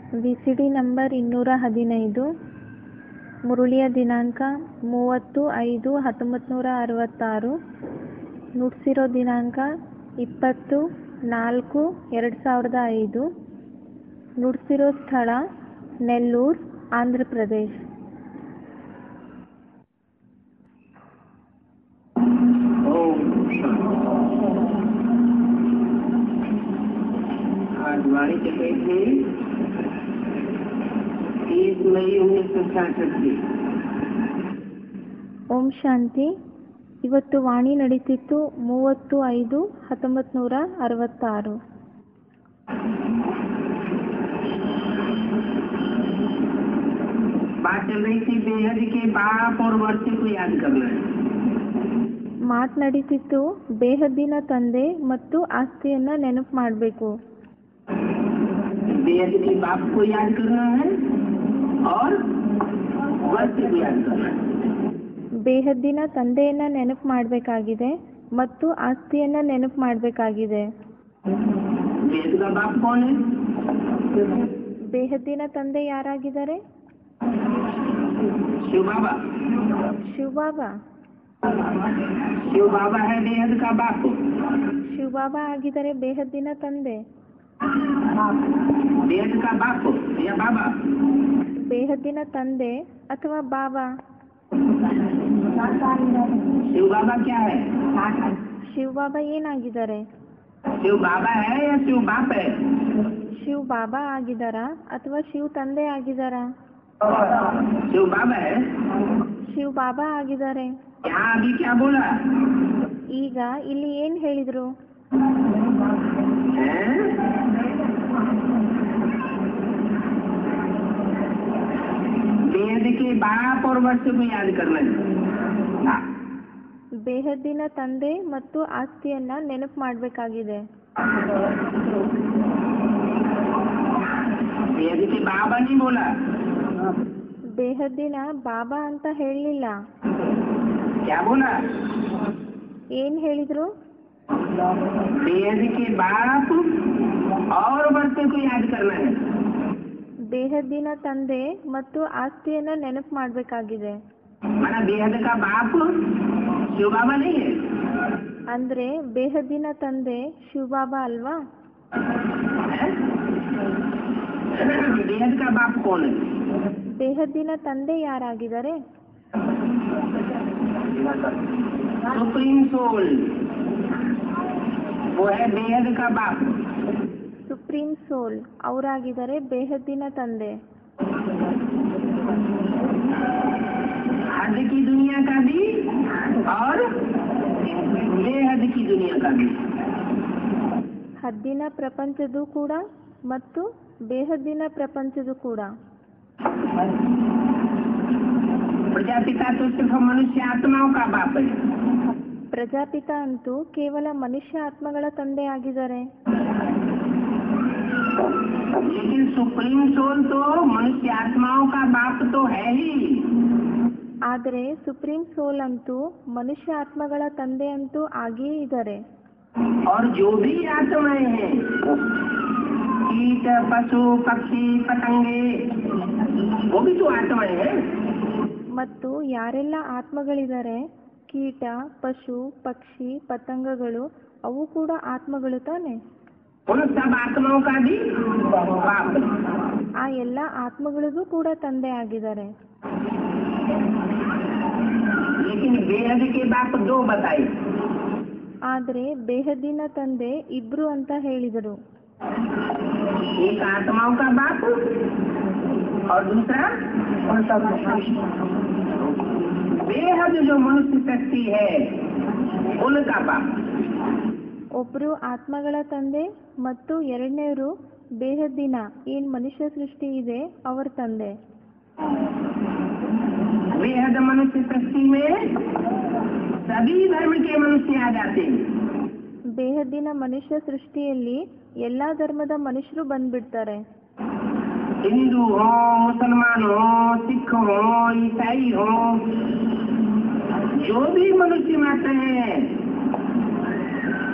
V C D number ಇನ್ನೂರ ಹದಿನೈದು ಮುರುಳಿಯ ದಿನಾಂಕ ಮೂವತ್ತು ಐದು ಹತ್ತೊಂಬತ್ತು ನೂರ ಅರವತ್ತಾರು ನುಡಿಸಿರೋ ದಿನಾಂಕ ಇಪ್ಪತ್ತು ನಾಲ್ಕು ಎರಡು ಸಾವಿರದ ಐದು ನುಡಿಸಿರೋ ಸ್ಥಳ ನೆಲ್ಲೂರು ಆಂಧ್ರ ಪ್ರದೇಶ್ ओम आज वाणी चल रही थी तीस मई उन्नीस सौ छियासठ की ಓಂ ಶಾಂತಿ ಇವತ್ತು ವಾಣಿ ನಡೀತಿತ್ತು ಮೂವತ್ತು ಐದು ಹತ್ತೊಂಬತ್ತು ನೂರ ಅರವತ್ತಾರು बात चल रही थी बेहद के बाप और वर्षे को याद करना है ಮಾತು ನಡೀತಿತ್ತು ಬೇಹದ್ದಿನ ತಂದೆ ಮತ್ತು ಆಸ್ತಿಯನ್ನು ನೆನಪು ಮಾಡಬೇಕು बेहद के बाप को याद करना है और वर्ष को याद करना है ಬೇಹದ್ದಿನ ತಂದೆಯನ್ನು ನೆನಪು ಮಾಡಬೇಕಾಗಿದೆ ಮತ್ತು ಆಸ್ತಿಯನ್ನು ನೆನಪು ಮಾಡಬೇಕಾಗಿದೆ बेहद का बाप कौन है ಬೇಹದ್ದಿನ ತಂದೆ ಯಾರಾಗಿದ್ದಾರೆ शिव बाबा ಶಿವಬಾಬಾ शिव बाबा है बेहद का बाप ಶಿವಬಾಬಾ ಆಗಿದ್ದಾರೆ ಬೇಹದ್ದಿನ ತಂದೆ बेहद का बाप या बाबा ಬೇಹದ್ದಿನ ತಂದೆ ಅಥವಾ ಬಾಬಾ शिव बाबा क्या है ಶಿವಬಾಬಾ ಏನಾಗಿದ್ದಾರೆ शिव बाबा है या शिव बाप है ಶಿವ್ ಬಾಬಾ ಆಗಿದ್ದಾರಾ ಅಥವಾ ಶಿವ್ ತಂದೆ ಆಗಿದ್ದಾರಾ शिव बाबा है ಶಿವ್ ಬಾಬಾ ಆಗಿದ್ದಾರೆ यहाँ अभी क्या बोला ಈಗ ಇಲ್ಲಿ ಏನ್ ಹೇಳಿದ್ರು हैं? वेद के बाप और वर्ष को याद करना है हाँ, ಬೇಹದ್ದಿನ ತಂದೆ ಮತ್ತು ಆಸ್ತಿಯನ್ನ ನೆನಪು ಮಾಡಬೇಕಾಗಿದೆ वेद के बाबा नहीं बोला ಬೇಹದ್ದಿನ ಬಾಬಾ ಅಂತ ಹೇಳಲಿಲ್ಲ क्या बोला ಏನ್ ಹೇಳಿದ್ರು वेद के बाप और वर्ष को याद करना है ಬೇಹದ್ದಿನ ತಂದೆ ಮತ್ತು ಆಸ್ತಿಯನ್ನ ನೆನಪು ಮಾಡಬೇಕಾಗಿದೆ माना बेहद का बाप शिव बाबा नहीं है ಅಂದ್ರೆ ಬೇಹದ್ದಿನ ತಂದೆ ಶಿವಬಾಬಾ ಅಲ್ವಾ हैं? बेहद का बाप कौन है ಬೇಹದ್ದಿನ ತಂದೆ ಯಾರಾಗಿದ್ದಾರೆ सुप्रीम सोल वो है बेहद का बाप ಸುಪ್ರೀಂ ಸೋಲ್ ಅವರಾಗಿದ್ದಾರೆ ಬೇಹದ್ದಿನ ತಂದೆ हद की दुनिया का भी और बेहद की दुनिया का भी ಹದ್ದಿನ ಪ್ರಪಂಚದ್ದು ಕೂಡ ಮತ್ತು ಬೇಹದ್ದಿನ ಪ್ರಪಂಚದ್ದು ಕೂಡ प्रजापिता तो सिर्फ मनुष्य आत्माओं का बाप है ಪ್ರಜಾಪಿತ ಅಂತೂ ಕೇವಲ ಮನುಷ್ಯ ಆತ್ಮಗಳ ತಂದೆ ಆಗಿದ್ದಾರೆ लेकिन सुप्रीम सोल तो मनुष्य आत्माओं का बाप तो है ही ಆದರೆ ಸುಪ್ರೀಂ ಸೋಲ್ ಅಂತೂ ಮನುಷ್ಯ ಆತ್ಮಗಳ ತಂದೆ ಅಂತೂ ಆಗಿಯೇ ಇದ್ದಾರೆ और जो भी आत्माएं हैं कीट पशु पक्षी पतंगे वो भी तो आत्माएं हैं ಮತ್ತು ಯಾರೆಲ್ಲ ಆತ್ಮಗಳಿದ್ದಾರೆ ಕೀಟ ಪಶು ಪಕ್ಷಿ ಪತಂಗಗಳು ಅವು ಕೂಡ ಆತ್ಮಗಳು ತಾನೆ उन सब आत्माओं का भी बाप ಆ ಎಲ್ಲ ಆತ್ಮಗಳಿಗೂ ಕೂಡ ತಂದೆ ಆಗಿದ್ದಾರೆ लेकिन बेहद के बाप दो बताए ಆದರೆ ಬೇಹದ್ದಿನ ತಂದೆ ಇಬ್ರು ಅಂತ ಹೇಳಿದರು एक आत्माओं का बाप और दूसरा बेहद जो मनुष्य शक्ति है उनका बाप ಒಬ್ರು ಆತ್ಮಗಳ ತಂದೆ ಮತ್ತು ಎರಡನೇವರು ಬೇಹದ್ದಿನ ಏನ್ ಮನುಷ್ಯ ಸೃಷ್ಟಿ ಇದೆ ಅವರ ತಂದೆ बेहद मनुष्य शक्ति में सभी धर्म के मनुष्य आ जाते हैं ಬೇಹದ್ದಿನ ಮನುಷ್ಯ ಸೃಷ್ಟಿಯಲ್ಲಿ ಎಲ್ಲಾ ಧರ್ಮದ ಮನುಷ್ಯರು ಬಂದ್ಬಿಡ್ತಾರೆ हिंदू हो मुसलमान हो सिख हो ईसाई हो जो भी मनुष्य मात्र हैं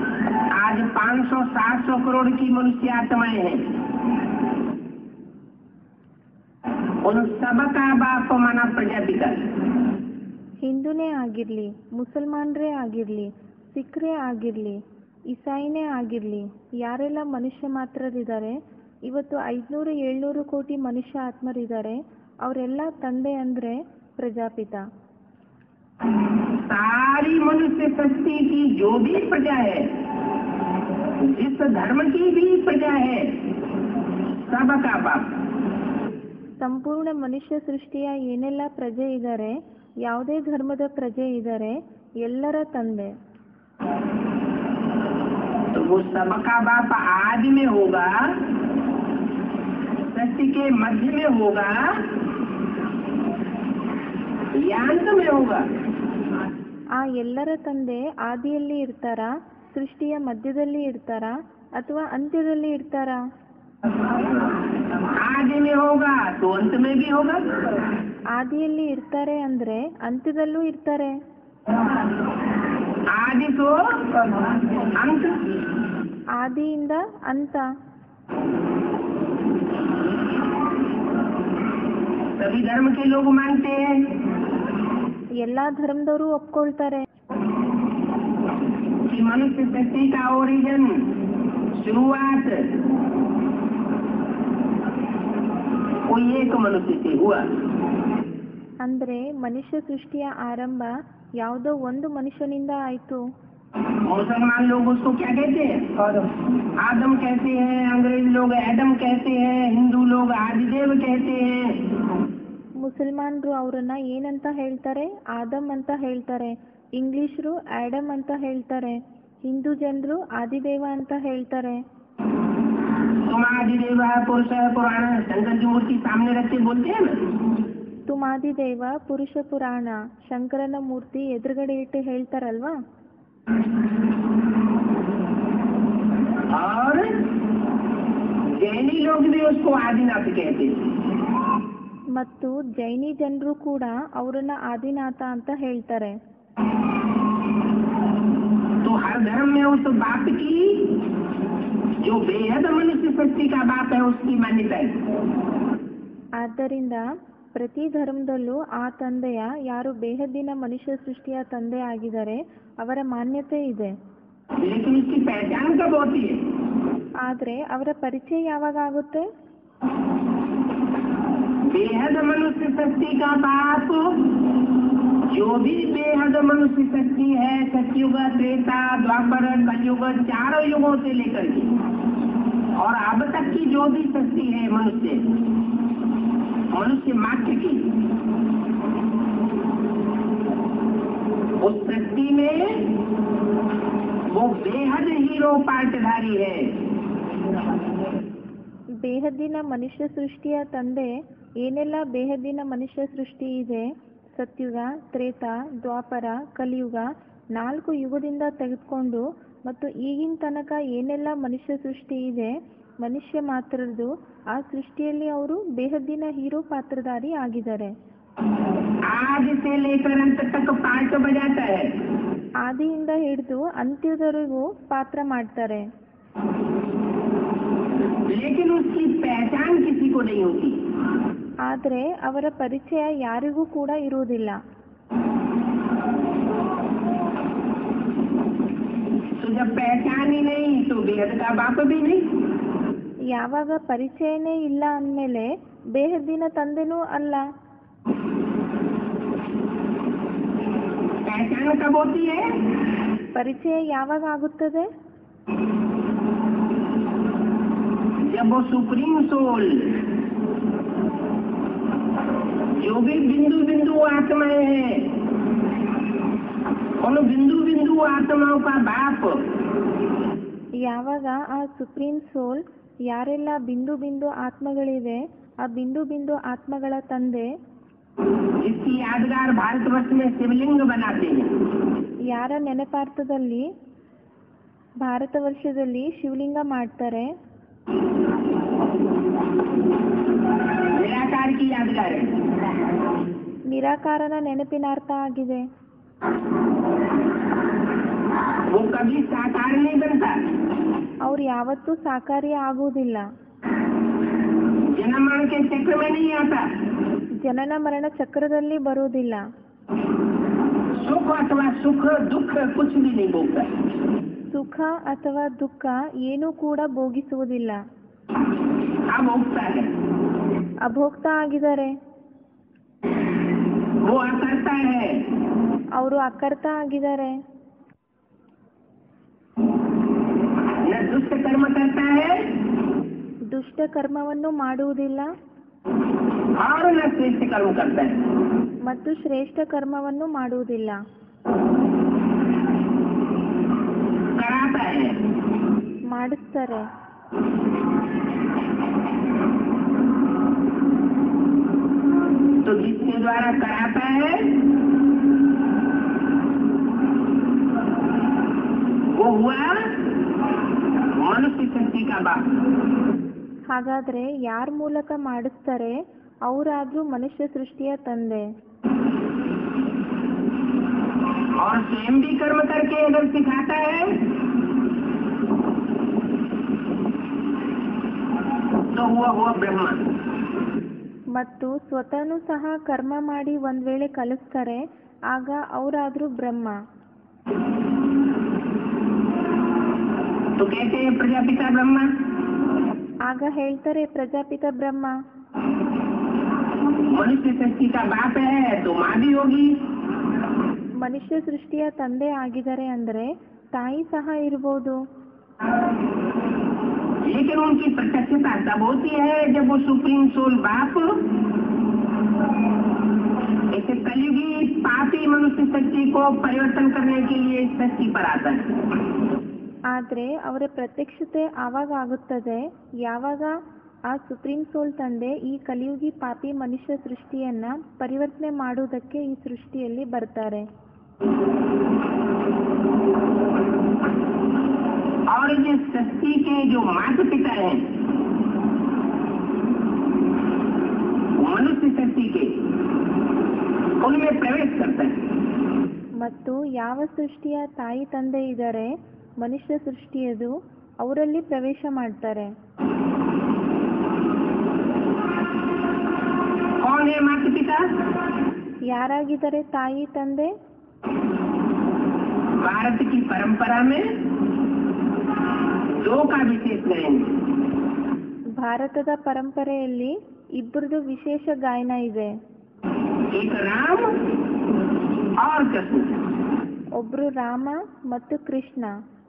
आज 500 700 करोड़ की मनुष्य आत्माएं हैं उन सबका बाप माना प्रजापिता ಹಿಂದೂನೇ ಆಗಿರಲಿ ಮುಸಲ್ಮಾನರೇ ಆಗಿರಲಿ ಸಿಖ್ರೇ ಆಗಿರಲಿ ಇಸಾಯಿನೇ ಆಗಿರಲಿ ಯಾರೆಲ್ಲ ಮನುಷ್ಯ ಮಾತ್ರರಿದ್ದಾರೆ ಇವತ್ತು ಐದುನೂರು ಏಳ್ನೂರು ಕೋಟಿ ಮನುಷ್ಯ ಆತ್ಮರಿದ್ದಾರೆ ಅವರೆಲ್ಲ ತಂದೆ ಅಂದರೆ ಪ್ರಜಾಪಿತ सारी मनुष्य सृष्टि की जो भी प्रजा है जिस धर्म की भी प्रजा है सबका बाप ಸಂಪೂರ್ಣ ಮನುಷ್ಯ ಸೃಷ್ಟಿಯ ಏನೆಲ್ಲ ಪ್ರಜೆ ಇದ್ದಾರೆ ಯಾವುದೇ ಧರ್ಮದ ಪ್ರಜೆ ಇದ್ದಾರೆ ಎಲ್ಲರ ತಂದೆ तो वो सबका बाप आदि में होगा सृष्टि के मध्य में होगा या अंत में होगा ಆ ಎಲ್ಲರ ತಂದೆ ಆದಿಯಲ್ಲಿ ಇರ್ತಾರಾ ಸೃಷ್ಟಿಯ ಮಧ್ಯದಲ್ಲಿ ಇರ್ತಾರಾ ಅಥವಾ ಅಂತ್ಯದಲ್ಲಿ ಇರ್ತಾರಾ आदि में होगा तो अंत में भी होगा ಆದಿಯಲ್ಲಿ ಇರ್ತಾರೆ ಅಂದ್ರೆ ಅಂತ್ಯದಲ್ಲೂ ಇರ್ತಾರೆ आदि तो अंत ಆದಿಯಿಂದ ಅಂತ सभी धर्म के लोग मानते हैं ಎಲ್ಲಾ ಧರ್ಮದವರು ಒಪ್ಕೊಳ್ತಾರೆ कि मनुष्य सृष्टि का ओरिजिन शुरुआत कोई एक मनुष्य से हुआ ಅಂದ್ರೆ ಮನುಷ್ಯ ಸೃಷ್ಟಿಯ ಆರಂಭ ಯಾವುದೋ ಒಂದು ಮನುಷ್ಯನಿಂದ ಆಯ್ತು मुसलमान लोग उसको क्या कहते हैं आदम कहते हैं अंग्रेज लोग एडम कहते हैं हिंदू लोग आदिदेव कहते हैं ಮುಸಲ್ಮಾನರು ಅವರನ್ನ ಏನಂತ ಹೇಳ್ತಾರೆ ಆದಮ್ ಅಂತ ಹೇಳ್ತಾರೆ ಇಂಗ್ಲಿಷರು ಆಡಮ್ ಅಂತ ಹೇಳ್ತಾರೆ ಹಿಂದೂ ಜನರು ಆದಿದೇವ ಅಂತ ಹೇಳ್ತಾರೆ तुम आदिदेव है पुरुष है पुराण है शंकर की मूर्ति सामने रख के बोलते हैं ना ತುಮಾದಿದೇವ ಪುರುಷ ಪುರಾಣ ಶಂಕರನ ಮೂರ್ತಿ ಎದುರುಗಡೆ ಇಟ್ಟು ಹೇಳ್ತಾರಲ್ವಾ और जैनी लोग भी उसको आदिनाथ कहते हैं ಮತ್ತು ಜೈನಿ ಜನರು ಕೂಡ ಅವರನ್ನ ಆದಿನಾಥ ಅಂತ ಹೇಳ್ತಾರೆ तो हर धर्म में उस बाप की जो बेहद मनुष्य सृष्टि का बाप है उसकी मान्यता है ಆದ್ದರಿಂದ ಪ್ರತಿ ಧರ್ಮದಲ್ಲೂ ಆ ತಂದೆಯ ಯಾರು ಬೇಹದ್ದಿನ ಮನುಷ್ಯ ಸೃಷ್ಟಿಯ ತಂದೆ ಆಗಿದ್ದಾರೆ ಅವರ ಮಾನ್ಯತೆ ಇದೆ लेकिन इसकी पहचान कब होती है ಆದರೆ ಅವರ ಪರಿಚಯ ಯಾವಾಗ ಆಗುತ್ತೆ बेहद मनुष्य शक्ति का बाप जो भी बेहद मनुष्य शक्ति है सतयुग त्रेता द्वापर कलयुग चारों युगों से लेकर के और अब तक की जो भी शक्ति है मनुष्य मनुष्य मात्र की उस शक्ति में वो बेहद हीरो पार्टधारी है ಬೇಹದ್ದಿನ ಮನುಷ್ಯ ಸೃಷ್ಟಿಯ ತಂದೆ ಏನೆಲ್ಲ ಬೇಹದ್ದಿನ ಮನುಷ್ಯ ಸೃಷ್ಟಿ ಇದೆ ಸತ್ಯುಗ ತ್ರೇತ ದ್ವಾಪರ ಕಲಿಯುಗ ನಾಲ್ಕು ಯುಗದಿಂದ ತೆಗೆದುಕೊಂಡು ಮತ್ತು ಈಗಿನ ತನಕ ಏನೆಲ್ಲ ಮನುಷ್ಯ ಸೃಷ್ಟಿ ಇದೆ ಮನುಷ್ಯ ಮಾತ್ರದ್ದು ಆ ಸೃಷ್ಟಿಯಲ್ಲಿ ಅವರು ಬೇಹದ್ದಿನ ಹೀರೋ ಪಾತ್ರಧಾರಿ ಆಗಿದ್ದಾರೆ आज से लेकर अंत तक पार्ट बजाता है ಆದಿಯಿಂದ ಹಿಡಿದು ಅಂತ್ಯದವರೆಗೂ ಪಾತ್ರ ಮಾಡ್ತಾರೆ लेकिन उसकी पहचान किसी को नहीं होती ಆದರೆ ಅವರ ಪರಿಚಯ ಯಾರಿಗೂ ಕೂಡ ಇರುವುದಿಲ್ಲ तो जब पहचान ही नहीं तो बेहद का बाप भी नहीं ಯಾವಾಗ ಪರಿಚಯನೇ ಇಲ್ಲ ಅಂದಮೇಲೆ ಬೇಹದ್ದಿನ ತಂದೆನೂ ಅಲ್ಲ पहचान कब होती है ಪರಿಚಯ ಯಾವಾಗ ಆಗುತ್ತದೆ जब वो सुप्रीम सोल जो भी बिंदु बिंदु आत्माएं हैं उन बिंदु बिंदु आत्माओं का बाप ಯಾವಾಗ ಆ ಸುಪ್ರೀಂ ಸೋಲ್ ಯಾರೆಲ್ಲ ಬಿಂದು ಬಿಂದು ಆತ್ಮಗಳಿವೆ ಆ ಬಿಂದು ಬಿಂದು ಆತ್ಮಗಳ ತಂದೆ जिसकी यादगार भारतवर्ष में शिवलिंग बनाते हैं ಯಾರ ನೆನಪಾರ್ಥದಲ್ಲಿ ಭಾರತ ವರ್ಷದಲ್ಲಿ ಶಿವಲಿಂಗ ಮಾಡ್ತಾರೆ निराकार की यादगार है ನಿರಾಕಾರನ ನೆನಪಿನಾರ್ಥ ಆಗಿದೆ वो कभी साकार नहीं बनता ಅವ್ರು ಯಾವತ್ತೂ ಸಾಕಾರಿ ಆಗುವುದಿಲ್ಲ जन्म मरण के चक्र में नहीं आता ಜನನ ಮರಣ ಚಕ್ರದಲ್ಲಿ ಬರುವುದಿಲ್ಲ सुख अथवा सुख दुख कुछ भी नहीं भोगता ಸುಖ ಅಥವಾ ದುಃಖ ಏನೂ ಕೂಡ ಭೋಗಿಸುವುದಿಲ್ಲ अब भोगता है ಅಭೋಕ್ತ ಆಗಿದ್ದಾರೆ वो अकर्ता है ಅವರು ಅಕರ್ತ ಆಗಿದ್ದಾರೆ न दुष्ट कर्म करता है ದುಷ್ಟ ಕರ್ಮವನ್ನು ಮಾಡುವುದಿಲ್ಲ और न श्रेष्ठ कर्म करता है ಮತ್ತು ಶ್ರೇಷ್ಠ ಕರ್ಮವನ್ನು ಮಾಡುವುದಿಲ್ಲ कराता है ಮಾಡಿಸ್ತಾರೆ तो जिसके द्वारा कराता है वो हुआ मनुष्य शक्ति का बाप ಹಾಗಾದ್ರೆ ಯಾರ ಮೂಲಕ ಮಾಡಿಸ್ತಾರೆ ಅವರಾದ್ರೂ ಮನುಷ್ಯ ಸೃಷ್ಟಿಯ ತಂದೆ और स्वयं भी कर्म करके अगर सिखाता है तो हुआ हुआ ब्रह्मा ಮತ್ತು ಸ್ವತಃನೂ ಸಹ ಕರ್ಮ ಮಾಡಿ ಒಂದ್ ವೇಳೆ ಕಲಿಸ್ತಾರೆ ಆಗ ಅವರಾದ್ರೂ ಬ್ರಹ್ಮ तो कहते हैं प्रजापिता ब्रह्मा ಆಗ ಹೇಳ್ತಾರೆ ಪ್ರಜಾಪಿತ ಬ್ರಹ್ಮ मनुष्य शक्ति का बाप है तो माँ भी होगी ಮನುಷ್ಯ ಸೃಷ್ಟಿಯ ತಂದೆ ಆಗಿದ್ದಾರೆ ಅಂದ್ರೆ ತಾಯಿ ಸಹ ಇರ್ಬೋದು लेकिन उनकी प्रत्यक्षता तब होती है जब वो सुप्रीम सोल बाप ऐसे कलयुगी पापी मनुष्य शक्ति को परिवर्तन करने के लिए इस धरती पर आता है ಆದ್ರೆ ಅವರ ಪ್ರತ್ಯಕ್ಷತೆ ಆವಾಗ ಆಗುತ್ತದೆ ಯಾವಾಗ ಆ ಸುಪ್ರೀಂ ಸೋಲ್ ತಂದೆ ಈ ಕಲಿಯುಗಿ ಪಾಪಿ ಮನುಷ್ಯ ಸೃಷ್ಟಿಯನ್ನ ಪರಿವರ್ತನೆ ಮಾಡುವುದಕ್ಕೆ ಈ ಸೃಷ್ಟಿಯಲ್ಲಿ ಬರ್ತಾರೆ और ये सृष्टि के जो माता पिता हैं मनुष्य शक्ति के उनमें प्रवेश करता है ಮತ್ತು ಯಾವ ಸೃಷ್ಟಿಯ ತಾಯಿ ತಂದೆ ಇದ್ದಾರೆ ಮನುಷ್ಯ ಸೃಷ್ಟಿಯದು ಅವರಲ್ಲಿ ಪ್ರವೇಶ ಮಾಡ್ತಾರೆ कौन है माता पिता ಯಾರಾಗಿದ್ದಾರೆ ತಾಯಿ ತಂದೆ भारत की परंपरा में दो का विशेष गायन है। ಭಾರತದ ಪರಂಪರೆಯಲ್ಲಿ ಇಬ್ಬರದು ವಿಶೇಷ ಗಾಯನ ಇದೆ एक राम और कृष्ण ಒಬ್ರು ರಾಮ ಮತ್ತು ಕೃಷ್ಣ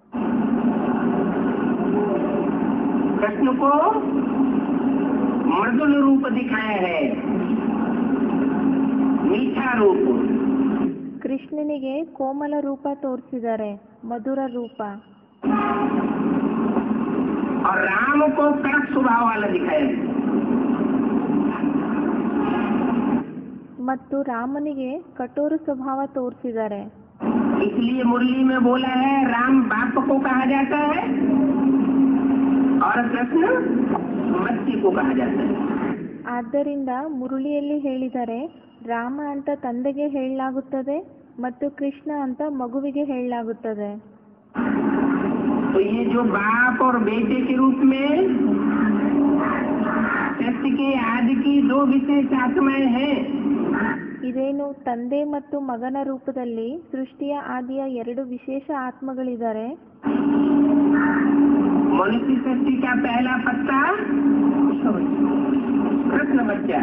कृष्ण को मृदुल रूप दिखाया है मीठा रूप ಕೃಷ್ಣನಿಗೆ ಕೋಮಲ ರೂಪ ತೋರಿಸಿದ್ದಾರೆ ಮಧುರ ರೂಪ और राम को कड़क स्वभाव वाला दिखाया है ಮತ್ತು ರಾಮನಿಗೆ ಕಠೋರ ಸ್ವಭಾವ ತೋರಿಸಿದ್ದಾರೆ इसलिए मुरली में बोला है राम बाप को कहा जाता है और कृष्ण बच्चे को कहा जाता है ಆದ್ದರಿಂದ ಮುರುಳಿಯಲ್ಲಿ ಹೇಳಿದರೆ ರಾಮ ಅಂತ ತಂದೆಗೆ ಹೇಳಲಾಗುತ್ತದೆ ಮತ್ತು ಕೃಷ್ಣ ಅಂತ ಮಗುವಿಗೆ ಹೇಳಲಾಗುತ್ತದೆ तो ये जो बाप और बेटे के रूप में सत्य के आदि की दो विशेष आत्माएं हैं ಇದೇನು ತಂದೆ ಮತ್ತು ಮಗನ ರೂಪದಲ್ಲಿ ಸೃಷ್ಟಿಯ ಆದಿಯ ಎರಡು ವಿಶೇಷ ಆತ್ಮಗಳಿದ್ದಾರೆ मनुष्य सृष्टि का पहला पत्ता कृष्ण बच्चा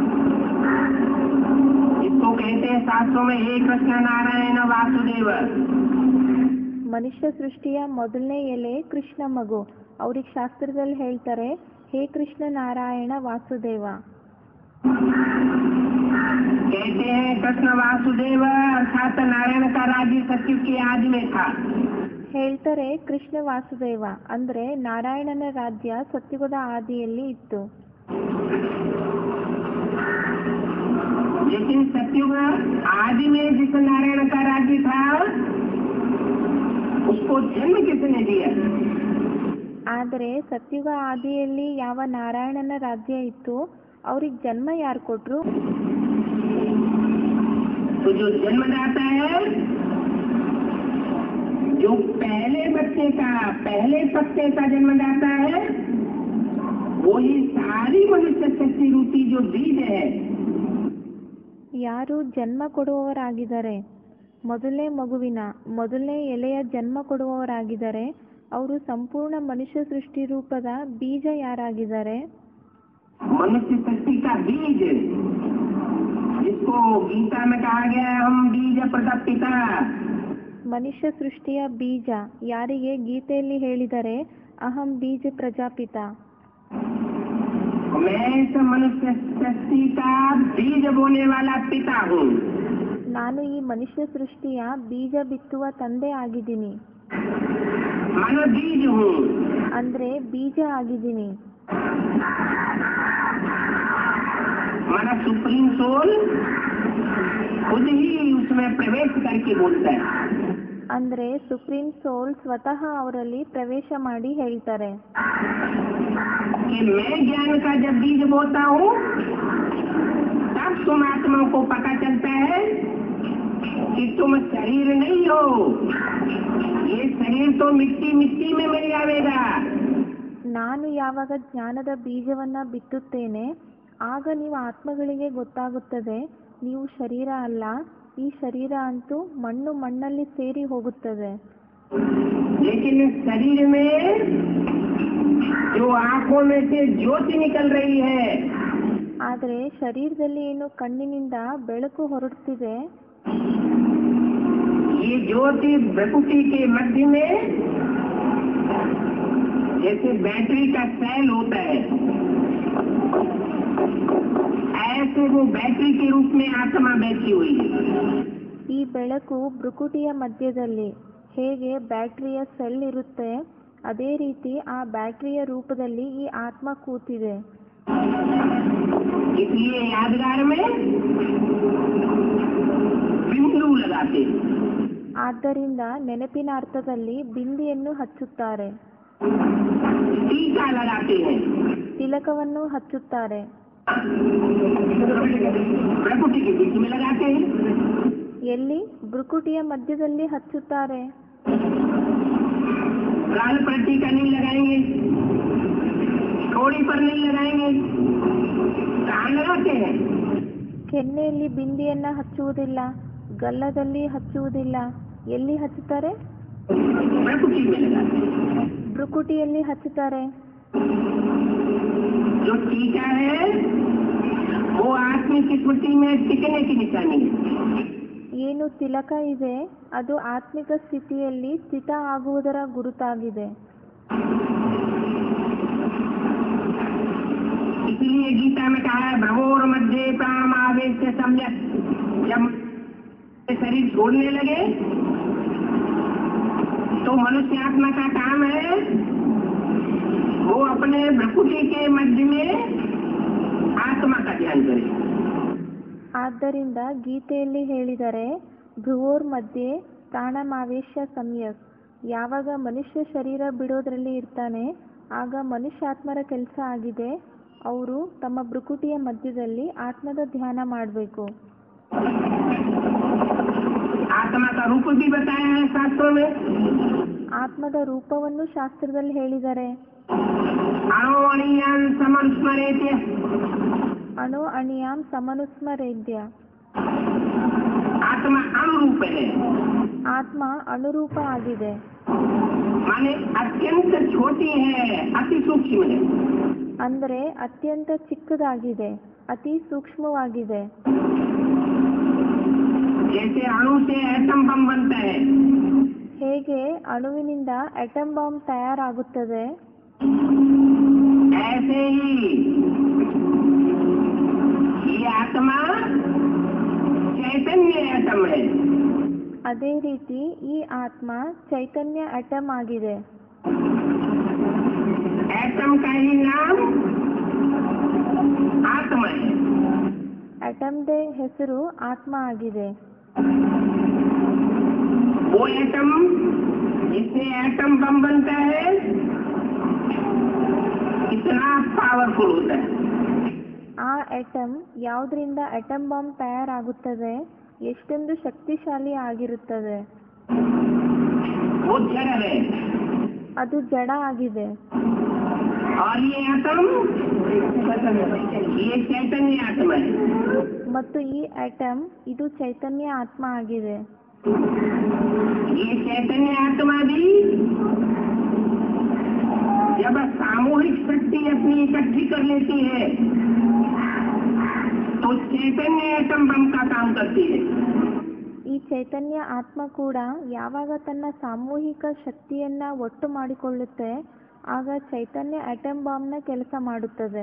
इसको कहते हैं शास्त्रों में हे कृष्ण नारायण वासुदेव ಮನುಷ್ಯ ಸೃಷ್ಟಿಯ ಮೊದಲನೇ ಎಲೆ ಕೃಷ್ಣ ಮಗು ಅವ್ರಿಗೆ ಶಾಸ್ತ್ರದಲ್ಲಿ ಹೇಳ್ತಾರೆ ಹೇ ಕೃಷ್ಣ ನಾರಾಯಣ ವಾಸುದೇವ कहते हैं कृष्ण वासुदेव अर्थात नारायण का राज्य सत्य के आदि में था ಹೇಳ್ತಾರೆ ಕೃಷ್ಣ ವಾಸುದೇವ ಅಂದ್ರೆ ನಾರಾಯಣನ ರಾಜ್ಯ ಸತ್ಯುಗದ ಆದಿಯಲ್ಲಿ ಇತ್ತು लेकिन सत्युग आदि में जिस नारायण का राज्य था उसको जन्म किसने दिया ಆದರೆ ಸತ್ಯುಗ ಆದಿಯಲ್ಲಿ ಯಾವ ನಾರಾಯಣನ ರಾಜ್ಯ ಇತ್ತು ಅವ್ರಿಗೆ ಜನ್ಮ ಯಾರು ಕೊಟ್ರು तो जो जन्मदाता है जो पहले बच्चे का पहले पत्ते का जन्मदाता है वही सारी मनुष्य शक्ति रूपी जो बीज है ಯಾರು ಜನ್ಮ ಕೊಡುವವರಾಗಿದ್ದಾರೆ ಮೊದಲನೇ ಮಗುವಿನ ಮೊದಲನೇ ಎಲೆಯ ಜನ್ಮ ಕೊಡುವವರಾಗಿದ್ದಾರೆ ಅವರು ಸಂಪೂರ್ಣ ಮನುಷ್ಯ ಸೃಷ್ಟಿ ರೂಪದ ಬೀಜ ಯಾರಾಗಿದ್ದಾರೆ मनुष्य शक्ति का बीज जिसको गीता में कहा गया है हम बीज प्रदा पिता ಮನುಷ್ಯ ಸೃಷ್ಟಿಯ ಬೀಜ ಯಾರಿಗೆ ಗೀತೆಯಲ್ಲಿ ಹೇಳಿದರೆ ಅಹಂ ಬೀಜ ಪ್ರಜಾಪಿತ मैं इस मनुष्य शक्ति का बीज बोने वाला पिता हूँ ನಾನು ಈ ಮನುಷ್ಯ ಸೃಷ್ಟಿಯ ಬೀಜ ಬಿತ್ತುವ ತಂದೆ ಆಗಿದ್ದೀನಿ मानो बीज हूँ ಅಂದ್ರೆ ಬೀಜ ಆಗಿದ್ದೀನಿ हमारा सुप्रीम सोल खुद ही उसमें प्रवेश करके बोलता है ಅಂದ್ರೆ ಸುಪ್ರೀಂ ಸೋಲ್ ಸ್ವತಃ ಅವರಲ್ಲಿ ಪ್ರವೇಶ ಮಾಡಿ ಹೇಳ್ತಾರೆ कि मैं ज्ञान का जब बीज बोता हूँ तब तुम आत्माओं को पता चलता है कि तुम शरीर नहीं हो ये शरीर तो मिट्टी मिट्टी में मिल जाएगा ನಾನು ಯಾವಾಗ ಜ್ಞಾನದ ಬೀಜವನ್ನ ಬಿತ್ತುತ್ತೇನೆ ಆಗ ನೀವು ಆತ್ಮಗಳಿಗೆ ಗೊತ್ತಾಗುತ್ತದೆ ನೀವು ಶರೀರ ಅಲ್ಲ ಈ ಶರೀರ ಅಂತೂ ಮಣ್ಣು ಮಣ್ಣಲ್ಲಿ ಸೇರಿ ಹೋಗುತ್ತದೆ लेकिन इस शरीर में जो आंखों में से ज्योति निकल रही है ಆದರೆ ಶರೀರದಲ್ಲಿ ಏನು ಕಣ್ಣಿನಿಂದ ಬೆಳಕು ಹೊರಡ್ತಿದೆ ये ज्योति प्रकृति के मध्य में जैसे बैटरी का सेल होता है ऐसे वो बैटरी के रूप में आत्मा बैठी हुई है ಈ ಬೆಳಕು ಭ್ರುಕುಟಿಯ ಮಧ್ಯದಲ್ಲಿ ಹೇಗೆ ಬ್ಯಾಟರಿಯ ಸೆಲ್ ಇರುತ್ತೆ ಅದೇ ರೀತಿ ಆ ಬ್ಯಾಟರಿಯ ರೂಪದಲ್ಲಿ ಈ ಆತ್ಮ ಕೂತಿದೆ इसलिए यादगार में बिंदु लगाते हैं। ಆದ್ದರಿಂದ ನೆನಪಿನ ಅರ್ಥದಲ್ಲಿ ಬಿಂದಿಯನ್ನು ಹಚ್ಚುತ್ತಾರೆ टीका लगाते हैं ತಿಲಕವನ್ನು ಹಚ್ಚುತ್ತಾರೆ प्रकृति के बीच में लगाते हैं ಎಲ್ಲಿ ಭ್ರುಕುಟಿಯ ಮಧ್ಯದಲ್ಲಿ ಹಚ್ಚುತ್ತಾರೆ गाल पर टीका नहीं लगाएंगे थोड़ी पर नहीं लगाएंगे कहाँ लगाते हैं ಕೆನ್ನೆಯಲ್ಲಿ ಬಿಂದಿಯನ್ನ ಹಚ್ಚುವುದಿಲ್ಲ ಗಲ್ಲದಲ್ಲಿ ಹಚ್ಚುವುದಿಲ್ಲ ಎಲ್ಲಿ ಹಚ್ಚುತ್ತಾರೆ प्रकृति में लगाते हैं ಭ್ರುಕುಟಿಯಲ್ಲಿ ಹಚ್ಚುತ್ತಾರೆ जो टीका है वो आत्मिक स्मृति में टिकने की निशानी है ಏನು ತಿಲಕ ಇದೆ ಅದು ಆತ್ಮಿಕ ಸ್ಥಿತಿಯಲ್ಲಿ ಸ್ಥಿತ ಆಗುವುದರ ಗುರುತಾಗಿದೆ इसलिए गीता में कहा है भ्रमोर मध्य प्राण आवेश से सम्यक जब शरीर छोड़ने लगे तो मनुष्य आत्मा का काम है वो अपने प्रकृति के मध्य में आत्मा का ध्यान करे ಆದ್ದರಿಂದ ಗೀತೆಯಲ್ಲಿ ಹೇಳಿದರೆ ಭ್ರುವೋರ್ ಮಧ್ಯೆ ಪ್ರಾಣಮಾವೇಶ ಸಂಯಕ್ ಯಾವಾಗ ಮನುಷ್ಯ ಶರೀರ ಬಿಡೋದ್ರಲ್ಲಿ ಇರ್ತಾನೆ ಆಗ ಮನುಷ್ಯಾತ್ಮರ ಕೆಲಸ ಆಗಿದೆ ಅವರು ತಮ್ಮ ಭ್ರುಕುಟಿಯ ಮಧ್ಯದಲ್ಲಿ ಆತ್ಮದ ಧ್ಯಾನ ಮಾಡಬೇಕು आत्मा का रूप भी बताया है शास्त्रों में ಆತ್ಮದ ರೂಪವನ್ನು ಶಾಸ್ತ್ರದಲ್ಲಿ ಹೇಳಿದ್ದಾರೆ अणोणीयान समस्मरेते ಅಣು ಅಣಿಯಾಂ ಸಮನುಸ್ಮರೇದ್ಯ आत्मा अनुरूप है ಆತ್ಮ ಅಣುರೂಪ ಆಗಿದೆ माने अत्यंत छोटी है अति सूक्ष्म है ಅಂದರೆ ಅತ್ಯಂತ ಚಿಕ್ಕದಾಗಿದೆ ಅತಿ ಸೂಕ್ಷ್ಮವಾಗಿದೆ जैसे अणु से एटम बम बनता है ಹೇಗೆ ಅಣುವಿನಿಂದ ಅಟಮ್ ಬಾಂಬ್ ತಯಾರಾಗುತ್ತದೆ ऐसे ही ये आत्मा चैतन्य एटम है ಅದೇ ರೀತಿ ಈ ಆತ್ಮ ಚೈತನ್ಯ ಅಟಮ್ ಆಗಿದೆ एटम का ही नाम आत्मा है ಅಟಮ್ದೇ ಹೆಸರು ಆತ್ಮ ಆಗಿದೆ वो एटम जिससे एटम बम बनता है कितना पावरफुल होता है ಆ ಅಟಮ್ ಯಾವುದರಿಂದ ಅಟಮ್ ಬಾಂಬ್ ತಯಾರಾಗುತ್ತದೆ ಎಷ್ಟೊಂದು ಶಕ್ತಿಶಾಲಿ ಆಗಿರುತ್ತದೆ वो जड़ है ಅದು ಜಡ ಆಗಿದೆ और ये आत्म ये चैतन्य आत्मा है ಮತ್ತು ಈ ಆಟಮ್ ಇದು ಚೈತನ್ಯ ಆತ್ಮ ಆಗಿದೆ ये चैतन्य आत्मा भी जब सामूहिक शक्ति अपनी इकट्ठी कर लेती है तो चैतन्य एटम बम का काम करती है ಈ ಚೈತನ್ಯ ಆತ್ಮ ಕೂಡ ಯಾವಾಗ ತನ್ನ ಸಾಮೂಹಿಕ ಶಕ್ತಿಯನ್ನ ಒಟ್ಟು ಮಾಡಿಕೊಳ್ಳುತ್ತೆ ಆಗ ಚೈತನ್ಯ ಅಟಮ್ ಬಾಂಬ್ನ ಕೆಲಸ ಮಾಡುತ್ತದೆ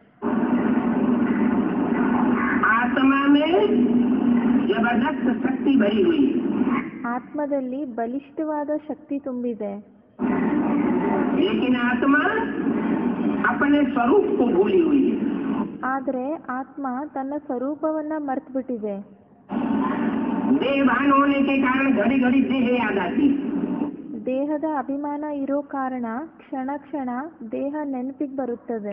आत्मा में जबरदस्त शक्ति भरी हुई है ಆತ್ಮದಲ್ಲಿ ಬಲಿಷ್ಠವಾದ ಶಕ್ತಿ ತುಂಬಿದೆ लेकिन आत्मा अपने स्वरूप को भूली हुई है ಆದರೆ ಆತ್ಮ ತನ್ನ ಸ್ವರೂಪವನ್ನ ಮರ್ತ್ಬಿಟ್ಟಿದೆ देहभान होने के कारण घड़ी घड़ी देह याद आती है ದೇಹದ ಅಭಿಮಾನ ಇರೋ ಕಾರಣ ಕ್ಷಣ ಕ್ಷಣ ದೇಹ ನೆನಪಿಗೆ ಬರುತ್ತದೆ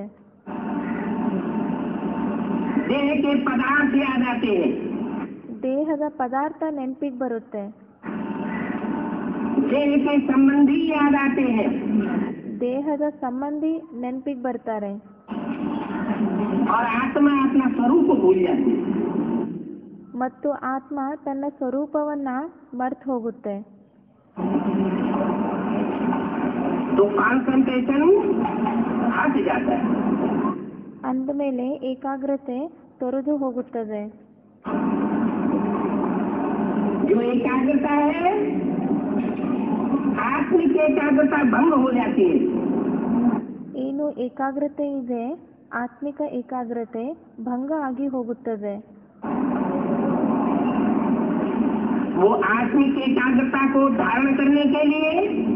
देह के पदार्थ याद आते हैं ದೇಹದ ಪದಾರ್ಥ ನೆನಪಿಗೆ ಬರುತ್ತೆ देह के संबंधी याद आते हैं ದೇಹದ ಸಂಬಂಧಿ ನೆನಪಿಗೆ ಬರ್ತಾರೆ और आत्मा अपना स्वरूप भूल जाती है ಮತ್ತು ಆತ್ಮ ತನ್ನ ಸ್ವರೂಪವನ್ನ ಮರ್ತ್ ಹೋಗುತ್ತೆ तो कॉन्सेंट्रेशन हट जाता है ಅಂದಮೇಲೆ ಏಕಾಗ್ರತೆ ತೊರೆದು ಹೋಗುತ್ತದೆ जो एकाग्रता है आत्मिक एकाग्रता भंग हो जाती है ಏನು ಏಕಾಗ್ರತೆ ಇದೆ ಆತ್ಮಿಕ ಏಕಾಗ್ರತೆ ಭಂಗ ಆಗಿ ಹೋಗುತ್ತದೆ वो आत्मिक एकाग्रता को धारण करने के लिए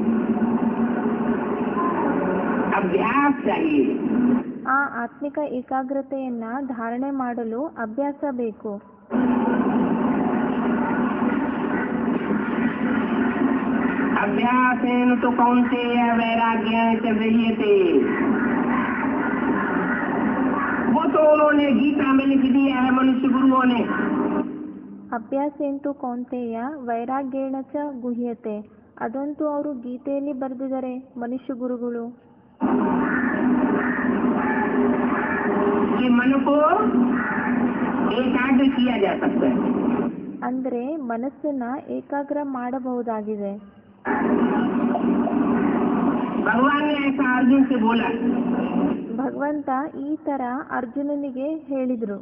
अभ्यास चाहिए ಆ ಆತ್ಮಿಕ ಏಕಾಗ್ರತೆಯನ್ನ ಧಾರಣೆ ಮಾಡಲು ಅಭ್ಯಾಸ ಬೇಕು अभ्यासेन तो कौनते वैराग्य च गृह्यते वो तो उन्होंने गीता में लिख दिया है मनुष्य गुरुओं ने ಅಭ್ಯಾಸೇಂತು ಕೌಂತೆಯ ವೈರಾಗ್ಯೇಣ ಚ ಗುಹ್ಯತೆ ಅದಂತೂ ಅವರು ಗೀತೆಯಲ್ಲಿ ಬರೆದಿದ್ದಾರೆ ಮನುಷ್ಯ ಗುರುಗಳು कि मन को एकाग्र किया जा सकता है ಅಂದ್ರೆ ಮನಸ್ಸನ್ನ ಏಕಾಗ್ರ ಮಾಡಬಹುದಾಗಿದೆ भगवान ने ऐसा अर्जुन से बोला ಭಗವಂತ ಈ ತರ ಅರ್ಜುನನಿಗೆ ಹೇಳಿದ್ರು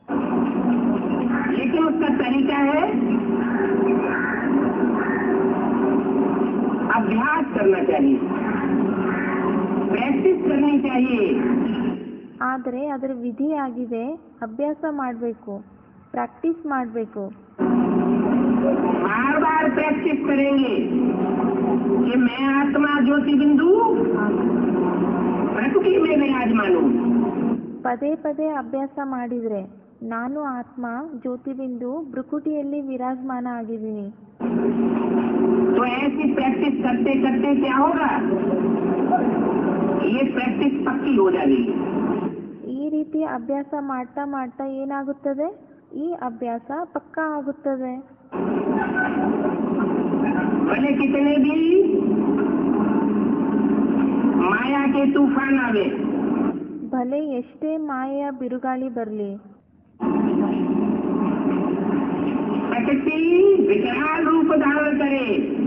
लेकिन उसका तरीका है अभ्यास करना चाहिए प्रैक्टिस करनी चाहिए ಆದರೆ ಅದರ ವಿಧಿ ಆಗಿದೆ ಅಭ್ಯಾಸ ಮಾಡಬೇಕು ಪ್ರಾಕ್ಟೀಸ್ ಮಾಡಬೇಕು बार बार प्रैक्टिस करेंगे कि मैं आत्मा ज्योति बिंदु प्रकृति में विराजमान हूँ ಪದೇ ಪದೇ ಅಭ್ಯಾಸ ಮಾಡಿದ್ರೆ ನಾನು ಆತ್ಮ ಜ್ಯೋತಿಬಿಂದು ಭ್ರುಕುಟಿಯಲ್ಲಿ ವಿರಾಜಮಾನ ಆಗಿದ್ದೀನಿ तो ऐसी प्रैक्टिस करते करते क्या होगा ये प्रैक्टिस पक्की हो जाएगी ಈ ರೀತಿ ಅಭ್ಯಾಸ ಮಾಡ್ತಾ ಮಾಡ್ತಾ ಏನಾಗುತ್ತದೆ ಈ ಅಭ್ಯಾಸ ಪಕ್ಕಾ ಆಗುತ್ತದೆ भले कितने भी माया के तूफान आवे ಭಲೆ ಎಷ್ಟೇ ಮಾಯೆಯ ಬಿರುಗಾಳಿ ಬರಲಿ प्रकृति विकराल रूप धारण करे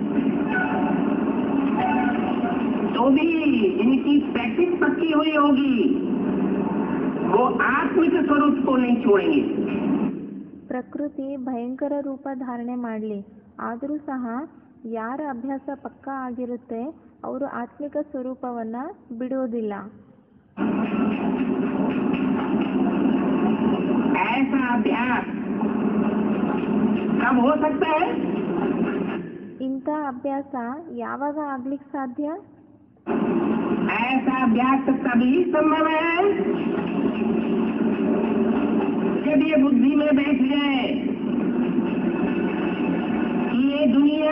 तो भी जिनकी प्रैक्टिस पक्की हुई होगी वो आत्मिक स्वरूप को नहीं छोड़ेंगे ಪ್ರಕೃತಿ ಭಯಂಕರ ರೂಪ ಧಾರಣೆ ಮಾಡಲಿ ಆದರೂ ಸಹ ಯಾರ ಅಭ್ಯಾಸ ಪಕ್ಕಾ ಆಗಿರುತ್ತೆ ಅವರು ಆತ್ಮಿಕ ಸ್ವರೂಪವನ್ನ ಬಿಡೋದಿಲ್ಲ ऐसा अभ्यास कब हो सकता है ಇಂಥ ಅಭ್ಯಾಸ ಯಾವಾಗ ಆಗ್ಲಿಕ್ಕೆ ಸಾಧ್ಯ ऐसा अभ्यास तभी संभव है जब ये बुद्धि में बैठ जाए कि ये दुनिया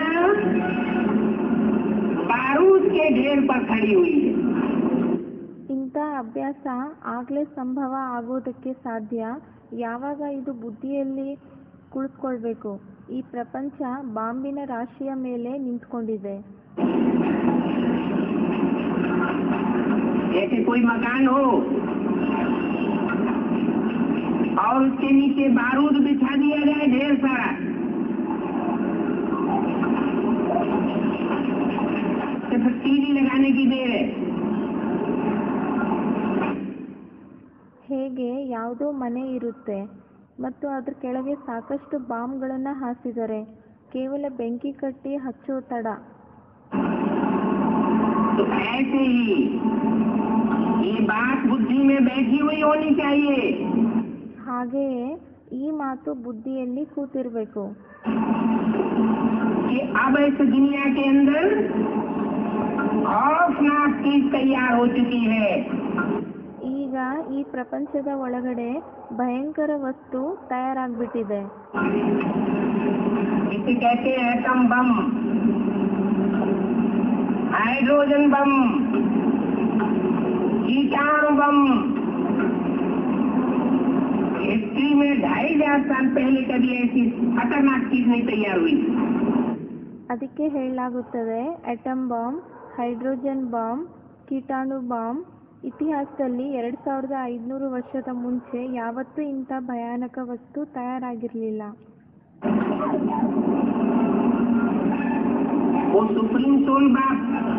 बारूद के ढेर पर खड़ी हुई है ಇಂಥ ಅಭ್ಯಾಸ ಆಗ್ಲೇ ಸಂಭವ ಆಗೋದಕ್ಕೆ ಸಾಧ್ಯ ಯಾವಾಗ ಇದು ಬುದ್ಧಿಯಲ್ಲಿ ಕುಳಿತುಕೊಳ್ಬೇಕು ಈ ಪ್ರಪಂಚ ಬಾಂಬಿನ ರಾಶಿಯ ಮೇಲೆ ನಿಂತ್ಕೊಂಡಿದೆ जैसे कोई मकान हो और उसके नीचे बारूद बिछा दिया जाए ढेर सारा सिर्फ टीवी लगाने की देर है ಹೇಗೆ ಯಾವುದೋ ಮನೆ ಇರುತ್ತೆ ಮತ್ತು ಅದ್ರ ಕೆಳಗೆ ಸಾಕಷ್ಟು ಬಾಂಬ್ಗಳನ್ನು ಹಾಸಿದರೆ ಕೇವಲ ಬೆಂಕಿ ಕಟ್ಟಿ ಹಚ್ಚೋ ತಡ तो ऐसे ही ये बात बुद्धि में बैठी हुई होनी चाहिए ಹಾಗೆಯೇ ಈ ಮಾತು ಬುದ್ಧಿಯಲ್ಲಿ ಕೂತಿರಬೇಕು कि अब इस दुनिया के अंदर खौफनाक चीज तैयार हो चुकी है ಈಗ ಈ ಪ್ರಪಂಚದ ಒಳಗಡೆ ಭಯಂಕರ ವಸ್ತು ತಯಾರಾಗ್ಬಿಟ್ಟಿದೆ इसे कहते हैं एटम बम हाइड्रोजन बम कीटाणु बम हिस्ट्री में ढाई हजार साल पहले कभी ऐसी खतरनाक चीज नहीं तैयार हुई ಅದಕ್ಕೆ ಹೇಳಲಾಗುತ್ತದೆ ಅಟಮ್ ಬಾಂಬ್ ಹೈಡ್ರೋಜನ್ ಬಾಂಬ್ ಕೀಟಾಣು ಬಾಂಬ್ ಇತಿಹಾಸದಲ್ಲಿ ಎರಡು ಸಾವಿರದ ಐದುನೂರು ವರ್ಷದ ಮುಂಚೆ ಯಾವತ್ತೂ ಇಂಥ ಭಯಾನಕ ವಸ್ತು ತಯಾರಾಗಿರಲಿಲ್ಲ वो सुप्रीम सोल बाप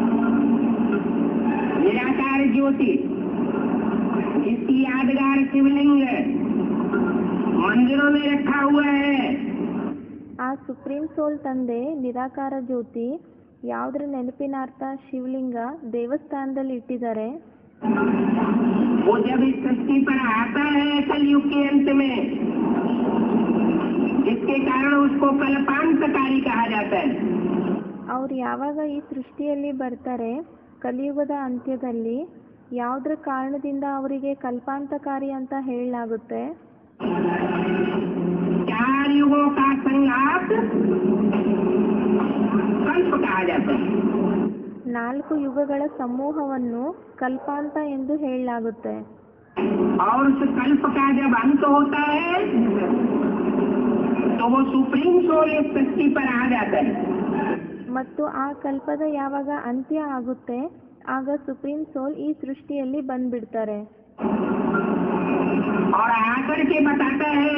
निराकार ज्योति जिसकी यादगार शिवलिंग मंदिरों में रखा हुआ है ಆ ಸುಪ್ರೀಂ ಸೋಲ್ ತಂದೆ ನಿರಾಕಾರ ಜ್ಯೋತಿ ಯಾವುದ್ರ ನೆನಪಿನಾರ್ಥ ಶಿವಲಿಂಗ ದೇವಸ್ಥಾನದಲ್ಲಿ ಇಟ್ಟಿದ್ದಾರೆ वो जब इस सृष्टि पर आता है कलयुग के अंत में जिसके कारण उसको कल्पांतकारी कहा जाता है ಅವ್ರು ಯಾವಾಗ ಈ ಸೃಷ್ಟಿಯಲ್ಲಿ ಬರ್ತಾರೆ ಕಲಿಯುಗದ ಅಂತ್ಯದಲ್ಲಿ ಯಾವುದ್ರ ಕಾರಣದಿಂದ ಅವರಿಗೆ ಕಲ್ಪಾಂತಕಾರಿ ಅಂತ ಹೇಳಲಾಗುತ್ತೆ चार युगों का संघात कल्प कहा जाता है ನಾಲ್ಕು ಯುಗಗಳ ಸಮೂಹವನ್ನು ಕಲ್ಪಾಂತ ಎಂದು ಹೇಳಲಾಗುತ್ತೆ और उस कल्प का जब अंत होता है तो वो सुप्रीम सोल इस सृष्टि पर आ जाता है ಮತ್ತು ಆ ಕಲ್ಪದ ಯಾವಾಗ ಅಂತ್ಯ ಆಗುತ್ತೆ ಆಗ ಸುಪ್ರೀಂ ಸೋಲ್ ಈ ಸೃಷ್ಟಿಯಲ್ಲಿ ಬಂದ್ಬಿಡ್ತಾರೆ और आकर के बताता है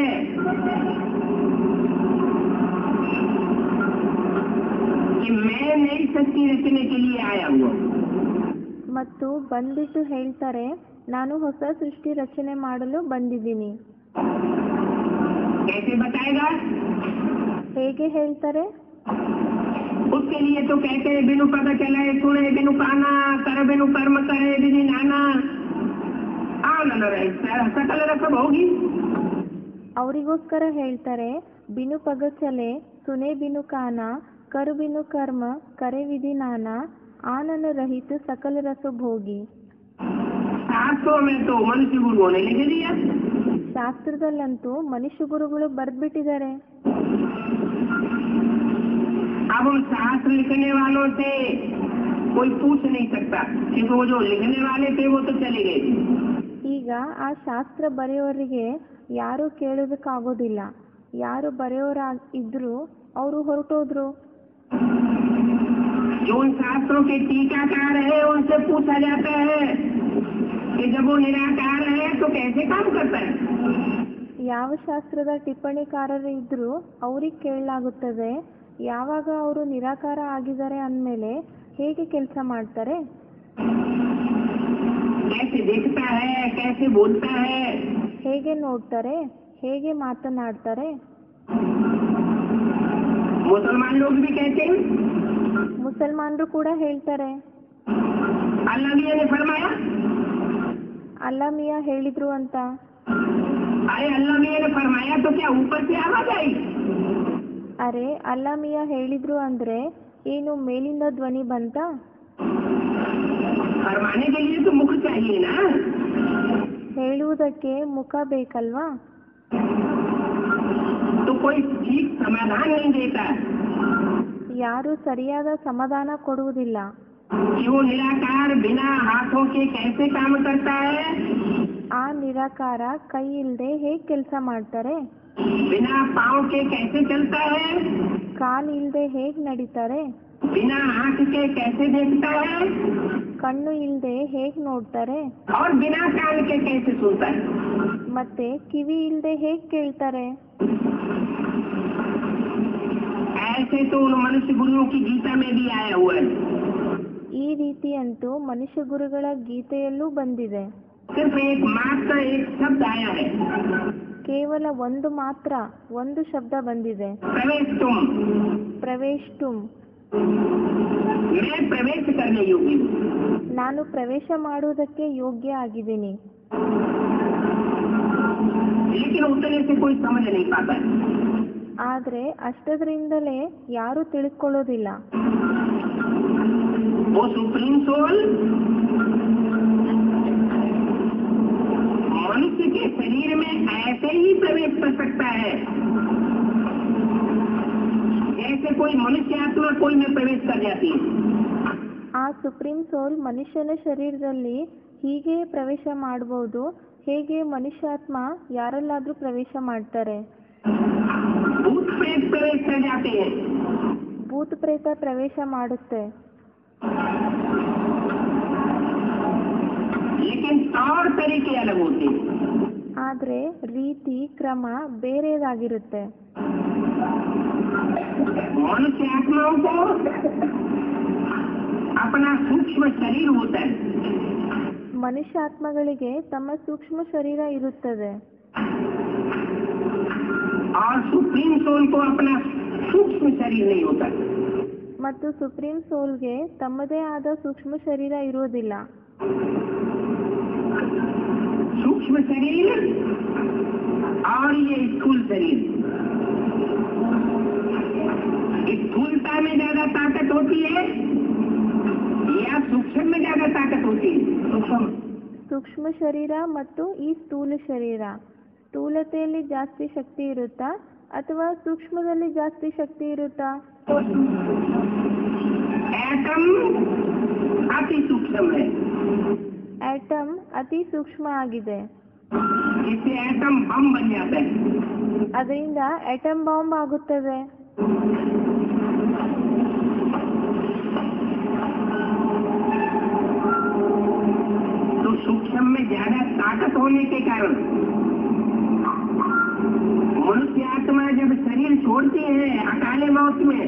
कि मैं नई सृष्टि रचने के लिए आया हुआ हूँ ಮತ್ತು ಬಂದ್ಬಿಟ್ಟು ಹೇಳ್ತಾರೆ ನಾನು ಹೊಸ ಸೃಷ್ಟಿ ರಚನೆ ಮಾಡಲು ಬಂದಿದ್ದೀನಿ कैसे बताएगा ಹೇಗೆ ಹೇಳ್ತಾರೆ उसके लिए तो कहते हैं बिनु पद चले सुने बिनु काना कर बिनु कर्म करे विधि नाना आनंद रहे सकल रसम होगी ಅವರಿಗೋಸ್ಕರ ಹೇಳ್ತಾರೆ ಬಿನು ಪಗಚಲೆ ಸುನೆ ಬಿನು ಕಾನ ಕರು ಬಿನು ಕರ್ಮ ಕರೆ ವಿಧಿ ನಾನ ಆನನ ರಹಿತ ಸಕಲ ರಸ ಭೋಗಿ शास्त्रों में तो मनुष्य गुरुओं ने लिख दिया ಶಾಸ್ತ್ರದಲ್ಲಂತೂ ಮನುಷ್ಯ ಗುರುಗಳು ಬರ್ದ್ಬಿಟ್ಟಿದ್ದಾರೆ अब उन शास्त्र लिखने वालों से कोई पूछ नहीं सकता क्योंकि वो जो लिखने वाले थे वो तो चले गए ಈಗ ಆ ಶಾಸ್ತ್ರ ಬರೆಯೋರಿಗೆ ಯಾರು ಕೇಳೋದಕ್ಕಾಗೋದಿಲ್ಲ ಯಾರು ಬರೆಯೋರ ಇದ್ರು ಅವರು ಹೊರಟೋದ್ರು जो उन शास्त्रों के टीकाकार है उनसे पूछा जाता है कि जब वो निराकार है तो कैसे काम करता है ಯಾವ ಶಾಸ್ತ್ರದ ಟಿಪ್ಪಣಿಕಾರರು ಇದ್ರು ಅವ್ರಿಗೆ ಕೇಳಲಾಗುತ್ತದೆ ಯಾವಾಗ ಅವರು ನಿರಾಕಾರ ಆಗಿದ್ದಾರೆ ಅಂದಮೇಲೆ ಹೇಗೆ ಕೆಲಸ ಮಾಡ್ತಾರೆ कैसे देखता है कैसे बोलता है ಹೇಗೆ ನೋಡ್ತಾರೆ ಹೇಗೆ ಮಾತನಾಡ್ತಾರೆ मुसलमान लोग भी कहते हैं ಮುಸಲ್ಮಾನರು ಕೂಡ ಹೇಳ್ತಾರೆ अल्लाह मियाँ ने फरमाया ಅಲ್ಲಾ ಮಿಯಾ ಹೇಳಿದ್ರು ಅಂತ अरे अल्लाह मियाँ ने फरमाया तो क्या ऊपर से आवाज आई ಅರೆ ಅಲ್ಲಾ ಮಿಯಾ ಹೇಳಿದ್ರು ಅಂದ್ರೆ ಏನು ಮೇಲಿಂದ ಧ್ವನಿ ಬಂತ फरमाने के लिए तो मुख चाहिए ना ಹೇಳುವುದಕ್ಕೆ ಮುಖ ಬೇಕಲ್ವಾ तो कोई ठीक समाधान नहीं देता ಯಾರು ಸರಿಯಾದ ಸಮಾಧಾನ ಕೊಡುವುದಿಲ್ಲ कि वो निराकार बिना हाथों के कैसे काम करता है ಆ ನಿರಾಕಾರ ಕೈ ಇಲ್ಲದೆ ಹೇಗೆ ಕೆಲಸ ಮಾಡ್ತಾರೆ बिना पाँव के कैसे चलता है ಕಾಲ್ ಇಲ್ಲದೆ ಹೇಗೆ ನಡೀತಾರೆ बिना आंख के कैसे देखता है ಕಣ್ಣು ಇಲ್ಲದೆ ಹೇಗೆ ನೋಡ್ತಾರೆ और बिना कान के कैसे सुनता है ಮತ್ತೆ ಕಿವಿ ಇಲ್ಲದೆ ಹೇಗೆ ಕೇಳ್ತಾರೆ ऐसे तो उन मनुष्य गुरुओं की गीता में भी आया हुआ है ಈ ರೀತಿ ಅಂತೂ ಮನುಷ್ಯ ಗುರುಗಳ ಗೀತೆಯಲ್ಲೂ ಬಂದಿದೆ सिर्फ एक मात्र एक शब्द आया है ಕೇವಲ ಒಂದು ಮಾತ್ರ ಒಂದು ಶಬ್ದ ಬಂದಿದೆ प्रवेश तुम ಪ್ರವೇಶ್ ತುಮ್ मैं प्रवेश करने योग्य हूँ ನಾನು ಪ್ರವೇಶ ಮಾಡುವುದಕ್ಕೆ ಯೋಗ್ಯ ಆಗಿದ್ದೀನಿ लेकिन उतने से कोई समझ नहीं पाता है ಆದ್ರೆ ಅಷ್ಟದ್ರಿಂದಲೇ ಯಾರು ತಿಳ್ಕೊಳ್ಳೋದಿಲ್ಲ वो सुप्रीम सोल मनुष्य के शरीर में ऐसे ही प्रवेश कर सकता है जैसे कोई मनुष्य आत्मा कोई में प्रवेश कर जाती है ಆ ಸುಪ್ರೀಂ ಸೋಲ್ ಮನುಷ್ಯನ ಶರೀರದಲ್ಲಿ ಹೀಗೆ ಪ್ರವೇಶ ಮಾಡಬಹುದು ಹೇಗೆ ಮನುಷ್ಯಾತ್ಮ ಯಾರಲ್ಲಾದ್ರೂ ಪ್ರವೇಶ ಮಾಡ್ತಾರೆ भूत प्रेत प्रवेश कर जाते हैं ಭೂತ ಪ್ರೇತ ಪ್ರವೇಶ ಮಾಡುತ್ತೆ लेकिन तौर तरीके अलग होते हैं ಆದ್ರೆ ರೀತಿ ಕ್ರಮ ಬೇರೆದಾಗಿರುತ್ತೆ मनुष्य आत्माओं को अपना सूक्ष्म शरीर होता है ಮನುಷ್ಯಾತ್ಮಗಳಿಗೆ ತಮ್ಮ ಸೂಕ್ಷ್ಮ ಶರೀರ ಇರುತ್ತದೆ और सुप्रीम सोल को अपना सूक्ष्म शरीर नहीं होता ಮತ್ತು ಸುಪ್ರೀಂ ಸೋಲ್ಗೆ ತಮ್ಮದೇ ಆದ ಸೂಕ್ಷ್ಮ ಶರೀರ ಇರುವುದಿಲ್ಲ सूक्ष्म शरीर और ये स्थूल शरीर स्थूलता में ज्यादा ताकत होती है या सूक्ष्म में ज्यादा ताकत होती है सूक्ष्म ಸೂಕ್ಷ್ಮ ಶರೀರ ಮತ್ತು ಈ ಸ್ಥೂಲ ಶರೀರ ಸ್ಥೂಲತೆಯಲ್ಲಿ ಜಾಸ್ತಿ ಶಕ್ತಿ ಇರುತ್ತಾ ಅಥವಾ ಸೂಕ್ಷ್ಮದಲ್ಲಿ ಜಾಸ್ತಿ ಶಕ್ತಿ ಇರುತ್ತಾ एटम अति सूक्ष्म है ಆಟಮ್ ಅತಿ ಸೂಕ್ಷ್ಮ ಆಗಿದೆ इससे एटम बम बन जाता है ಅದರಿಂದ ಆಟಮ್ ಬಾಂಬ್ ಆಗುತ್ತದೆ तो सूक्ष्म में ज्यादा ताकत होने के कारण मनुष्य आत्मा जब शरीर छोड़ती है अकाले मौत में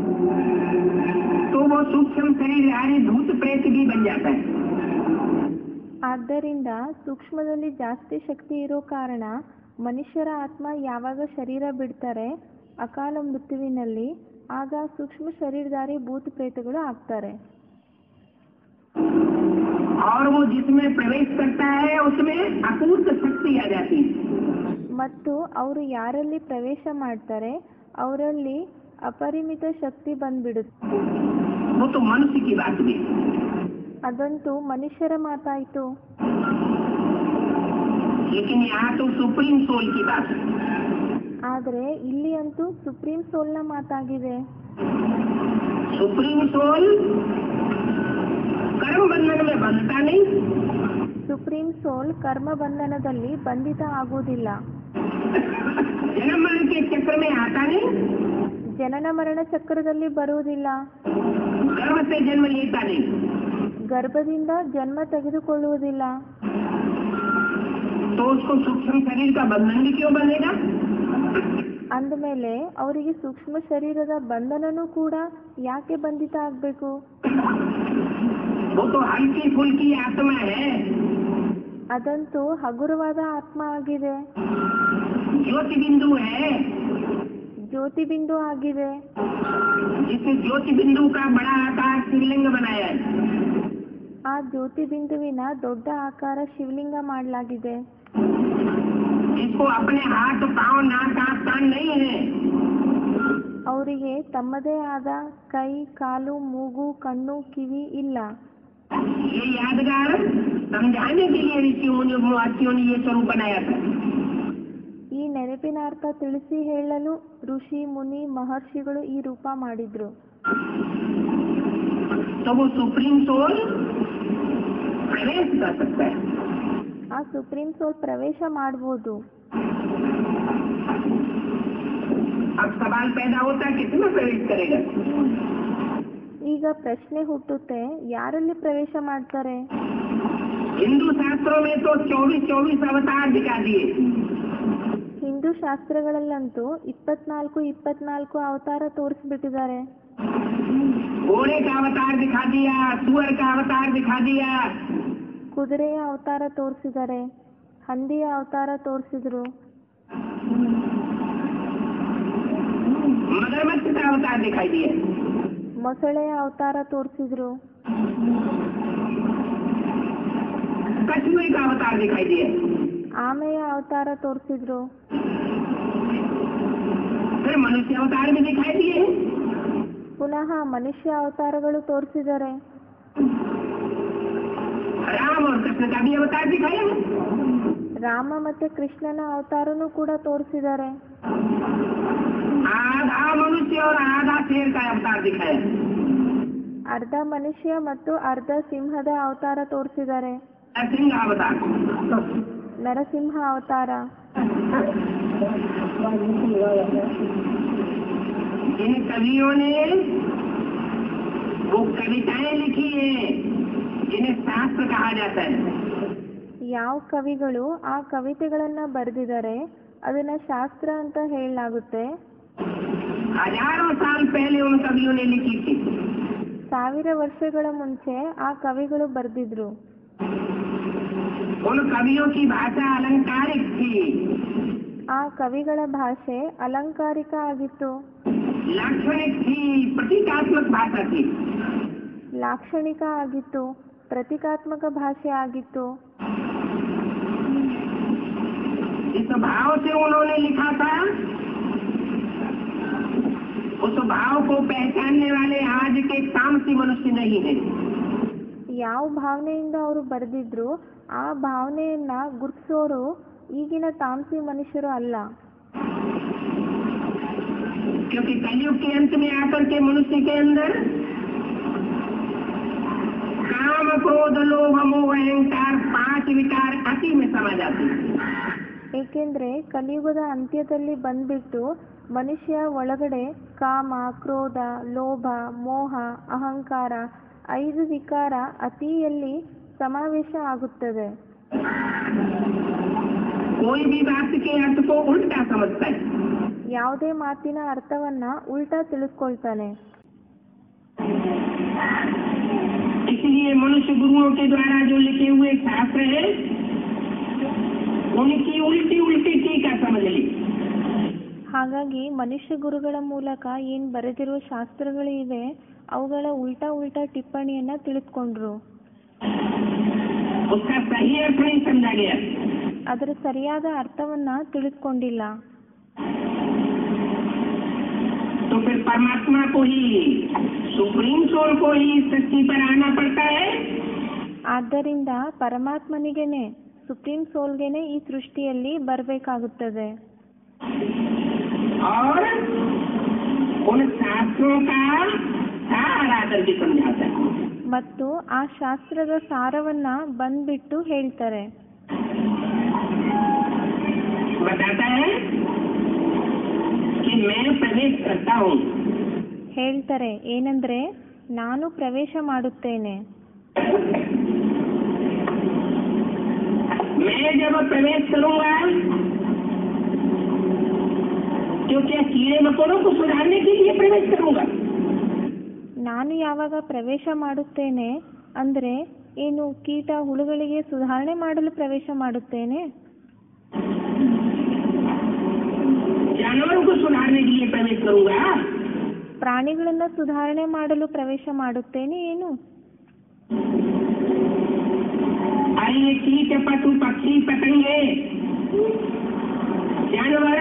तो वो सूक्ष्म शरीर यानी भूत प्रेत भी बन जाता है ಆದ್ದರಿಂದ ಸೂಕ್ಷ್ಮದಲ್ಲಿ ಜಾಸ್ತಿ ಶಕ್ತಿ ಇರೋ ಕಾರಣ ಮನುಷ್ಯರ ಆತ್ಮ ಯಾವಾಗ ಶರೀರ ಬಿಡ್ತಾರೆ ಅಕಾಲ ಮೃತ್ಯುವಿನಲ್ಲಿ ಆಗ ಸೂಕ್ಷ್ಮ ಶರೀರಧಾರಿ ಭೂತ ಪ್ರೇತಗಳು ಆಗ್ತಾರೆ और वो जिसमें प्रवेश करता है उसमें अपूर्त शक्ति आ जाती है ಮತ್ತು ಅವರು ಯಾರಲ್ಲಿ ಪ್ರವೇಶ ಮಾಡ್ತಾರೆ ಅವರಲ್ಲಿ ಅಪರಿಮಿತ ಶಕ್ತಿ ಬಂದ್ಬಿಡುತ್ತೆ वो तो मनुष्य की बात हुई ಅದಂತೂ ಮನುಷ್ಯರ ಮಾತಾಯಿತು लेकिन यहाँ तो सुप्रीम सोल की बात है ಆದರೆ ಇಲ್ಲಿ ಅಂತೂ ಸುಪ್ರೀಂ ಸೋಲ್ನ ಮಾತಾಗಿದೆ सुप्रीम सोल कर्म बंधन में बंधता नहीं ಸುಪ್ರೀಂ ಸೋಲ್ ಕರ್ಮ ಬಂಧನದಲ್ಲಿ ಬಂಧಿತ ಆಗುವುದಿಲ್ಲ जन्म मरण के चक्र में आता नहीं ಜನನ ಮರಣ ಚಕ್ರದಲ್ಲಿ ಬರುವುದಿಲ್ಲ गर्भ से जन्म लेता नहीं ಗರ್ಭದಿಂದ ಜನ್ಮ ತೆಗೆದುಕೊಳ್ಳುವುದಿಲ್ಲ तो उसको सूक्ष्म शरीर का बंधन भी क्यों बनेगा ಅಂದಮೇಲೆ ಅವರಿಗೆ ಸೂಕ್ಷ್ಮ ಶರೀರದ ಬಂಧನನೂ ಕೂಡ ಯಾಕೆ ಬಂಧಿತ ಆಗಬೇಕು वो तो हल्की फुल्की आत्मा है ಅದಂತೂ ಹಗುರವಾದ ಆತ್ಮ ಆಗಿದೆ ज्योति बिंदु है ಜ್ಯೋತಿ ಬಿಂದು ಆಗಿದೆ जिस ज्योति बिंदु का बड़ा आकार शिवलिंग बनाया है ಆ ಜ್ಯೋತಿ ಬಿಂದುವಿನ ದೊಡ್ಡ ಆಕಾರ ಶಿವಲಿಂಗ ಮಾಡಲಾಗಿದೆ इसको अपने हाथ पाँव नाक आँख कान नहीं है ಅವರಿಗೆ ತಮ್ಮದೇ ಆದ ಕೈ ಕಾಲು ಮೂಗು ಕಣ್ಣು ಕಿವಿ ಇಲ್ಲ ये यादगार समझाने के लिए ऋषि मुनि महर्षियों ने ये स्वरूप बनाया था ಈ ನೆನಪಿನ ಅರ್ಥ ತಿಳಿಸಿ ಹೇಳಲು ಋಷಿ ಮುನಿ ಮಹರ್ಷಿಗಳು ಈ ರೂಪ ಮಾಡಿದ್ರು तो वो सुप्रीम सोल प्रवेश कर सकता है ಆ ಸುಪ್ರೀಂ ಸೋಲ್ ಪ್ರವೇಶ ಮಾಡ್ಬೋದು अब सवाल पैदा होता है किसमें प्रवेश करेगा ಈಗ ಪ್ರಶ್ನೆ ಹುಟ್ಟುತ್ತೆ ಯಾರಲ್ಲಿ ಪ್ರವೇಶ ಮಾಡ್ತಾರೆ हिंदू शास्त्रों में तो चौबीस चौबीस अवतार दिखा दिए ಹಿಂದೂ ಶಾಸ್ತ್ರಗಳಲ್ಲಂತೂ ಇಪ್ಪತ್ನಾಲ್ಕು ಇಪ್ಪತ್ನಾಲ್ಕು ಅವತಾರ ತೋರಿಸ್ಬಿಟ್ಟಿದ್ದಾರೆ घोड़े का अवतार दिखा दिया सुअर का अवतार दिखा दिया ಕುದುರೆಯ ಅವತಾರ ತೋರಿಸಿದ್ದಾರೆ ಹಂದಿಯ ಅವತಾರ ತೋರಿಸಿದ್ರು मगरमच्छ का अवतार दिखाई दिया ಮೊಸಳೆಯ ಅವತಾರ ತೋರಿಸಿದ್ರು कछुए का अवतार दिखाई दिया ಆಮೆಯ ಅವತಾರ ತೋರಿಸಿದ್ರು फिर मनुष्य अवतार भी दिखाई दिए ಪುನಃ ಮನುಷ್ಯ ಅವತಾರಗಳು ತೋರಿಸಿದ್ದಾರೆ राम और कृष्ण का भी अवतार दिखाया है ರಾಮ ಮತ್ತೆ ಕೃಷ್ಣನ ಅವತಾರನೂ ಕೂಡ ತೋರಿಸಿದ್ದಾರೆ आधा मनुष्य और आधा शेर का अवतार दिखाया है ಅರ್ಧ ಮನುಷ್ಯ ಮತ್ತು ಅರ್ಧ ಸಿಂಹದ ಅವತಾರ ತೋರಿಸಿದ್ದಾರೆ सिंह अवतार ನರಸಿಂಹ ಅವತಾರ इन कवियों ने वो कविताएं लिखी हैं जिन्हें शास्त्र कहा जाता है ಯಾವ ಕವಿಗಳು ಆ ಕವಿತೆಗಳನ್ನ ಬರೆದಿದ್ದಾರೆ ಅದನ್ನ ಶಾಸ್ತ್ರ ಅಂತ ಹೇಳಲಾಗುತ್ತೆ हजारों साल पहले उन कवियों ने लिखी थी ಸಾವಿರ ವರ್ಷಗಳ ಮುಂಚೆ ಆ ಕವಿಗಳು ಬರೆದಿದ್ರು उन कवियों की भाषा अलंकारिक थी ಆ ಕವಿಗಳ ಭಾಷೆ ಅಲಂಕಾರಿಕ ಆಗಿತ್ತು लाक्षणिक थी प्रतीकात्मक भाषा थी ಲಾಕ್ಷಣಿಕ ಆಗಿತ್ತು ಪ್ರತೀಕಾತ್ಮಕ ಭಾಷೆ ಆಗಿತ್ತು जिस भाव से उन्होंने लिखा था उस भाव को पहचानने वाले आज के तामसी मनुष्य नहीं है ಯಾವ ಭಾವನೆಯಿಂದ ಅವರು ಬರೆದಿದ್ರು ಆ ಭಾವನೆಯನ್ನ ಗುರುತಿಸೋರು ಈಗಿನ ತಾಮಸಿ ಮನುಷ್ಯರು ಅಲ್ಲ क्योंकि कलयुग के अंत में आकर के मनुष्य के अंदर काम क्रोध लोभ मोह अहंकार पांच विकार अति में समा जाते हैं ಏಕೆಂದ್ರೆ ಕಲಿಯುಗದ ಅಂತ್ಯದಲ್ಲಿ ಬಂದ್ಬಿಟ್ಟು ಮನುಷ್ಯ ಒಳಗಡೆ ಕಾಮ ಕ್ರೋಧ ಲೋಭ ಮೋಹ ಅಹಂಕಾರ ಐದು ವಿಕಾರ ಅತಿಯಲ್ಲಿ ಸಮಾವೇಶ ಆಗುತ್ತದೆ कोई भी बात के अर्थ को उल्टा समझता है ಯಾವುದೇ ಮಾತಿನ ಅರ್ಥವನ್ನ ಉಲ್ಟಾ ತಿಳಿಸ್ಕೊಳ್ತಾನೆ इसलिए मनुष्य गुरुओं के द्वारा जो लिखे हुए शास्त्र है उनकी उल्टी उल्टी टीका समझ ली ಹಾಗಾಗಿ ಮನುಷ್ಯ ಗುರುಗಳ ಮೂಲಕ ಏನ್ ಬರೆದಿರುವ ಶಾಸ್ತ್ರಗಳು ಇವೆ ಅವುಗಳ ಉಲ್ಟಾ ಉಲ್ಟಾ ಟಿಪ್ಪಣಿಯನ್ನ ತಿಳಿದುಕೊಂಡ್ರು उसका सही अर्थ नहीं समझा गया ಅದರ ಸರಿಯಾದ ಅರ್ಥವನ್ನ ತಿಳಿದುಕೊಂಡಿಲ್ಲ तो फिर परमात्मा को ही सुप्रीम सोल को ही इस सृष्टि पर आना पड़ता है ಆದ್ದರಿಂದ ಪರಮಾತ್ಮನಿಗೆನೆ ಸುಪ್ರೀಂ ಸೋಲ್ಗೆನೆ ಈ ಸೃಷ್ಟಿಯಲ್ಲಿ ಬರಬೇಕಾಗುತ್ತದೆ और उन शास्त्रों का सारा करके समझाता है ಮತ್ತು ಆ ಶಾಸ್ತ್ರದ ಸಾರವನ್ನ ಬಂದ್ಬಿಟ್ಟು ಹೇಳ್ತಾರೆ बताता है कि मैं प्रवेश करता हूँ ಹೇಳ್ತಾರೆ ಏನಂದ್ರೆ ನಾನು ಪ್ರವೇಶ ಮಾಡುತ್ತೇನೆ मैं जब प्रवेश करूंगा तो क्या कीड़े मकोड़ों को सुधारने के लिए प्रवेश करूंगा ನಾನು ಯಾವಾಗ ಪ್ರವೇಶ ಮಾಡುತ್ತೇನೆ ಅಂದ್ರೆ ಏನು ಕೀಟ ಹುಳುಗಳಿಗೆ ಸುಧಾರಣೆ ಮಾಡಲು ಪ್ರವೇಶ ಮಾಡುತ್ತೇನೆ जानवरों को सुधारने के लिए प्रवेश करूंगा ಪ್ರಾಣಿಗಳನ್ನ ಸುಧಾರಣೆ ಮಾಡಲು ಪ್ರವೇಶ ಮಾಡುತ್ತೇನೆ ಏನು अरे ये कीट पशु पक्षी पतंगे जानवर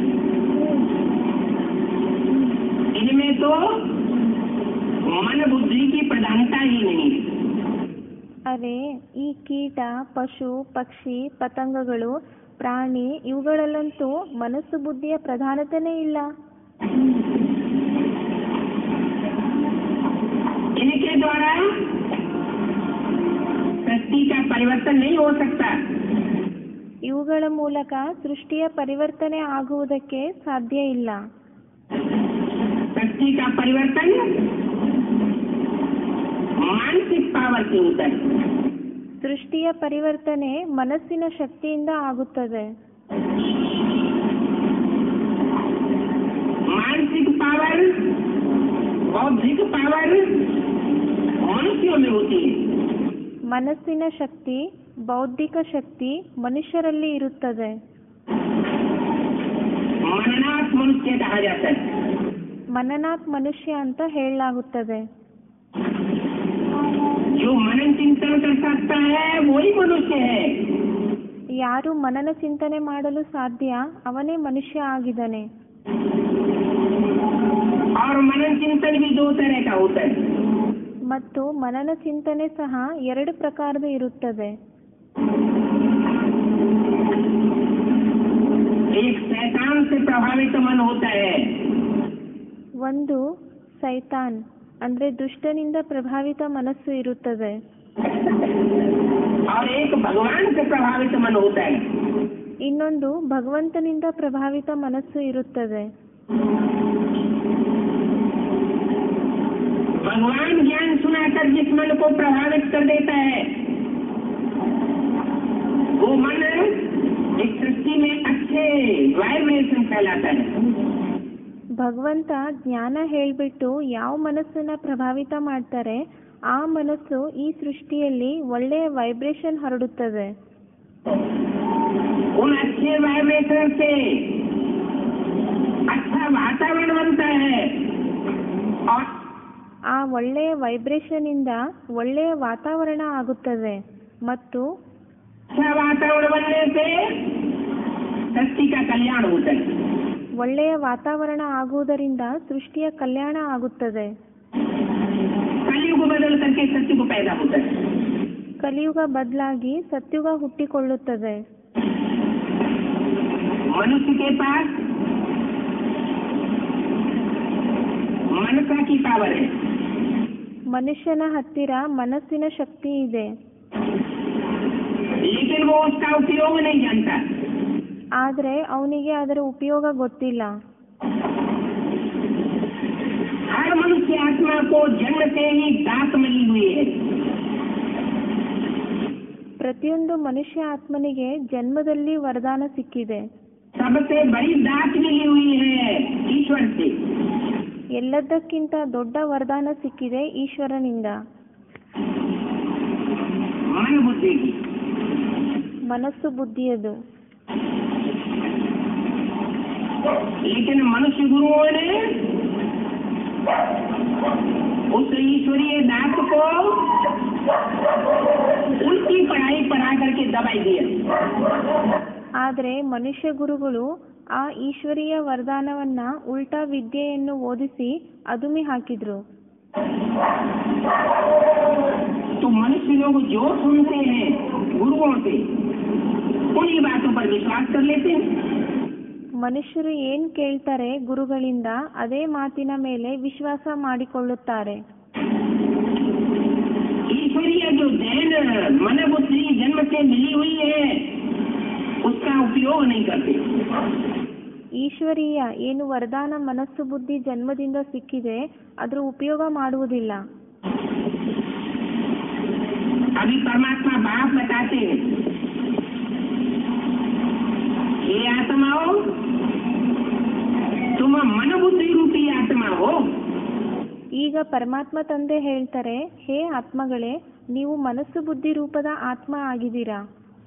इनमें तो मन बुद्धि की प्रधानता ही नहीं है ಅರೆ ಈ ಕೀಟ ಪಶು ಪಕ್ಷಿ ಪತಂಗಗಳು ಪ್ರಾಣಿ ಇವುಗಳಲ್ಲಂತೂ ಮನಸ್ಸು ಬುದ್ಧಿಯ ಪ್ರಧಾನತೆನೇ ಇಲ್ಲ इनके द्वारा सृष्टि का परिवर्तन नहीं हो सकता ಇವುಗಳ ಮೂಲಕ ಸೃಷ್ಟಿಯ ಪರಿವರ್ತನೆ ಆಗುವುದಕ್ಕೆ ಸಾಧ್ಯ ಇಲ್ಲ सृष्टि का परिवर्तन मानसिक पावर से होता है ಸೃಷ್ಟಿಯ ಪರಿವರ್ತನೆ ಮನಸ್ಸಿನ ಶಕ್ತಿಯಿಂದ ಆಗುತ್ತದೆ मानसिक पावर बौद्धिक पावर मनुष्यों में होती है ಮನಸ್ಸಿನ ಶಕ್ತಿ ಬೌದ್ಧಿಕ ಶಕ್ತಿ ಮನುಷ್ಯರಲ್ಲಿ ಇರುತ್ತದೆ मननाथ मनुष्य कहा जाता है ಮನನಾತ್ ಮನುಷ್ಯ ಅಂತ ಹೇಳಲಾಗುತ್ತದೆ जो मनन चिंतन कर सकता है वही मनुष्य है ಯಾರು ಮನನ ಚಿಂತನೆ ಮಾಡಲು ಸಾಧ್ಯ ಅವನೇ ಮನುಷ್ಯ ಆಗಿದ್ದಾನೆ और मनन चिंतन भी दो तरह का होता है ಮತ್ತು ಮನನ ಚಿಂತನೆ ಸಹ ಎರಡು ಪ್ರಕಾರದ ಇರುತ್ತದೆ एक शैतान से प्रभावित मन होता है ಒಂದು ಸೈತಾನ್ ಅಂದ್ರೆ ದುಷ್ಟನಿಂದ ಪ್ರಭಾವಿತ ಮನಸ್ಸು ಇರುತ್ತದೆ और एक भगवान से प्रभावित मन होता है ಇನ್ನೊಂದು ಭಗವಂತನಿಂದ ಪ್ರಭಾವಿತ ಮನಸ್ಸು ಇರುತ್ತದೆ भगवान ज्ञान सुनाकर जिस मन को प्रभावित कर देता है वो मन इस सृष्टि में अच्छे वाइब्रेशन फैलाता है ಭಗವಂತ ಜ್ಞಾನ ಹೇಳ್ಬಿಟ್ಟು ಯಾವ ಮನಸ್ಸನ್ನ ಪ್ರಭಾವಿತ ಮಾಡ್ತಾರೆ ಆ ಮನಸ್ಸು ಈ ಸೃಷ್ಟಿಯಲ್ಲಿ ಒಳ್ಳೆಯ ವೈಬ್ರೇಷನ್ ಹರಡುತ್ತದೆ उन अच्छे वाइब्रेशन से अच्छा वातावरण बनता है और ಆ ಒಳ್ಳೆಯ ವೈಬ್ರೇಷನ್ ಇಂದ ಒಳ್ಳೆಯ ವಾತಾವರಣ ಆಗುತ್ತದೆ ಮತ್ತು अच्छा वातावरण बनने से सृष्टि का कल्याण होता है ಒಳ್ಳೆಯ ವಾತಾವರಣ ಆಗುವುದರಿಂದ ಸೃಷ್ಟಿಯ ಕಲ್ಯಾಣ ಆಗುತ್ತದೆ कलयुग बदल करके सत्युग पैदा होता है ಕಲಿಯುಗ ಬದಲಾಗಿ ಸತ್ಯುಗ ಹುಟ್ಟಿಕೊಳ್ಳುತ್ತದೆ मनुष्य के पास मनसा की पावर है ಮನುಷ್ಯನ ಹತ್ತಿರ ಮನಸ್ಸಿನ ಶಕ್ತಿ ಇದೆ लेकिन वो उसका उपयोग नहीं जानता ಆದರೆ ಅವನಿಗೆ ಅದರ ಉಪಯೋಗ ಗೊತ್ತಿಲ್ಲ हर मनुष्य आत्मा को जन्म से ही दांत मिली हुई है ಪ್ರತಿಯೊಂದು ಮನುಷ್ಯ ಆತ್ಮನಿಗೆ ಜನ್ಮದಲ್ಲಿ ವರದಾನ ಸಿಕ್ಕಿದೆ सबसे बड़ी दांत मिली हुई है ईश्वर से ಎಲ್ಲದಕ್ಕಿಂತ ದೊಡ್ಡ ವರದಾನ ಸಿಕ್ಕಿದೆ ಈಶ್ವರನಿಂದ मन बुद्धि की ಮನಸ್ಸು ಬುದ್ಧಿಯದು लेकिन मनुष्य गुरुओं ने उस ईश्वरीय दांत को उल्टी पढ़ाई पढ़ा करके दबाई दिया ಆದರೆ मनुष्य ಗುರುಗಳು ಆ ಈಶ್ವರೀಯ ವರದಾನವನ್ನ ಉಲ್ಟಾ ವಿದ್ಯೆಯನ್ನು ಓದಿಸಿ ಅದುಮಿ ಹಾಕಿದ್ರು तो मनुष्य लोग जो सुनते हैं गुरुओं से उन्हीं बातों पर विश्वास कर लेते हैं ಮನುಷ್ಯರು ಏನ್ ಕೇಳ್ತಾರೆ ಗುರುಗಳಿಂದ ಅದೇ ಮಾತಿನ ಮೇಲೆ ವಿಶ್ವಾಸ ಮಾಡಿಕೊಳ್ಳುತ್ತಾರೆ ईश्वरीय जो देन मन बुद्धि जन्म से मिली हुई है उसका उपयोग नहीं करते ಈಶ್ವರೀಯ ಏನು ವರದಾನ ಮನಸ್ಸು ಬುದ್ಧಿ ಜನ್ಮದಿಂದ ಸಿಕ್ಕಿದೆ ಅದರ ಉಪಯೋಗ ಮಾಡುವುದಿಲ್ಲ अभी परमात्मा बाप बताते हैं ये आत्माओं तुम मन बुद्धि रूपी आत्मा हो ಈಗ ಪರಮಾತ್ಮ ತಂದೆ ಹೇಳ್ತಾರೆ ಹೇ ಆತ್ಮಗಳೇ ನೀವು ಮನಸ್ಸು ಬುದ್ಧಿ ರೂಪದ ಆತ್ಮ ಆಗಿದ್ದೀರಾ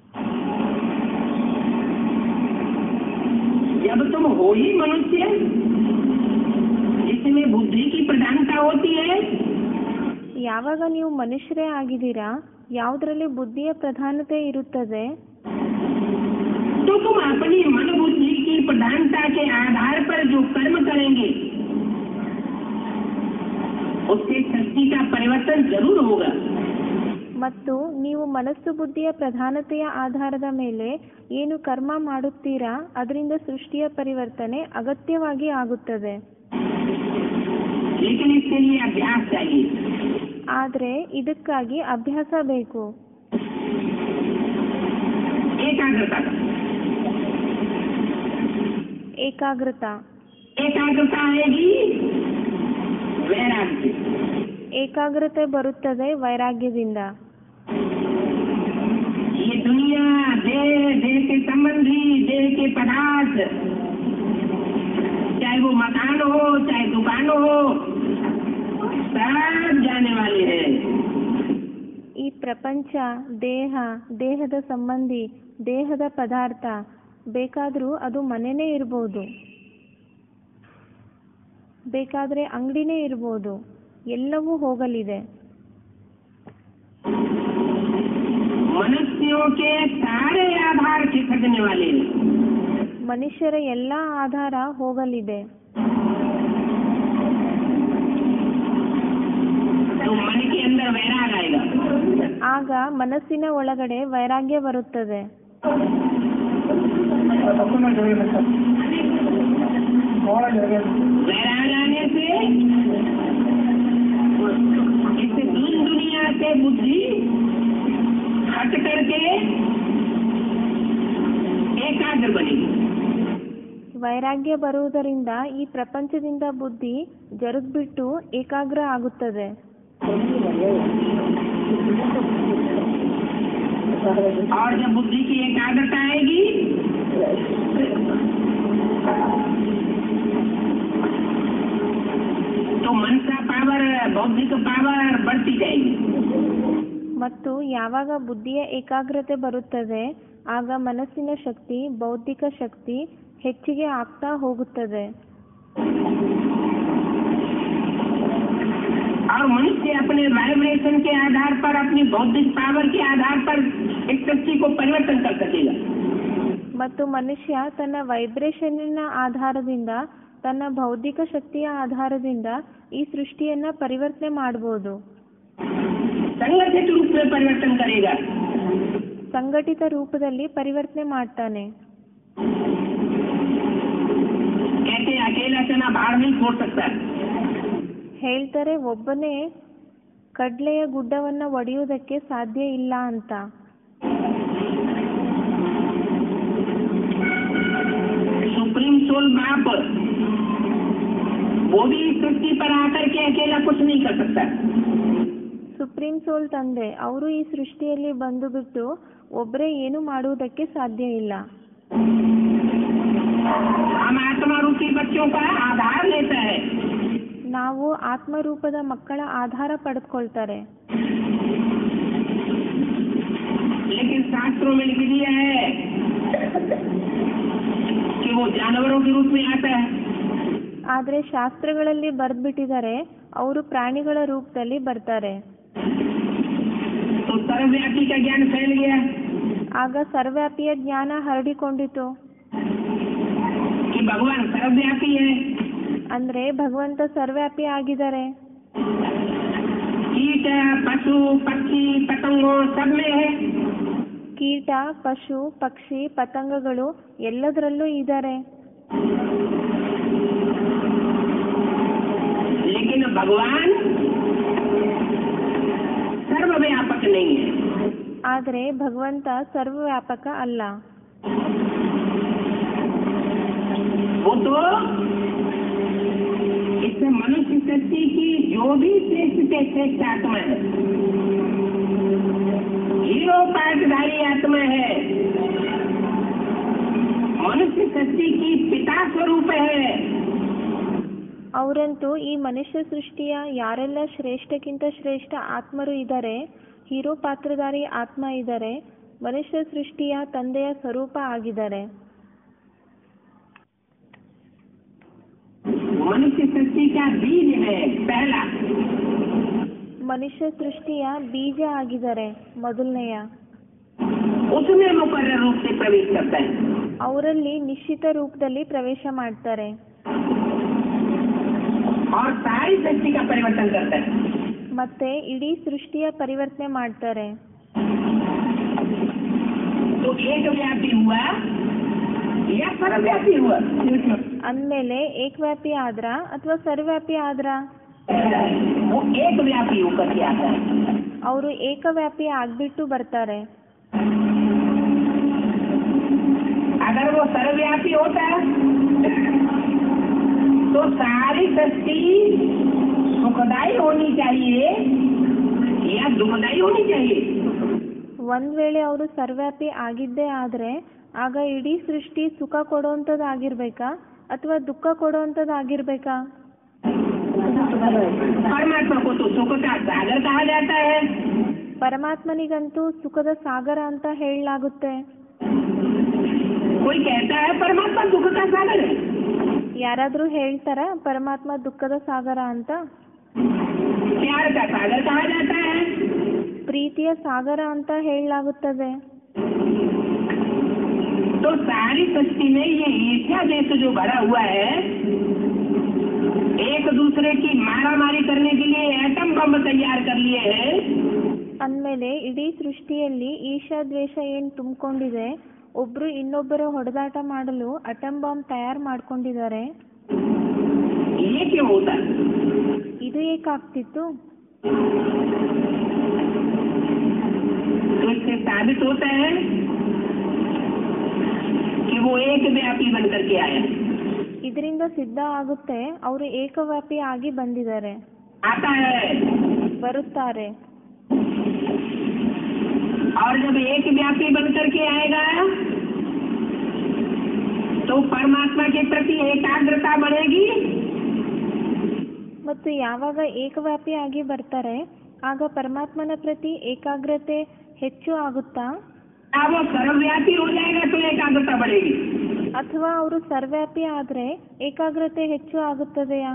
जब तुम हो ही मनुष्य जिसमें बुद्धि की प्रधानता होती है ಯಾವಾಗ ನೀವು ಮನುಷ್ಯರೇ ಆಗಿದ್ದೀರಾ ಯಾವುದರಲ್ಲಿ ಬುದ್ಧಿಯ ಪ್ರಧಾನತೆ ಇರುತ್ತದೆ तो तुम अपनी मन बुद्धि की प्रधानता के आधार पर जो कर्म करेंगे उससे सृष्टि का परिवर्तन जरूर होगा ಮತ್ತು ನೀವು ಮನಸ್ಸು ಬುದ್ಧಿಯ ಪ್ರಧಾನತೆಯ ಆಧಾರದ ಮೇಲೆ ಏನು ಕರ್ಮ ಮಾಡುತ್ತೀರಾ ಅದರಿಂದ ಸೃಷ್ಟಿಯ ಪರಿವರ್ತನೆ ಅಗತ್ಯವಾಗಿ ಆಗುತ್ತದೆ लेकिन इसके लिए अभ्यास चाहिए ಆದರೆ ಇದಕ್ಕಾಗಿ ಅಭ್ಯಾಸ ಬೇಕು एकाग्रता का ಏಕಾಗ್ರತ एकाग्रता आएगी वैराग्य से ಏಕಾಗ್ರತೆ ಬರುತ್ತದೆ ವೈರಾಗ್ಯದಿಂದ ये दुनिया देह देह के संबंधी देह के पदार्थ चाहे वो मकान हो चाहे दुकान हो सब जाने वाले हैं ಈ ಪ್ರಪಂಚ ದೇಹ ದೇಹದ ಸಂಬಂಧಿ ದೇಹದ ಪದಾರ್ಥ ಬೇಕಾದರೂ ಅದು ಮನೆನೇ ಇರ್ಬೋದು ಬೇಕಾದರೆ ಅಂಗಡಿನೇ ಇರ್ಬೋದು ಎಲ್ಲವೂ ಹೋಗಲಿದೆ मनुष्यों के सारे आधार खिसकने वाले हैं ಮನುಷ್ಯರ ಎಲ್ಲ ಆಧಾರ ಹೋಗಲಿದೆ तो मन के अंदर वैराग आएगा ಆಗ ಮನಸ್ಸಿನ ಒಳಗಡೆ ವೈರಾಗ್ಯ ಬರುತ್ತದೆ वैराग आने से इस दीन दुनिया से बुद्धि हट करके एकाग्र बनेगी ವೈರಾಗ್ಯ ಬರುವುದರಿಂದ ಈ ಪ್ರಪಂಚದಿಂದ ಬುದ್ಧಿ ಜರುಗ್ಬಿಟ್ಟು ಏಕಾಗ್ರ ಆಗುತ್ತದೆ और जब बुद्धि की एकाग्रता आएगी तो मन का पावर बौद्धिक पावर बढ़ती जाएगी ಮತ್ತು ಯಾವಾಗ ಬುದ್ಧಿಯ ಏಕಾಗ್ರತೆ ಬರುತ್ತದೆ ಆಗ ಮನಸ್ಸಿನ ಶಕ್ತಿ ಬೌದ್ಧಿಕ ಶಕ್ತಿ ಹೆಚ್ಚಿಗೆ ಆಗ್ತಾ ಹೋಗುತ್ತದೆ और मनुष्य अपने वाइब्रेशन के आधार पर अपनी बौद्धिक पावर के आधार पर इस शक्ति को परिवर्तन कर सकेगा ಮತ್ತು ಮನುಷ್ಯ ತನ್ನ ವೈಬ್ರೇಷನ್ನಿನ ಆಧಾರದಿಂದ ತನ್ನ ಬೌದ್ಧಿಕ ಶಕ್ತಿಯ ಆಧಾರದಿಂದ ಈ ಸೃಷ್ಟಿಯನ್ನ ಪರಿವರ್ತನೆ ಮಾಡಬಹುದು संगठित रूप में परिवर्तन करेगा ಸಂಘಟಿತ ರೂಪದಲ್ಲಿ ಪರಿವರ್ತನೆ ಮಾಡ್ತಾನೆ कहते हैं, अकेला चना बाहर नहीं छोड़ सकता ಹೇಳ್ತಾರೆ ಒಬ್ಬನೇ ಕಡ್ಲೆಯ ಗುಡ್ಡವನ್ನ ಒಡೆಯುವುದಕ್ಕೆ ಸಾಧ್ಯ ಇಲ್ಲ ಅಂತ सुप्रीम सोल बाप वो भी इस सृष्टि पर आकर के अकेला कुछ नहीं कर सकता ಸುಪ್ರೀಂ ಸೋಲ್ ತಂದೆ ಅವರು ಈ ಸೃಷ್ಟಿಯಲ್ಲಿ ಬಂದು ಬಿಟ್ಟು ಒಬ್ಬರೇ ಏನು ಮಾಡುವುದಕ್ಕೆ ಸಾಧ್ಯ ಇಲ್ಲ हम आत्मा रूपी बच्चों का आधार लेता है ನಾವು ಆತ್ಮರೂಪದ ಮಕ್ಕಳ ಆಧಾರ ಪಡೆದುಕೊಳ್ತಾರೆ लेकिन शास्त्रों में लिख दिया है कि वो जानवरों के रूप में आता है ಆದರೆ ಶಾಸ್ತ್ರಗಳಲ್ಲಿ ಬರೆದ್ಬಿಟ್ಟಿದ್ದಾರೆ ಅವರು ಪ್ರಾಣಿಗಳ ರೂಪದಲ್ಲಿ ಬರ್ತಾರೆ तो सर्वव्यापी का ज्ञान फैल गया ಆಗ ಸರ್ವ್ಯಾಪಿಯ ಜ್ಞಾನ ಹರಡಿಕೊಂಡಿತು कि भगवान सर्वव्यापी है ಅಂದ್ರೆ ಭಗವಂತ ಸರ್ವ್ಯಾಪಿ ಆಗಿದ್ದಾರೆ कीट पशु पक्षी पतंगों सब में है ಕೀಟ ಪಶು ಪಕ್ಷಿ ಪತಂಗಗಳು ಎಲ್ಲದರಲ್ಲೂ ಇದ್ದಾರೆ लेकिन भगवान सर्वव्यापक नहीं है ಆದರೆ ಭಗವಂತ ಸರ್ವವ್ಯಾಪಕ ಅಲ್ಲ वो तो इससे मनुष्य सृष्टि की जो भी श्रेष्ठ से श्रेष्ठ आत्मा है हीरो पाठधारी आत्मा है मनुष्य सृष्टि की पिता स्वरूप है ಅವರಂತೂ ಈ ಮನುಷ್ಯ ಸೃಷ್ಟಿಯ ಯಾರೆಲ್ಲ ಶ್ರೇಷ್ಠಕ್ಕಿಂತ ಶ್ರೇಷ್ಠ ಆತ್ಮರು ಇದ್ದಾರೆ ಹೀರೋ ಪಾತ್ರಧಾರಿ ಆತ್ಮ ಇದ್ದಾರೆ ಮನುಷ್ಯ ಸೃಷ್ಟಿಯ ತಂದೆಯ ಸ್ವರೂಪ ಆಗಿದ್ದಾರೆ मनुष्य सृष्टि का बीज है पहला ಮನುಷ್ಯ ಸೃಷ್ಟಿಯ ಬೀಜ ಆಗಿದ್ದಾರೆ ಮೊದಲನೆಯ उसमें मुकर्र रूप से प्रवेश करता है ಅವರಲ್ಲಿ ನಿಶ್ಚಿತ ರೂಪದಲ್ಲಿ ಪ್ರವೇಶ ಮಾಡ್ತಾರೆ और सारी सृष्टि का परिवर्तन करता है ಮತ್ತೆ ಇಡೀ ಸೃಷ್ಟಿಯ ಪರಿವರ್ತನೆ ಮಾಡ್ತಾರೆ तो एक व्यापी हुआ या सर्वव्यापी हुआ ಅಂದಮೇಲೆ ಏಕವ್ಯಾಪಿ ಆದ್ರ ಅಥವಾ ಸರ್ವ್ಯಾಪಿ ಆದ್ರ वो एक व्यापी होकर के आता है ಅವರು ಏಕವ್ಯಾಪಿ ಆಗ್ಬಿಟ್ಟು ಬರ್ತಾರೆ अगर वो सर्वव्यापी होता तो सारी सृष्टि सुखदायी होनी चाहिए या दुखदायी होनी चाहिए ಒಂದ್ ವೇಳೆ ಅವರು ಸರ್ವ್ಯಾಪಿ ಆಗಿದ್ದೇ ಆದ್ರೆ ಆಗ ಇಡೀ ಸೃಷ್ಟಿ ಸುಖ ಕೊಡುವಂಥದ್ದು ಆಗಿರ್ಬೇಕಾ ಅಥವಾ ದುಃಖ ಕೊಡುವಂಥದ್ದು ಆಗಿರ್ಬೇಕಾ परमात्मा को तो सुख का सागर कहा जाता है ಪರಮಾತ್ಮನಿಗಂತೂ ಸುಖದ ಸಾಗರ ಅಂತ ಹೇಳಲಾಗುತ್ತೆ कोई कहता है परमात्मा सुख का सागर है ಯಾರಾದ್ರೂ ಹೇಳ್ತಾರ ಪರಮಾತ್ಮ ದುಃಖದ ಸಾಗರ ಅಂತ प्यार का सागर कहा जाता है ಪ್ರೀತಿಯ ಸಾಗರ ಅಂತ ಹೇಳಲಾಗುತ್ತದೆ तो सारी सृष्टि में ये ईर्ष्या देश जो भरा हुआ है एक दूसरे की मारा मारी करने के लिए एटम बम तैयार कर लिए हैं ಅಂದಮೇಲೆ ಇಡೀ ಸೃಷ್ಟಿಯಲ್ಲಿ ಈಶಾ ದ್ವೇಷ ಏನ್ ತುಂಬಿಕೊಂಡಿದೆ ಒಬ್ರು ಇನ್ನೊಬ್ಬರ ಹೊಡೆದಾಟ ಮಾಡಲು ಅಟಮ್ ಬಾಂಬ್ ತಯಾರು ಮಾಡ್ಕೊಂಡಿದ್ದಾರೆ ये क्यों होता है ಇದು ಏಕಾಗ್ತಿತ್ತು तो इससे साबित होता है कि वो एक व्यापी बन करके आया ಇದರಿಂದ ಸಿದ್ಧ ಆಗುತ್ತೆ ಅವರು ಏಕವ್ಯಾಪಿ ಆಗಿ ಬಂದಿದ್ದಾರೆ आता है ಬರುತ್ತಾರೆ और जब एक व्यापी बन करके आएगा तो परमात्मा के प्रति एकाग्रता बढ़ेगी ಮತ್ತು ಯಾವಾಗ ಏಕವ್ಯಾಪಿ ಆಗಿ ಬರ್ತಾರೆ ಆಗ ಪರಮಾತ್ಮನ ಪ್ರತಿ ಏಕಾಗ್ರತೆ ಹೆಚ್ಚು ಆಗುತ್ತಾ अब वो सर्वव्यापी हो जाएगा तो एकाग्रता बढ़ेगी ಅಥವಾ ಅವರು ಸರ್ವ್ಯಾಪಿ ಆದ್ರೆ ಏಕಾಗ್ರತೆ ಹೆಚ್ಚು ಆಗುತ್ತದೆಯಾ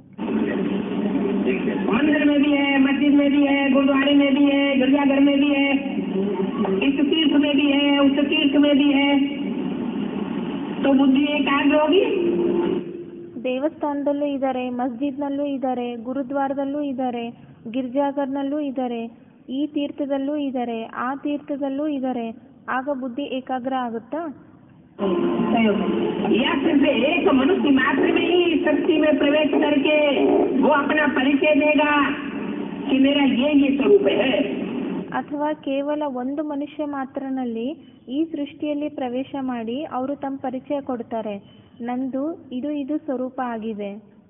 मंदिर में भी है मस्जिद में भी है गुरुद्वारे में भी है गिरजाघर में भी है इस तीर्थ में भी है उस तीर्थ में भी है तो बुद्धि एकाग्र होगी ದೇವಸ್ಥಾನದಲ್ಲೂ ಇದ್ದಾರೆ ಮಸ್ಜಿದ್ನಲ್ಲೂ ಇದ್ದಾರೆ ಗುರುದ್ವಾರದಲ್ಲೂ ಇದ್ದಾರೆ ಗಿರ್ಜಾಘರ್ನಲ್ಲೂ ಇದ್ದಾರೆ ಈ ತೀರ್ಥದಲ್ಲೂ ಇದ್ದಾರೆ ಆ ತೀರ್ಥದಲ್ಲೂ ಇದ್ದಾರೆ ಆಗ ಬುದ್ಧಿ ಏಕಾಗ್ರ ಆಗುತ್ತಾ या सिर्फ एक मनुष्य मात्र में ही शक्ति में प्रवेश करके वो अपना परिचय देगा कि मेरा ये ये स्वरूप है ಅಥವಾ ಕೇವಲ ಒಂದು ಮನುಷ್ಯ ಮಾತ್ರನಲ್ಲಿ ಈ ಸೃಷ್ಟಿಯಲ್ಲಿ ಪ್ರವೇಶ ಮಾಡಿ ಅವರು ತಮ್ಮ ಪರಿಚಯ ಕೊಡ್ತಾರೆ ನಂದು ಇದು ಇದು ಸ್ವರೂಪ ಆಗಿದೆ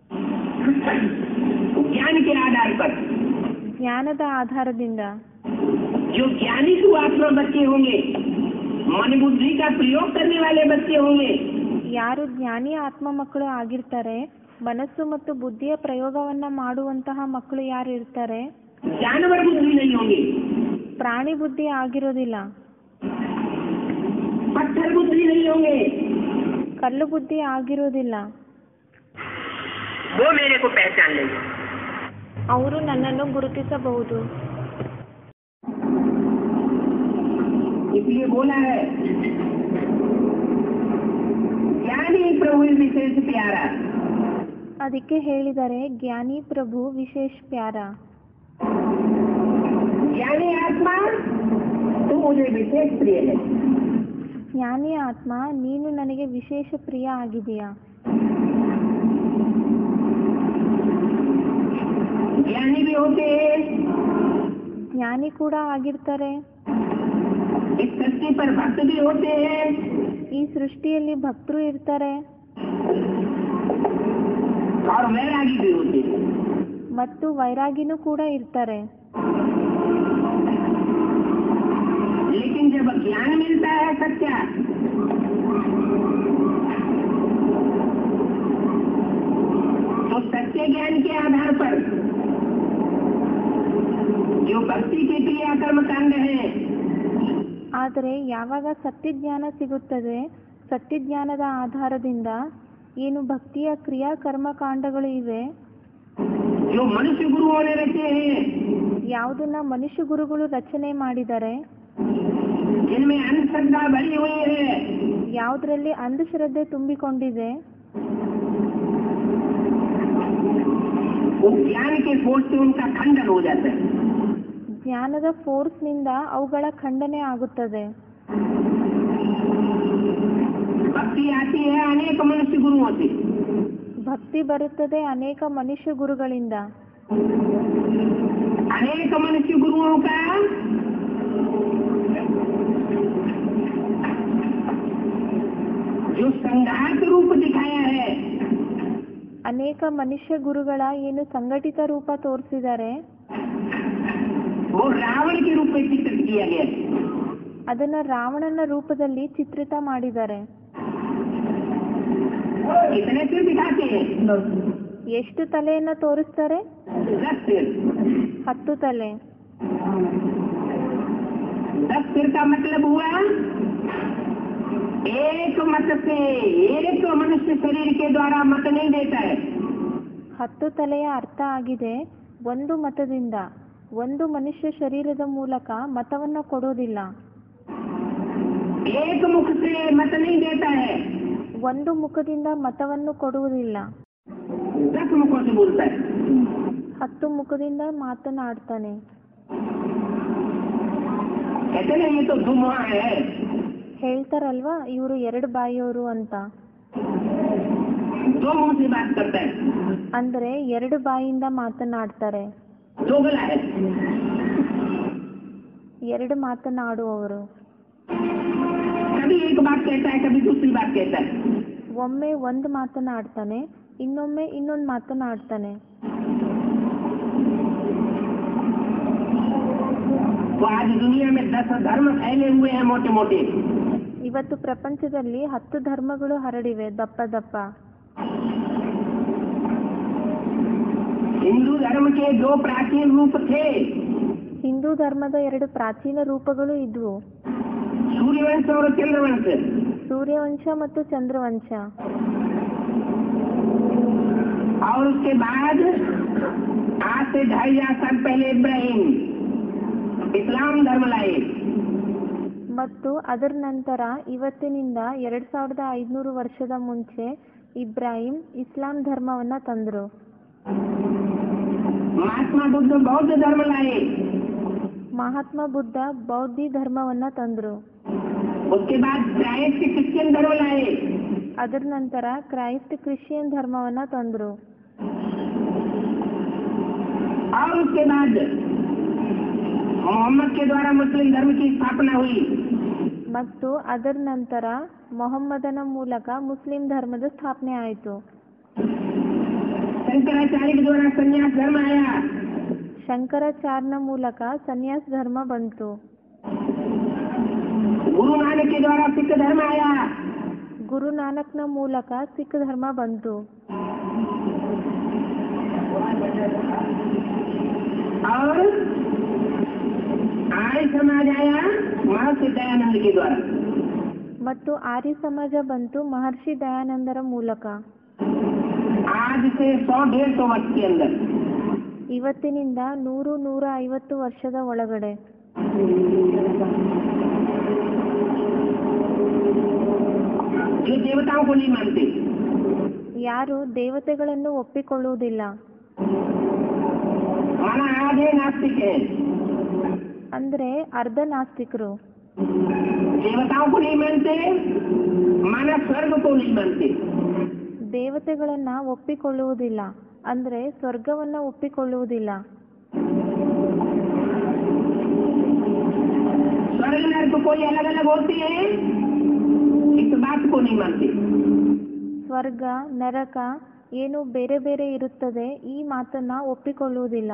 ज्ञान के आधार पर ಜ್ಞಾನದ ಆಧಾರದಿಂದ जो ज्ञानी सुआत्मा बच्चे होंगे मन बुद्धि का प्रयोग करने वाले बच्चे होंगे ಯಾರು ಜ್ಞಾನಿ ಆತ್ಮ ಮಕ್ಕಳು ಆಗಿರ್ತಾರೆ ಮನಸ್ಸು ಮತ್ತು ಬುದ್ಧಿಯ ಪ್ರಯೋಗವನ್ನ ಮಾಡುವಂತಹ ಮಕ್ಕಳು ಯಾರು ಇರ್ತಾರೆ जानवर बुद्धि नहीं होंगे ಪ್ರಾಣಿ ಬುದ್ಧಿ ಆಗಿರೋದಿಲ್ಲ पत्थर बुद्धि नहीं होंगे ಕಲ್ಲು ಬುದ್ಧಿ ಆಗಿರೋದಿಲ್ಲ वो मेरे को पहचान लेंगे ಅವರು ನನ್ನನ್ನು ಗುರುತಿಸಬಹುದು इसलिए बोला है ज्ञानी प्रभु विशेष प्यारा ಅದಕ್ಕೆ ಹೇಳಿದರೆ ಜ್ಞಾನಿ ಪ್ರಭು ವಿಶೇಷ ಪ್ಯಾರ ज्ञानी आत्मा तू मुझे विशेष प्रिय है ಜ್ಞಾನಿ ಆತ್ಮ ನೀನು ನನಗೆ ವಿಶೇಷ ಪ್ರಿಯ ಆಗಿದೆಯಾ ज्ञानी भी होते हैं ಜ್ಞಾನಿ ಕೂಡ ಆಗಿರ್ತಾರೆ इस सृष्टि पर भक्त भी होते हैं ಈ ಸೃಷ್ಟಿಯಲ್ಲಿ ಭಕ್ತರು ಇರ್ತಾರೆ और वैरागी भी होते हैं ಮತ್ತು ವೈರಾಗಿನೂ ಕೂಡ ಇರ್ತಾರೆ लेकिन जब ज्ञान मिलता है सच्चा तो सच्चे ज्ञान के आधार पर जो भक्ति के क्रियाकर्म कांड है ಆದರೆ ಯಾವಾಗ ಸತ್ಯಜ್ಞಾನ ಸಿಗುತ್ತದೆ ಸತ್ಯಜ್ಞಾನದ ಆಧಾರದಿಂದ ಏನು ಭಕ್ತಿಯ ಕ್ರಿಯಾ ಕರ್ಮಕಾಂಡಗಳು ಇವೆ जो मनुष्य गुरुओं ने रचे हैं ಯಾವುದನ್ನ ಮನುಷ್ಯ ಗುರುಗಳು ರಚನೆ ಮಾಡಿದ್ದಾರೆ जिनमें अंधश्रद्धा भरी हुई है ಯಾವುದರಲ್ಲಿ ಅಂಧಶ್ರದ್ಧೆ ತುಂಬಿಕೊಂಡಿದೆ वो ज्ञान के फोर्स से उनका खंडन हो जाता है ಜ್ಞಾನದ ಫೋರ್ಸ್ನಿಂದ ಅವುಗಳ ಖಂಡನೆ ಆಗುತ್ತದೆ भक्ति आती है अनेक मनुष्य गुरुओं से ಭಕ್ತಿ ಬರುತ್ತದೆ ಅನೇಕ ಮನುಷ್ಯ ಗುರುಗಳಿಂದ अनेक मनुष्य गुरुओं का जो संघात रूप दिखाया है ಅನೇಕ ಮನುಷ್ಯ ಗುರುಗಳ ಏನು ಸಂಘಟಿತ ರೂಪ ತೋರಿಸಿದ್ದಾರೆ वो रावण के रूप में चित्रित किया गया है ಅದನ್ನ ರಾವಣನ ರೂಪದಲ್ಲಿ ಚಿತ್ರಿತ ಮಾಡಿದ್ದಾರೆ कितने सिर दिखाते हैं ಎಷ್ಟು ತಲೆಯನ್ನ ತೋರಿಸ್ತಾರೆ दस सिर ಹತ್ತು ತಲೆ दस सिर का मतलब हुआ एक मत से एक मनुष्य शरीर के द्वारा मत नहीं देता है ಹತ್ತು ತಲೆಯ ಅರ್ಥ ಆಗಿದೆ ಒಂದು ಮತದಿಂದ ಒಂದು ಮನುಷ್ಯ ಶರೀರದ ಮೂಲಕ ಮತವನ್ನ ಕೊಡೋದಿಲ್ಲ एक मुख से मत नहीं देता है ಒಂದು ಮುಖದಿಂದ ಮತವನ್ನು ಕೊಡುವುದಿಲ್ಲ दस मुखों से बोलता है ಹತ್ತು ಮುಖದಿಂದ ಮಾತನಾಡ್ತಾನೆ कहते ना ये तो धुआं है ಹೇಳ್ತಾರಲ್ವಾ ಇವರು ಎರಡು ಬಾಯಿಯವರು ಅಂತ दो मुंह से बात करता है ಅಂದ್ರೆ ಎರಡು ಬಾಯಿಯಿಂದ ಮಾತನಾಡ್ತಾರೆ दोगला है ಎರಡು ಮಾತನಾಡುವವರು कभी एक बात कहता है कभी दूसरी बात कहता है ಒಮ್ಮೆ ಒಂದು ಮಾತನಾಡ್ತಾನೆ ಇನ್ನೊಮ್ಮೆ ಇನ್ನೊಂದು ಮಾತನಾಡ್ತಾನೆ तो आज दुनिया में दस धर्म फैले हुए हैं मोटे मोटे ಇವತ್ತು ಪ್ರಪಂಚದಲ್ಲಿ ಹತ್ತು ಧರ್ಮಗಳು ಹರಡಿವೆ ದಪ್ಪ ದಪ್ಪ हिंदू धर्म के दो प्राचीन रूप थे ಹಿಂದೂ ಧರ್ಮದ ಎರಡು ಪ್ರಾಚೀನ ರೂಪಗಳು ಇದ್ವು सूर्यवंश और चंद्रवंश ಸೂರ್ಯವಂಶ ಮತ್ತು ಚಂದ್ರವಂಶ और उसके बाद आज से ढाई हजार साल पहले इब्राहिम इस्लाम धर्म लाए ಮತ್ತು ಅದರ ನಂತರ ಇವತ್ತಿನಿಂದ ಎರಡ್ ಸಾವಿರದ ಐದುನೂರು ವರ್ಷದ ಮುಂಚೆ ಇಬ್ರಾಹಿಂ ಇಸ್ಲಾಂ ಧರ್ಮವನ್ನ ತಂದ್ರು महात्मा बुद्ध बौद्ध धर्म लाए ಮಹಾತ್ಮ ಬುದ್ಧ ಬೌದ್ಧಿ ಧರ್ಮವನ್ನ ತಂದ್ರು उसके बाद क्राइस्ट क्रिश्चियन धर्म लाए ಅದರ ನಂತರ ಕ್ರೈಸ್ಟ್ ಕ್ರಿಶ್ಚಿಯನ್ ಧರ್ಮವನ್ನ ತಂದ್ರು और उसके बाद मोहम्मद के द्वारा मुस्लिम धर्म की स्थापना हुई ಮತ್ತು ಅದರ ನಂತರ ಮೊಹಮ್ಮದನ ಮೂಲಕ ಮುಸ್ಲಿಂ ಧರ್ಮದ ಸ್ಥಾಪನೆ ಆಯಿತು शंकराचार्य के द्वारा संन्यास धर्म आया ಶಂಕರಾಚಾರ್ಯನ ಮೂಲಕ ಸನ್ಯಾಸ ಧರ್ಮ ಬಂತು गुरु नानक के द्वारा सिख धर्म आया ಗುರು ನಾನಕ್ನ ಮೂಲಕ ಸಿಖ್ ಧರ್ಮ ಬಂತು और आर्य समाज आया महर्षि दयानंद के द्वारा ಮತ್ತು ಆರ್ಯ ಸಮಾಜ ಬಂತು ಮಹರ್ಷಿ ದಯಾನಂದರ ಮೂಲಕ आज से सौ डेढ़ सौ वर्ष के अंदर ಇವತ್ತಿನಿಂದ ನೂರು ನೂರ ಐವತ್ತು ವರ್ಷದ ಒಳಗಡೆ जो देवताओं को नहीं मानते ಯಾರು ದೇವತೆಗಳನ್ನು ಒಪ್ಪಿಕೊಳ್ಳುವುದಿಲ್ಲ माना आधे नास्तिक है ಅಂದ್ರೆ ಅರ್ಧ ನಾಸ್ತಿಕರು देवताओं को नहीं मानते माना स्वर्ग को नहीं मानते ದೇವತೆಗಳನ್ನ ಒಪ್ಪಿಕೊಳ್ಳುವುದಿಲ್ಲ ಅಂದ್ರೆ ಸ್ವರ್ಗವನ್ನ ಒಪ್ಪಿಕೊಳ್ಳುವುದಿಲ್ಲ स्वर्ग नर्क कोई अलग अलग होते हैं इस बात को नहीं मानते ಸ್ವರ್ಗ ನರಕ ಏನು ಬೇರೆ ಬೇರೆ ಇರುತ್ತದೆ ಈ ಮಾತನ್ನ ಒಪ್ಪಿಕೊಳ್ಳುವುದಿಲ್ಲ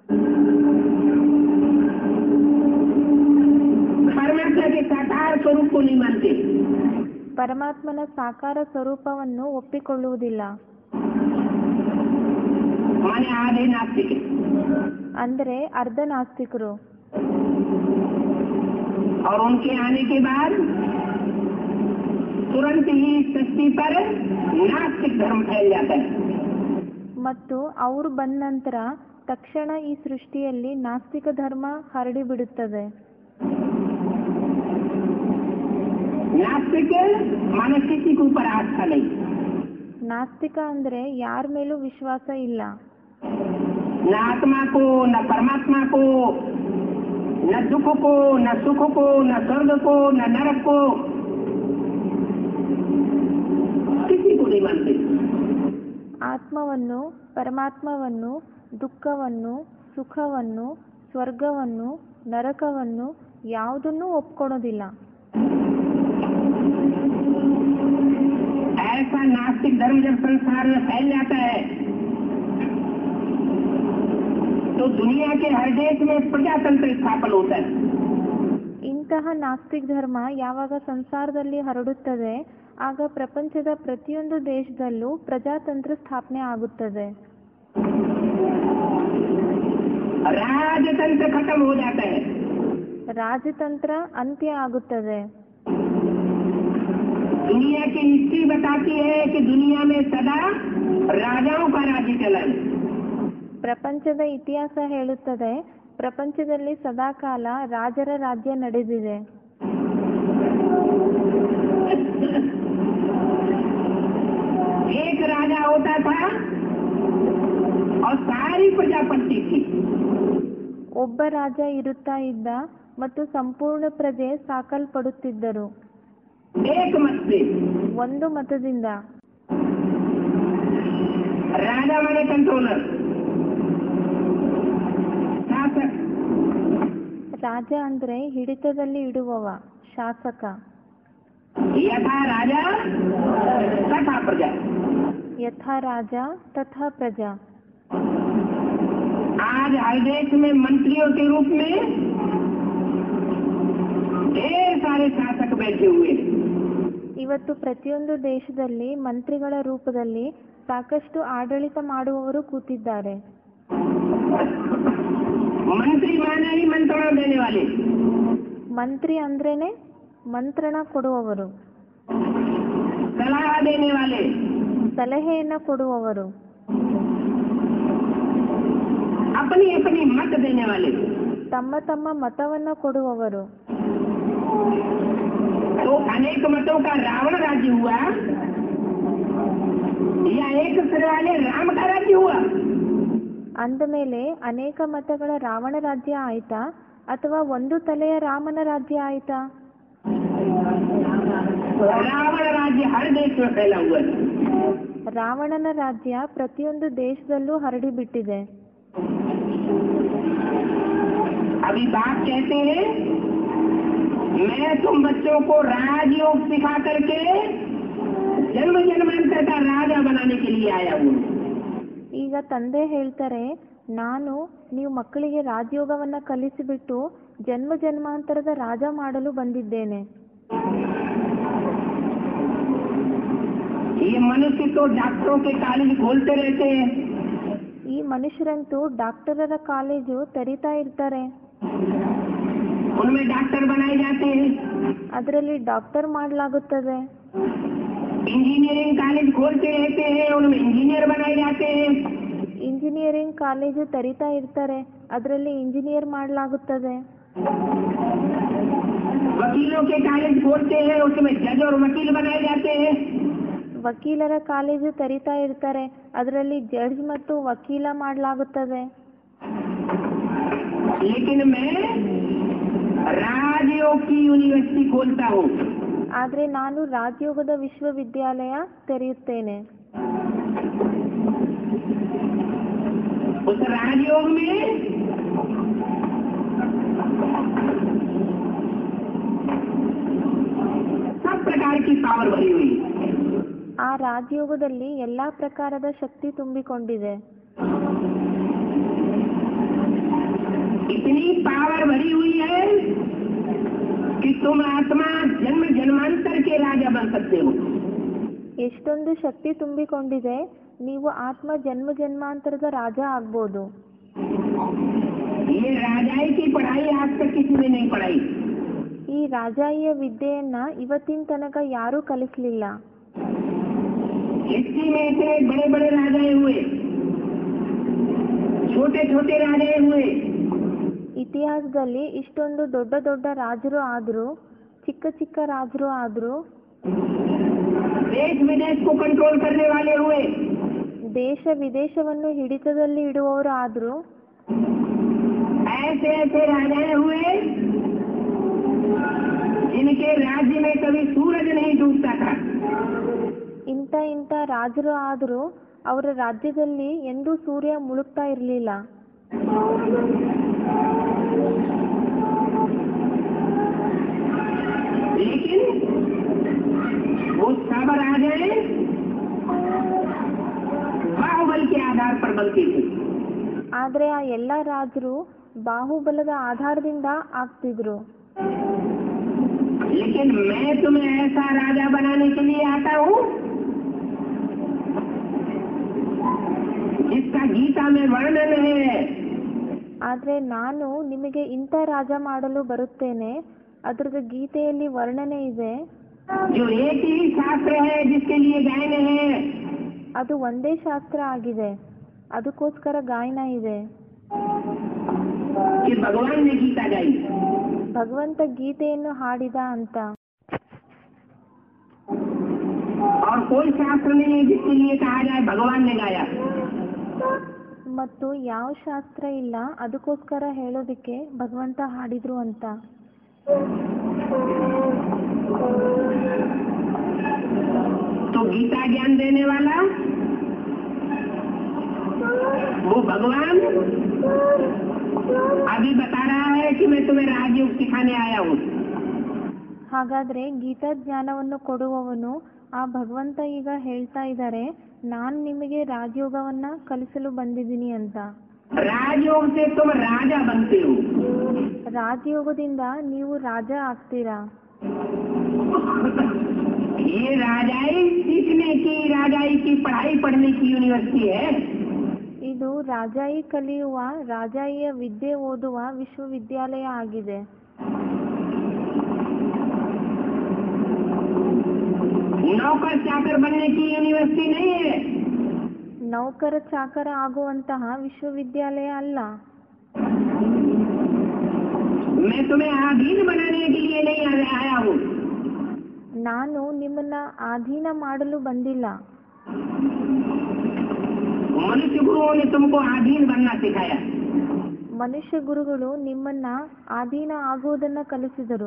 परमात्मा के साकार स्वरूप को नहीं मानते ಪರಮಾತ್ಮನ ಸಾಕಾರ ಸ್ವರೂಪವನ್ನು ಒಪ್ಪಿಕೊಳ್ಳುವುದಿಲ್ಲ माने आधे नास्तिक है ಅಂದ್ರೆ ಅರ್ಧ ನಾಸ್ತಿಕರು और उनके आने के बाद तुरंत ही सृष्टि पर नास्तिक धर्म फैल जाता है ಮತ್ತು ಅವರು ಬಂದ ನಂತರ ತಕ್ಷಣ ಈ ಸೃಷ್ಟಿಯಲ್ಲಿ ನಾಸ್ತಿಕ ಧರ್ಮ ಹರಡಿ ಬಿಡುತ್ತದೆ नास्तिक माने किसी के ऊपर आस्था नहीं ನಾಸ್ತಿಕ ಅಂದ್ರೆ ಯಾರ ಮೇಲೂ ವಿಶ್ವಾಸ ಇಲ್ಲ न आत्मा को न परमात्मा को न दुख को न सुख को न स्वर्ग को न नरक को किसी को नहीं मानते ಆತ್ಮವನ್ನು ಪರಮಾತ್ಮವನ್ನು ದುಃಖವನ್ನು ಸುಖವನ್ನು ಸ್ವರ್ಗವನ್ನು ನರಕವನ್ನು ಯಾವುದನ್ನೂ ಒಪ್ಕೊಳೋದಿಲ್ಲ ऐसा नास्तिक धर्म जब संसार में फैल जाता है तो दुनिया के हर देश में प्रजातंत्र स्थापन होता है ಇಂತಹ ನಾಸ್ತಿಕ್ ಧರ್ಮ ಯಾವಾಗ ಸಂಸಾರದಲ್ಲಿ ಹರಡುತ್ತದೆ ಆಗ ಪ್ರಪಂಚದ ಪ್ರತಿಯೊಂದು ದೇಶದಲ್ಲೂ ಪ್ರಜಾತಂತ್ರ ಸ್ಥಾಪನೆ ಆಗುತ್ತದೆ राजतंत्र खत्म हो जाता है ರಾಜತಂತ್ರ ಅಂತ್ಯ ಆಗುತ್ತದೆ दुनिया की हिस्ट्री बताती है कि दुनिया में सदा राजाओं का राज्य चला है ಪ್ರಪಂಚದ ಇತಿಹಾಸ ಹೇಳುತ್ತದೆ ಪ್ರಪಂಚದಲ್ಲಿ ಸದಾಕಾಲ ರಾಜರ ರಾಜ್ಯ ನಡೆದಿದೆ एक राजा होता था और सारी प्रजा पलती थी ಒಬ್ಬ ರಾಜ ಇರುತ್ತಾ ಇದ್ದ ಮತ್ತು ಸಂಪೂರ್ಣ ಪ್ರಜೆ ಸಾಕಲ್ಪಡುತ್ತಿದ್ದರು एक मत से ಒಂದು ಮತದಿಂದ राजा माने कंट्रोलर शासक ರಾಜ ಅಂದ್ರೆ ಹಿಡಿತದಲ್ಲಿ ಇಡುವವ ಶಾಸಕ यथा राजा तथा प्रजा ಯಥಾ ರಾಜ ತಥಾ ಪ್ರಜಾ आज हर देश में मंत्रियों के रूप में ढेर सारे शासक बैठे हुए हैं ಇವತ್ತು ಪ್ರತಿಯೊಂದು ದೇಶದಲ್ಲಿ ಮಂತ್ರಿಗಳ ರೂಪದಲ್ಲಿ ಸಾಕಷ್ಟು ಆಡಳಿತ ಮಾಡುವವರು ಕೂತಿದ್ದಾರೆ मंत्री माने ही मंत्रणा देने वाले ಮಂತ್ರಿ ಅಂದ್ರೇನೆ ಮಂತ್ರಣ ಕೊಡುವವರು सलाह देने वाले ಸಲಹೆಯನ್ನ ಕೊಡುವವರು अपनी अपनी मत देने वाले ತಮ್ಮ ತಮ್ಮ ಮತವನ್ನ ಕೊಡುವವರು तो अनेक मतों का रावण राज्य हुआ या एक सिर वाले राम का राज्य हुआ ಅಂದಮೇಲೆ ಅನೇಕ ಮತಗಳ ರಾವಣ ರಾಜ್ಯ ಆಯ್ತಾ ಅಥವಾ ಒಂದು ತಲೆಯ ರಾಮನ ರಾಜ್ಯ ಆಯ್ತಾ रावण राज्य हर देश में फैला हुआ है ರಾವಣನ ರಾಜ್ಯ ಪ್ರತಿಯೊಂದು ದೇಶದಲ್ಲೂ ಹರಡಿಬಿಟ್ಟಿದೆ अभी बाप कहते हैं मैं तुम बच्चों को राजयोग सिखा करके जन्म जन्मांतर का राजा बनाने के लिए आया हूँ ಈಗ ತಂದೆ ಹೇಳ್ತಾರೆ ನಾನು ನೀವು ಮಕ್ಕಳಿಗೆ ರಾಜಯೋಗವನ್ನ ಕಲಿಸಿಬಿಟ್ಟು ಜನ್ಮ ಜನ್ಮಾಂತರದ ರಾಜ ಮಾಡಲು ಬಂದಿದ್ದೇನೆ ये मनुष्य तो डॉक्टरों के कॉलेज खोलते रहते हैं ಈ ಮನುಷ್ಯರಂತೂ ಡಾಕ್ಟರರ ಕಾಲೇಜು ತೆರಿತಾ ಇರ್ತಾರೆ उनमें डॉक्टर बनाए जाते हैं ಅದರಲ್ಲಿ ಡಾಕ್ಟರ್ ಮಾಡಲಾಗುತ್ತದೆ इंजीनियरिंग कॉलेज खोलते रहते हैं उनमें इंजीनियर बनाए जाते हैं ಇಂಜಿನಿಯರಿಂಗ್ ಕಾಲೇಜು ತೆರಿತಾ ಇರ್ತಾರೆ ಅದರಲ್ಲಿ ಇಂಜಿನಿಯರ್ ಮಾಡಲಾಗುತ್ತದೆ वकीलों के कॉलेज खोलते हैं उसमें जज और वकील बनाए जाते हैं ವಕೀಲರ ಕಾಲೇಜು ತೆರಿತಾ ಇರ್ತಾರೆ ಅದರಲ್ಲಿ ಜಡ್ಜ್ ಮತ್ತು ವಕೀಲ ಮಾಡಲಾಗುತ್ತದೆ लेकिन मैं राजयोग की यूनिवर्सिटी खोलता हूँ ಆದರೆ ನಾನು ರಾಜಯೋಗದ ವಿಶ್ವವಿದ್ಯಾಲಯ ತೆರೆಯುತ್ತೇನೆ उस राजयोग में सब प्रकार की पावर भरी हुई है ಆ ರಾಜಯೋಗದಲ್ಲಿ ಎಲ್ಲಾ ಪ್ರಕಾರದ ಶಕ್ತಿ ತುಂಬಿಕೊಂಡಿದೆ इतनी पावर भरी हुई है कि तुम आत्मा जन्म जन्मांतर के राजा बन सकते हो ಎಷ್ಟೊಂದು ಶಕ್ತಿ ತುಂಬಿಕೊಂಡಿದೆ ನೀವು ಆತ್ಮ ಜನ್ಮ ಜನ್ಮಾಂತರದ ರಾಜ ಆಗ್ಬೋದು ये राजाई की पढ़ाई आज तक किसी ने नहीं पढ़ाई ಈ ರಾಜಾಯಿಯ ವಿದ್ಯೆಯನ್ನ ಇವತ್ತಿನ ತನಕ ಯಾರೂ ಕಲಿಸ್ಲಿಲ್ಲ हिस्ट्री में इतने बड़े बड़े राजाएं हुए छोटे छोटे राजाएं हुए ಇತಿಹಾಸದಲ್ಲಿ ಇಷ್ಟೊಂದು ದೊಡ್ಡ ದೊಡ್ಡ ರಾಜರು ಆದ್ರು ಚಿಕ್ಕ ಚಿಕ್ಕ ರಾಜರು ಆದ್ರು देश विदेश को कंट्रोल करने वाले हुए ದೇಶ ವಿದೇಶವನ್ನು ಹಿಡಿತದಲ್ಲಿ ಇಡುವವರು ಆದ್ರು ऐसे ऐसे राजाएं हुए जिनके राज्य में कभी सूरज नहीं डूबता था ಇಂಥ ಇಂಥ ರಾಜರು ಆದ್ರು ಅವರ ರಾಜ್ಯದಲ್ಲಿ ಎಂದೂ ಸೂರ್ಯ ಮುಳುಗ್ತಾ ಇರಲಿಲ್ಲ लेकिन वो सब राजाएं बनते थे ಆದರೆ ಆ ಎಲ್ಲ ರಾಜರು ಬಾಹುಬಲದ ಆಧಾರದಿಂದ ಆಗ್ತಿದ್ರು लेकिन मैं तुम्हें ऐसा राजा बनाने के लिए आता हूँ जिसका गीता में वर्णन है ಆದರೆ ನಾನು ನಿಮಗೆ ಇಂಥ ರಾಜ ಮಾಡಲು ಬರುತ್ತೇನೆ ಅದ್ರದ್ದು ಗೀತೆಯಲ್ಲಿ ವರ್ಣನೆ ಇದೆ जो एक ही शास्त्र है जिसके लिए गायन है ಅದು ಒಂದೇ ಶಾಸ್ತ್ರ ಆಗಿದೆ ಅದಕ್ಕೋಸ್ಕರ ಗಾಯನ ಇದೆ कि भगवान ने गीता गाई ಭಗವಂತ ಗೀತೆಯನ್ನು ಹಾಡಿದ ಅಂತ और कोई शास्त्र नहीं है जिसके लिए कहा जाए भगवान ने गाया ಮತ್ತು ಯಾವ ಶಾಸ್ತ್ರ ಇಲ್ಲ ಅದಕ್ಕೋಸ್ಕರ ಹೇಳೋದಕ್ಕೆ ಭಗವಂತ ಹಾಡಿದ್ರು ಅಂತ तो गीता ज्ञान देने वाला वो भगवान अभी बता रहा है कि मैं तुम्हें राजयोग सिखाने आया हूँ ಹಾಗಾದ್ರೆ ಗೀತಾ ಜ್ಞಾನವನ್ನು ಕೊಡುವವನು ಆ ಭಗವಂತ ಈಗ ಹೇಳ್ತಾ ಇದ್ದಾರೆ ನಾನು ನಿಮಗೆ ರಾಜಯೋಗವನ್ನ ಕಲಿಸಲು ಬಂದಿದ್ದೀನಿ ಅಂತ राजयोग से तुम राजा बनते हो ರಾಜಯೋಗದಿಂದ ನೀವು ರಾಜ ಆಗ್ತೀರಾ ये राजाई सीखने की राजाई की पढ़ाई पढ़ने की यूनिवर्सिटी है ಇದು ರಾಜಾಯಿ ಕಲಿಯುವ ರಾಜಾಯಿಯ ವಿದ್ಯೆ ಓದುವ ವಿಶ್ವವಿದ್ಯಾಲಯ ಆಗಿದೆ नौकर चाकर बनने की यूनिवर्सिटी नहीं है ನೌಕರ ಚಾಕರ ಆಗುವಂತಹ ವಿಶ್ವವಿದ್ಯಾಲಯ ಅಲ್ಲ मैं तुम्हें आधीन बनाने के लिए नहीं आ- आया हूँ ನಾನು ನಿಮ್ಮನ್ನ ಅಧೀನ ಮಾಡಲು ಬಂದಿಲ್ಲ मनुष्य गुरुओं ने तुमको आधीन बनना सिखाया ಮನುಷ್ಯ ಗುರುಗಳು ನಿಮ್ಮನ್ನ ಅಧೀನ ಆಗುವುದನ್ನ ಕಲಿಸಿದರು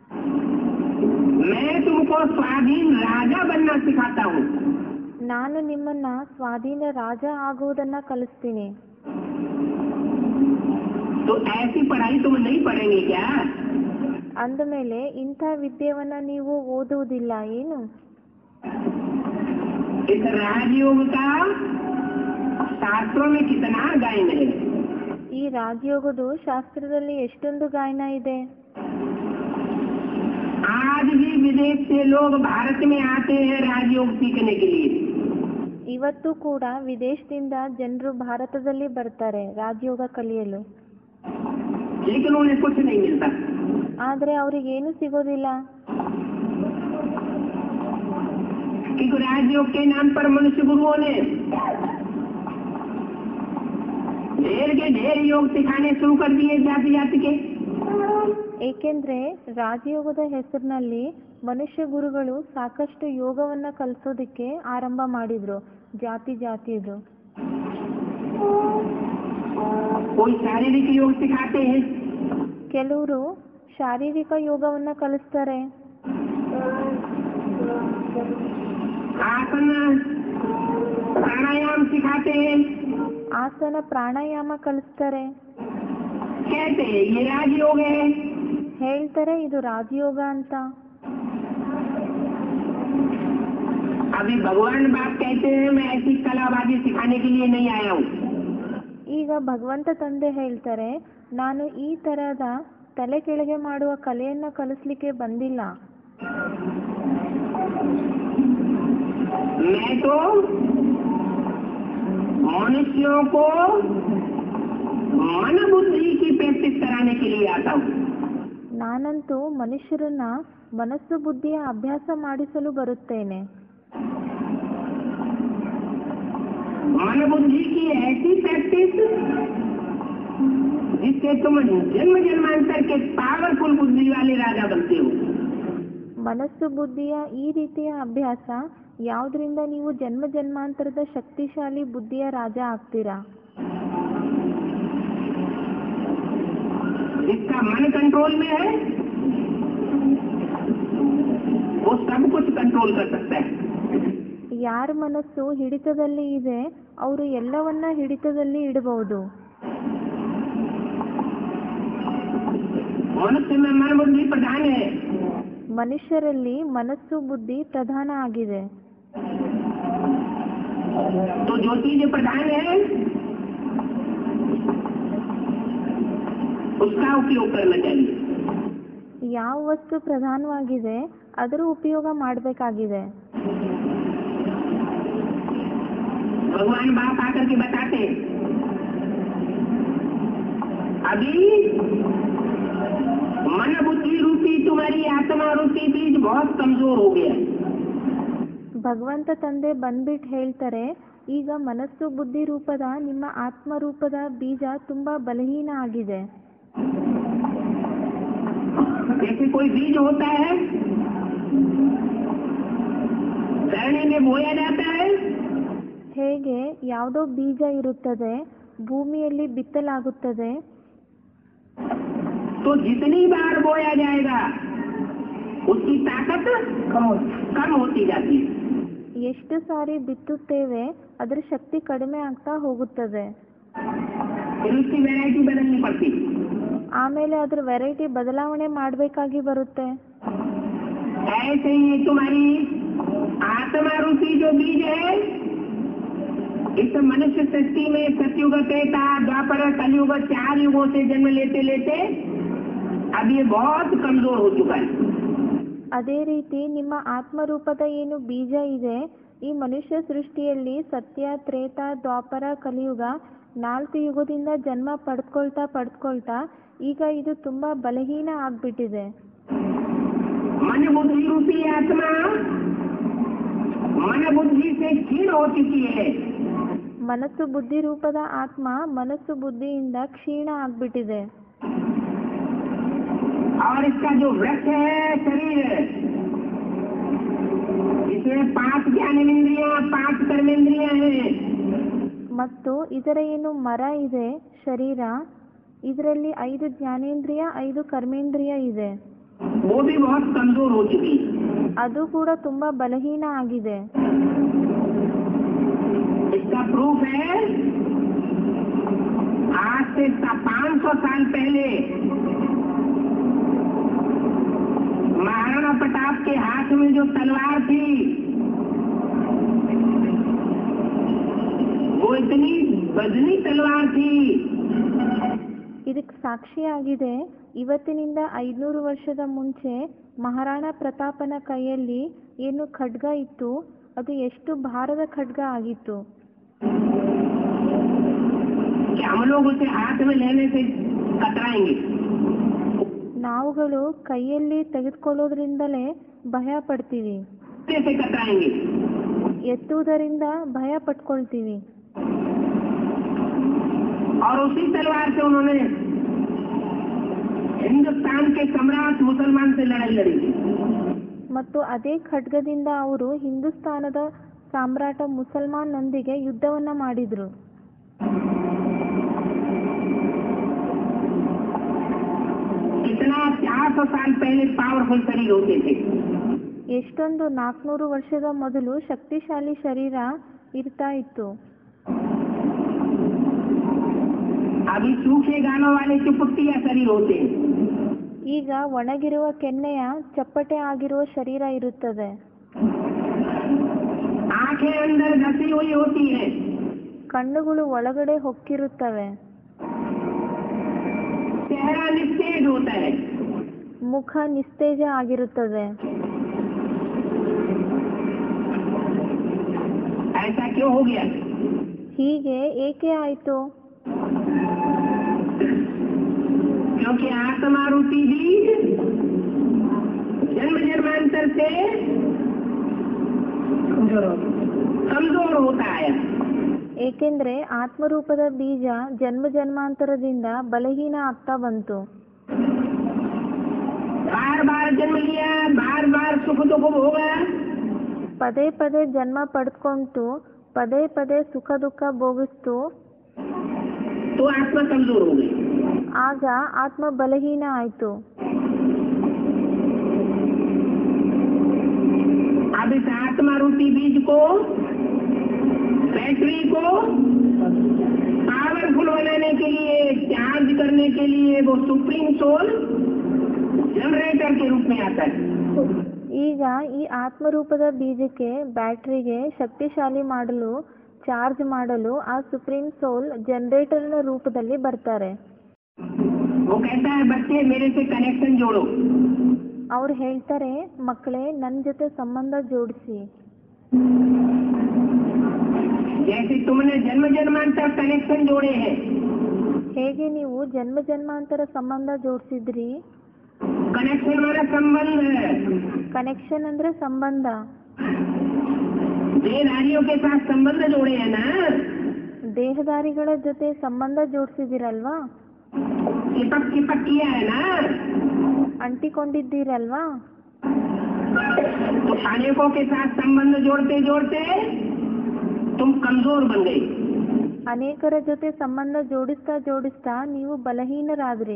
मैं तुमको स्वाधीन राजा बनना सिखाता हूँ ನಾನು ನಿಮ್ಮನ್ನ ಸ್ವಾಧೀನ ರಾಜ ಆಗುವುದನ್ನ ಕಲಿಸ್ತೀನಿ तो ऐसी पढ़ाई तुम नहीं पढ़ेंगे क्या ಅಂದಮೇಲೆ ಇಂಥ ವಿದ್ಯೆವನ್ನ ನೀವು ಓದುವುದಿಲ್ಲ ಏನು इस राजयोग का शास्त्रों में कितना गायन है ಈ ರಾಜಯೋಗದು ಶಾಸ್ತ್ರದಲ್ಲಿ ಎಷ್ಟೊಂದು ಗಾಯನ ಇದೆ आज भी विदेश से लोग भारत में आते हैं राजयोग सीखने के लिए ಇವತ್ತು ಕೂಡ ವಿದೇಶದಿಂದ ಜನರು ಭಾರತದಲ್ಲಿ ಬರ್ತಾರೆ ರಾಜಯೋಗ ಕಲಿಯಲು लेकिन उन्हें कुछ नहीं मिलता ಆದ್ರೆ ಅವ್ರಿಗೇನು सिಗೋದಿಲ್ಲ क्योंकि राजयोग के नाम पर मनुष्य गुरुओं ने ढेर के ढेर योग सिखाने शुरू कर दिए जाति जाति के ಏಕೆಂದ್ರೆ ರಾಜಯೋಗದ ಹೆಸರಿನಲ್ಲಿ ಮನುಷ್ಯ ಗುರುಗಳು ಸಾಕಷ್ಟು ಯೋಗವನ್ನ ಕಲಿಸೋದಕ್ಕೆ ಆರಂಭ ಮಾಡಿದ್ರು ಜಾತಿ ಜಾತಿದು कोई शारीरिक योग सिखाते हैं ಕೆಲವರು ಶಾರೀರಿಕ ಯೋಗವನ್ನ ಕಲಿಸ್ತಾರೆ आसन प्राणायाम सिखाते हैं ಆಸನ ಪ್ರಾಣಾಯಾಮ ಕಲಿಸ್ತಾರೆ कहते हैं ये राजयोग है ಹೇಳ್ತಾರೆ ಇದು ರಾಜಯೋಗ ಅಂತ अभी भगवान बाप कहते हैं मैं ऐसी कलाबाजी सिखाने के लिए नहीं आया हूँ ಈಗ ಭಗವಂತ ತಂದೆ ಹೇಳ್ತಾರೆ ನಾನು ಈ ತರಹದ ತಲೆ ಕೆಳಗೆ ಮಾಡುವ ಕಲೆಯನ್ನ ಕಲಿಸ್ಲಿಕ್ಕೆ ಬಂದಿಲ್ಲ मैं तो मनुष्यों को मन बुद्धि की प्रैक्टिस कराने के लिए आता हूँ ನಾನಂತೂ ಮನುಷ್ಯರನ್ನ ಮನಸ್ಸು ಬುದ್ಧಿಯ ಅಭ್ಯಾಸ ಮಾಡಿಸಲು ಬರುತ್ತೇನೆ मन बुद्धि की ऐसी प्रैक्टिस जिससे तुम जन्म जन्मांतर के पावरफुल बुद्धि वाले राजा बनते हो ಮನಸ್ಸು ಬುದ್ಧಿಯ ಈ ರೀತಿಯ ಅಭ್ಯಾಸ ಯಾವುದರಿಂದ ನೀವು ಜನ್ಮ ಜನ್ಮಾಂತರದ ಶಕ್ತಿಶಾಲಿ ಬುದ್ಧಿಯ ರಾಜ ಆಗ್ತೀರಾ जिसका मन कंट्रोल में है वो सब कुछ कंट्रोल कर सकता है ಯಾರ ಮನಸ್ಸು ಹಿಡಿತದಲ್ಲಿ ಇದೆ ಅವರು ಎಲ್ಲವನ್ನ ಹಿಡಿತದಲ್ಲಿ ಇಡಬಹುದು मनुष्य में मन बुद्धि प्रधान है ಮನುಷ್ಯರಲ್ಲಿ ಮನಸ್ಸು ಬುದ್ಧಿ ಪ್ರಧಾನ ಆಗಿದೆ तो जो चीज प्रधान है उसका उपयोग करना चाहिए ಯಾವ ವಸ್ತು ಪ್ರಧಾನವಾಗಿದೆ ಅದರ ಉಪಯೋಗ ಮಾಡಬೇಕಾಗಿದೆ भगवान बाप आकर के बताते हैं अभी मन बुद्धि रूपी तुम्हारी आत्मा रूपी बीज बहुत कमजोर हो गया है। ಭಗವಂತ ತಂದೆ ಬಂದ್ಬಿಟ್ಟು ಹೇಳ್ತಾರೆ ಈಗ ಮನಸ್ಸು ಬುದ್ಧಿ ರೂಪದ ನಿಮ್ಮ ಆತ್ಮ ರೂಪದ ಬೀಜ ತುಂಬಾ ಬಲಹೀನ ಆಗಿದೆ जैसे कोई बीज होता है धरणी में बोया जाता है ಹೇಗೆ ಯಾವುದೋ ಬೀಜ ಇರುತ್ತದೆ ಭೂಮಿಯಲ್ಲಿ ಬಿತ್ತಲಾಗುತ್ತದೆ तो जितनी बार बोया जाएगा उसकी ताकत कम होती जाती है ಎಷ್ಟು ಸಾರಿ ಬಿತ್ತುತ್ತೇವೆ ಅದರ ಶಕ್ತಿ ಕಡಿಮೆ ಆಗ್ತಾ ಹೋಗುತ್ತದೆ फिर उसकी वैरायटी बदलनी पड़ती है ಆಮೇಲೆ ಅದ್ರ ವೆರೈಟಿ ಬದಲಾವಣೆ ಮಾಡಬೇಕಾಗಿ ಬರುತ್ತೆ ऐसे ही तुम्हारी आत्मा रूपी जो बीज है इस मनुष्य सृष्टि में सतयुग त्रेता द्वापर कलयुग चार युगों से जन्म लेते लेते अब ये बहुत कमजोर हो चुका है ಅದೇ ರೀತಿ ನಿಮ್ಮ ಆತ್ಮರೂಪದ ಏನು ಬೀಜ ಇದೆ ಈ ಮನುಷ್ಯ ಸೃಷ್ಟಿಯಲ್ಲಿ ಸತ್ಯ ತ್ರೇತ ದ್ವಾಪರ ಕಲಿಯುಗ ನಾಲ್ಕು ಯುಗದಿಂದ ಜನ್ಮ ಪಡೆದುಕೊಳ್ತಾ ಪಡೆದುಕೊಳ್ತಾ ಈಗ ಇದು ತುಂಬಾ ಬಲಹೀನ ಆಗ್ಬಿಟ್ಟಿದೆ मन बुद्धि रूपी आत्मा मन बुद्धि से क्षीण हो चुकी है ಮನಸ್ಸು ಬುದ್ಧಿ ರೂಪದ ಆತ್ಮ ಮನಸ್ಸು ಬುದ್ಧಿಯಿಂದ ಕ್ಷೀಣ ಆಗ್ಬಿಟ್ಟಿದೆ और इसका जो वृक्ष है शरीर इसमें पांच ज्ञानेन्द्रिया पांच कर्मेंद्रिया हैं ಮತ್ತು ಇದರ ಏನು ಮರ ಇದೆ ಶರೀರ ಇದರಲ್ಲಿ ಐದು ಜ್ಞಾನೇಂದ್ರಿಯ ಐದು ಕರ್ಮೇಂದ್ರಿಯ ಇದೆ वो भी बहुत कमजोर हो चुकी है ಅದು ಕೂಡ ತುಂಬಾ ಬಲಹೀನ ಆಗಿದೆ इसका प्रूफ है आज से पाँच सौ साल पहले महाराणा प्रताप के हाथ में जो तलवार थी वो इतनी बजनी तलवार थी ಇದಕ್ಕೆ ಸಾಕ್ಷಿಯಾಗಿದೆ ಇವತ್ತಿನಿಂದ ಐದುನೂರು ವರ್ಷದ ಮುಂಚೆ ಮಹಾರಾಣಾ ಪ್ರತಾಪನ ಕೈಯಲ್ಲಿ ಏನು ಖಡ್ಗ ಇತ್ತು ಅದು ಎಷ್ಟು ಭಾರದ ಖಡ್ಗ ಆಗಿತ್ತು कि हम लोग उसे हाथ में लेने से कतराएंगे ನಾವುಗಳು ಕೈಯಲ್ಲಿ ತೆಗೆದುಕೊಳ್ಳೋದ್ರಿಂದಲೇ ಭಯ ಪಡ್ತೀವಿ से कतराएंगे ಎತ್ತುವುದರಿಂದ ಭಯ ಪಟ್ಕೊಳ್ತೀವಿ और उसी तलवार से उन्होंने हिंदुस्तान के सम्राट मुसलमान से लड़ाई लड़ी ಮತ್ತು ಅದೇ ಖಡ್ಗದಿಂದ ಅವರು ಹಿಂದೂಸ್ತಾನದ ಸಾಮ್ರಾಟ ಮುಸಲ್ಮಾನ್ನೊಂದಿಗೆ ಯುದ್ಧವನ್ನ ಮಾಡಿದ್ರು कितना चार सौ साल पहले पावरफुल शरीर होते थे ಎಷ್ಟೊಂದು ನಾಲ್ಕುನೂರು ವರ್ಷದ ಮೊದಲು ಶಕ್ತಿಶಾಲಿ ಶರೀರ ಇರ್ತಾ ಇತ್ತು अभी सूखे गानों वाले चुपटिया शरीर होते हैं ಈಗ ಒಣಗಿರುವ ಕೆನ್ನೆಯ ಚಪ್ಪಟೆ ಆಗಿರುವ ಶರೀರ ಇರುತ್ತದೆ आंखें अंदर धसी हुई होती है ಕಣ್ಣುಗಳು ಒಳಗಡೆ ಹೊಕ್ಕಿರುತ್ತವೆ चेहरा निस्तेज होता है ಮುಖ ನಿಸ್ತೇಜ ಆಗಿರುತ್ತದೆ ऐसा क्यों हो गया ಹೀಗೆ ಏಕೆ ಆಯಿತು क्योंकि आत्मा रूपी बीज जन्म जन्मांतर से कमजोर होता आया ಏಕೆಂದ್ರೆ ಆತ್ಮರೂಪದ ಬೀಜ ಜನ್ಮ ಜನ್ಮಾಂತರದಿಂದ ಬಲಹೀನ ಆಗ್ತಾ ಬಂತು बार बार जन्म लिया बार बार सुख दुख भोगा ಪದೇ ಪದೇ ಜನ್ಮ ಪಡ್ಕೊಂತು ಪದೇ ಪದೇ ಸುಖ ದುಃಖ ಭೋಗಿಸ್ತು तो आत्मा कमजोर हो गई ಆಗ ಆತ್ಮ ಬಲಹೀನ ಆಯಿತು अब इस आत्मा रूपी बीज को बैटरी को पावरफुल बनाने के लिए चार्ज करने के लिए वो सुप्रीम सोल जनरेटर के रूप में आता है ಈಗ ಈ ಆತ್ಮರೂಪದ ಬೀಜಕ್ಕೆ ಬ್ಯಾಟ್ರಿಗೆ ಶಕ್ತಿಶಾಲಿ ಮಾಡಲು ಚಾರ್ಜ್ ಮಾಡಲು ಆ ಸುಪ್ರೀಂ ಸೋಲ್ ಜನರೇಟರ್ನ ರೂಪದಲ್ಲಿ ಬರ್ತಾರೆ वो कहता है बच्चे मेरे से कनेक्शन जोड़ो ಅವ್ರು ಹೇಳ್ತಾರೆ ಮಕ್ಕಳೇ ನನ್ನ ಜೊತೆ ಸಂಬಂಧ ಜೋಡಿಸಿ जैसे तुमने जन्म जन्मांतर कनेक्शन जोड़े हैं ಹೇಗೆ ನೀವು ಜನ್ಮ ಜನ್ಮಾಂತರ ಸಂಬಂಧ ಜೋಡಿಸಿದ್ರಿ कनेक्शन वाला संबंध है ಕನೆಕ್ಷನ್ ಅಂದ್ರೆ ಸಂಬಂಧ देहधारियों के साथ संबंध जोड़े हैं ना ದೇಹದಾರಿಗಳ ಜೊತೆ ಸಂಬಂಧ ಜೋಡಿಸಿದಿರಲ್ವಾ चिपक चिपक किया है ना ಅಂಟಿಕೊಂಡಿದ್ದೀರಲ್ವಾ तो अनेकों के साथ संबंध जोड़ते जोड़ते तुम कमजोर बन गई ಅನೇಕರ ಜೊತೆ ಸಂಬಂಧ ಜೋಡಿಸ್ತಾ ಜೋಡಿಸ್ತಾ ನೀವು ಬಲಹೀನರಾದ್ರಿ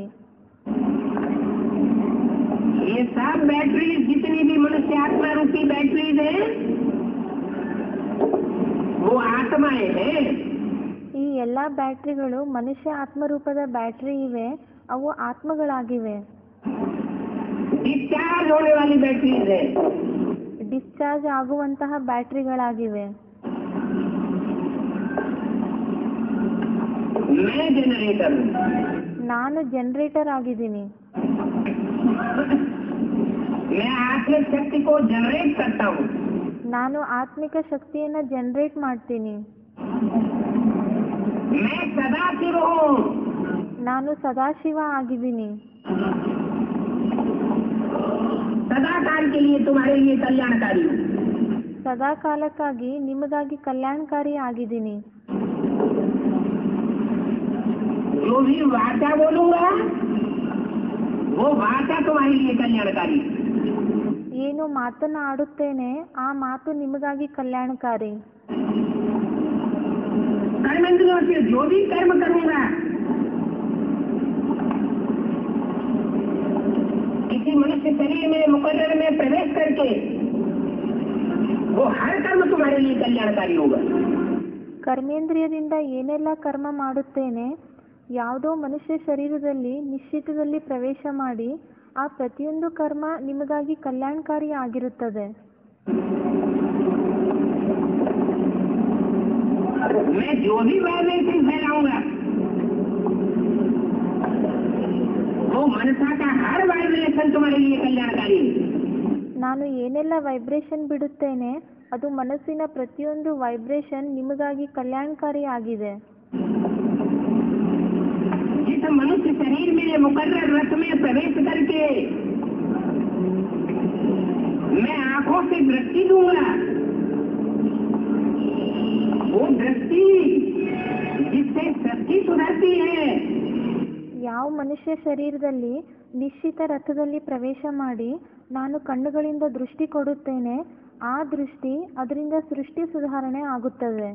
ये सब बैटरीज जितनी भी मनुष्य आत्मा रूपी बैटरीज है वो आत्माएं हैं ಈ ಎಲ್ಲ ಬ್ಯಾಟ್ರಿಗಳು ಮನುಷ್ಯ ಆತ್ಮರೂಪದ ಬ್ಯಾಟ್ರಿ ಇವೆ ಅವು ಆತ್ಮಗಳಾಗಿವೆ डिस्चार्ज होने वाली बैटरीज है ಡಿಸ್ಚಾರ್ಜ್ ಆಗುವಂತಹ ಬ್ಯಾಟ್ರಿಗಳಾಗಿವೆ मैं जनरेटर हूँ ನಾನು ಜನರೇಟರ್ ಆಗಿದ್ದೀನಿ मैं आत्मिक शक्ति को जनरेट करता हूँ ನಾನು ಆತ್ಮಿಕ ಶಕ್ತಿಯನ್ನ ಜನರೇಟ್ ಮಾಡ್ತೀನಿ मैं सदा शिव हूँ ನಾನು ಸದಾಶಿವ ಆಗಿದ್ದೀನಿ सदा काल के लिए तुम्हारे लिए कल्याणकारी हूँ ಸದಾ ಕಾಲಕ್ಕಾಗಿ ನಿಮಗಾಗಿ ಕಲ್ಯಾಣಕಾರಿ ಆಗಿದ್ದೀನಿ जो भी वाचा बोलूंगा वो वाचा तुम्हारे लिए कल्याणकारी ಏನು ಮಾತನ್ನ ಆಡುತ್ತೇನೆ ಆ ಮಾತು ನಿಮಗಾಗಿ ಕಲ್ಯಾಣಕಾರಿ कर्मेंद्रियों से जो भी कर्म करूंगा किसी मनुष्य शरीर में मुकर्र में प्रवेश करके वो हर कर्म तुम्हारे लिए कल्याणकारी होगा ಕರ್ಮೇಂದ್ರಿಯದಿಂದ ಏನೆಲ್ಲ ಕರ್ಮ ಮಾಡುತ್ತೇನೆ ಯಾವುದೋ ಮನುಷ್ಯ ಶರೀರದಲ್ಲಿ ನಿಶ್ಚಿತದಲ್ಲಿ ಪ್ರವೇಶ ಮಾಡಿ ಆ ಪ್ರತಿಯೊಂದು ಕರ್ಮ ನಿಮಗಾಗಿ ಕಲ್ಯಾಣಕಾರಿ ಆಗಿರುತ್ತದೆ मैं जो भी वाइब्रेशन फैलाऊंगा वो मनसा का हर वाइब्रेशन तुम्हारे लिए कल्याणकारी है ನಾನು ಏನೆಲ್ಲ ವೈಬ್ರೇಷನ್ ಬಿಡುತ್ತೇನೆ ಅದು ಮನಸ್ಸಿನ ಪ್ರತಿಯೊಂದು ವೈಬ್ರೇಷನ್ ನಿಮಗಾಗಿ ಕಲ್ಯಾಣಕಾರಿ ಆಗಿದೆ जिस मनुष्य शरीर में मुकर्र रथ में प्रवेश करके मैं आंखों से दृष्टि दूंगा वो दृष्टि जिससे सृष्टि सुधरती है ಯಾವ ಮನುಷ್ಯ ಶರೀರದಲ್ಲಿ ನಿಶ್ಚಿತ ರಥದಲ್ಲಿ ಪ್ರವೇಶ ಮಾಡಿ ನಾನು ಕಣ್ಣುಗಳಿಂದ ದೃಷ್ಟಿ ಕೊಡುತ್ತೇನೆ ಆ ದೃಷ್ಟಿ ಅದರಿಂದ ಸೃಷ್ಟಿ ಸುಧಾರಣೆ ಆಗುತ್ತದೆ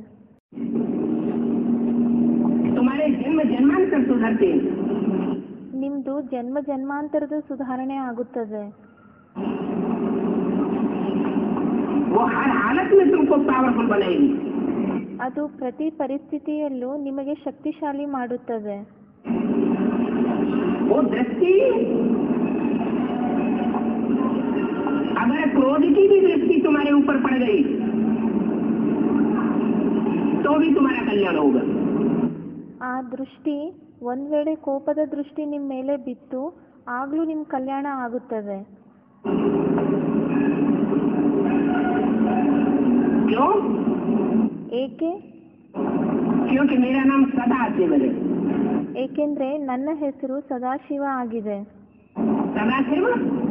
तुम्हारे जन्म जन्मांतर सुधरते हैं ನಿಮ್ದು ಜನ್ಮ ಜನ್ಮಾಂತರದ ಸುಧಾರಣೆ ಆಗುತ್ತದೆ वो हर हालत में तुमको पावरफुल बनाएगी ಅದು ಪ್ರತಿ ಪರಿಸ್ಥಿತಿಯಲ್ಲೂ ನಿಮಗೆ ಶಕ್ತಿಶಾಲಿ ಮಾಡುತ್ತದೆ वो दृष्टि अगर क्रोध की भी दृष्टि तुम्हारे ऊपर पड़ गई तो भी तुम्हारा कल्याण होगा ಆ ದೃಷ್ಟಿ ಒಂದ್ ವೇಳೆ ಕೋಪದ ದೃಷ್ಟಿ ನಿಮ್ಮ ಮೇಲೆ ಬಿತ್ತು ಆಗ್ಲೂ ನಿಮ್ ಕಲ್ಯಾಣ ಆಗುತ್ತದೆ क्यों ಏಕೆ क्योंकि मेरा नाम सदा शिव है ಏಕೆಂದ್ರೆ ನನ್ನ ಹೆಸರು ಸದಾಶಿವ ಆಗಿದೆ सदा शिव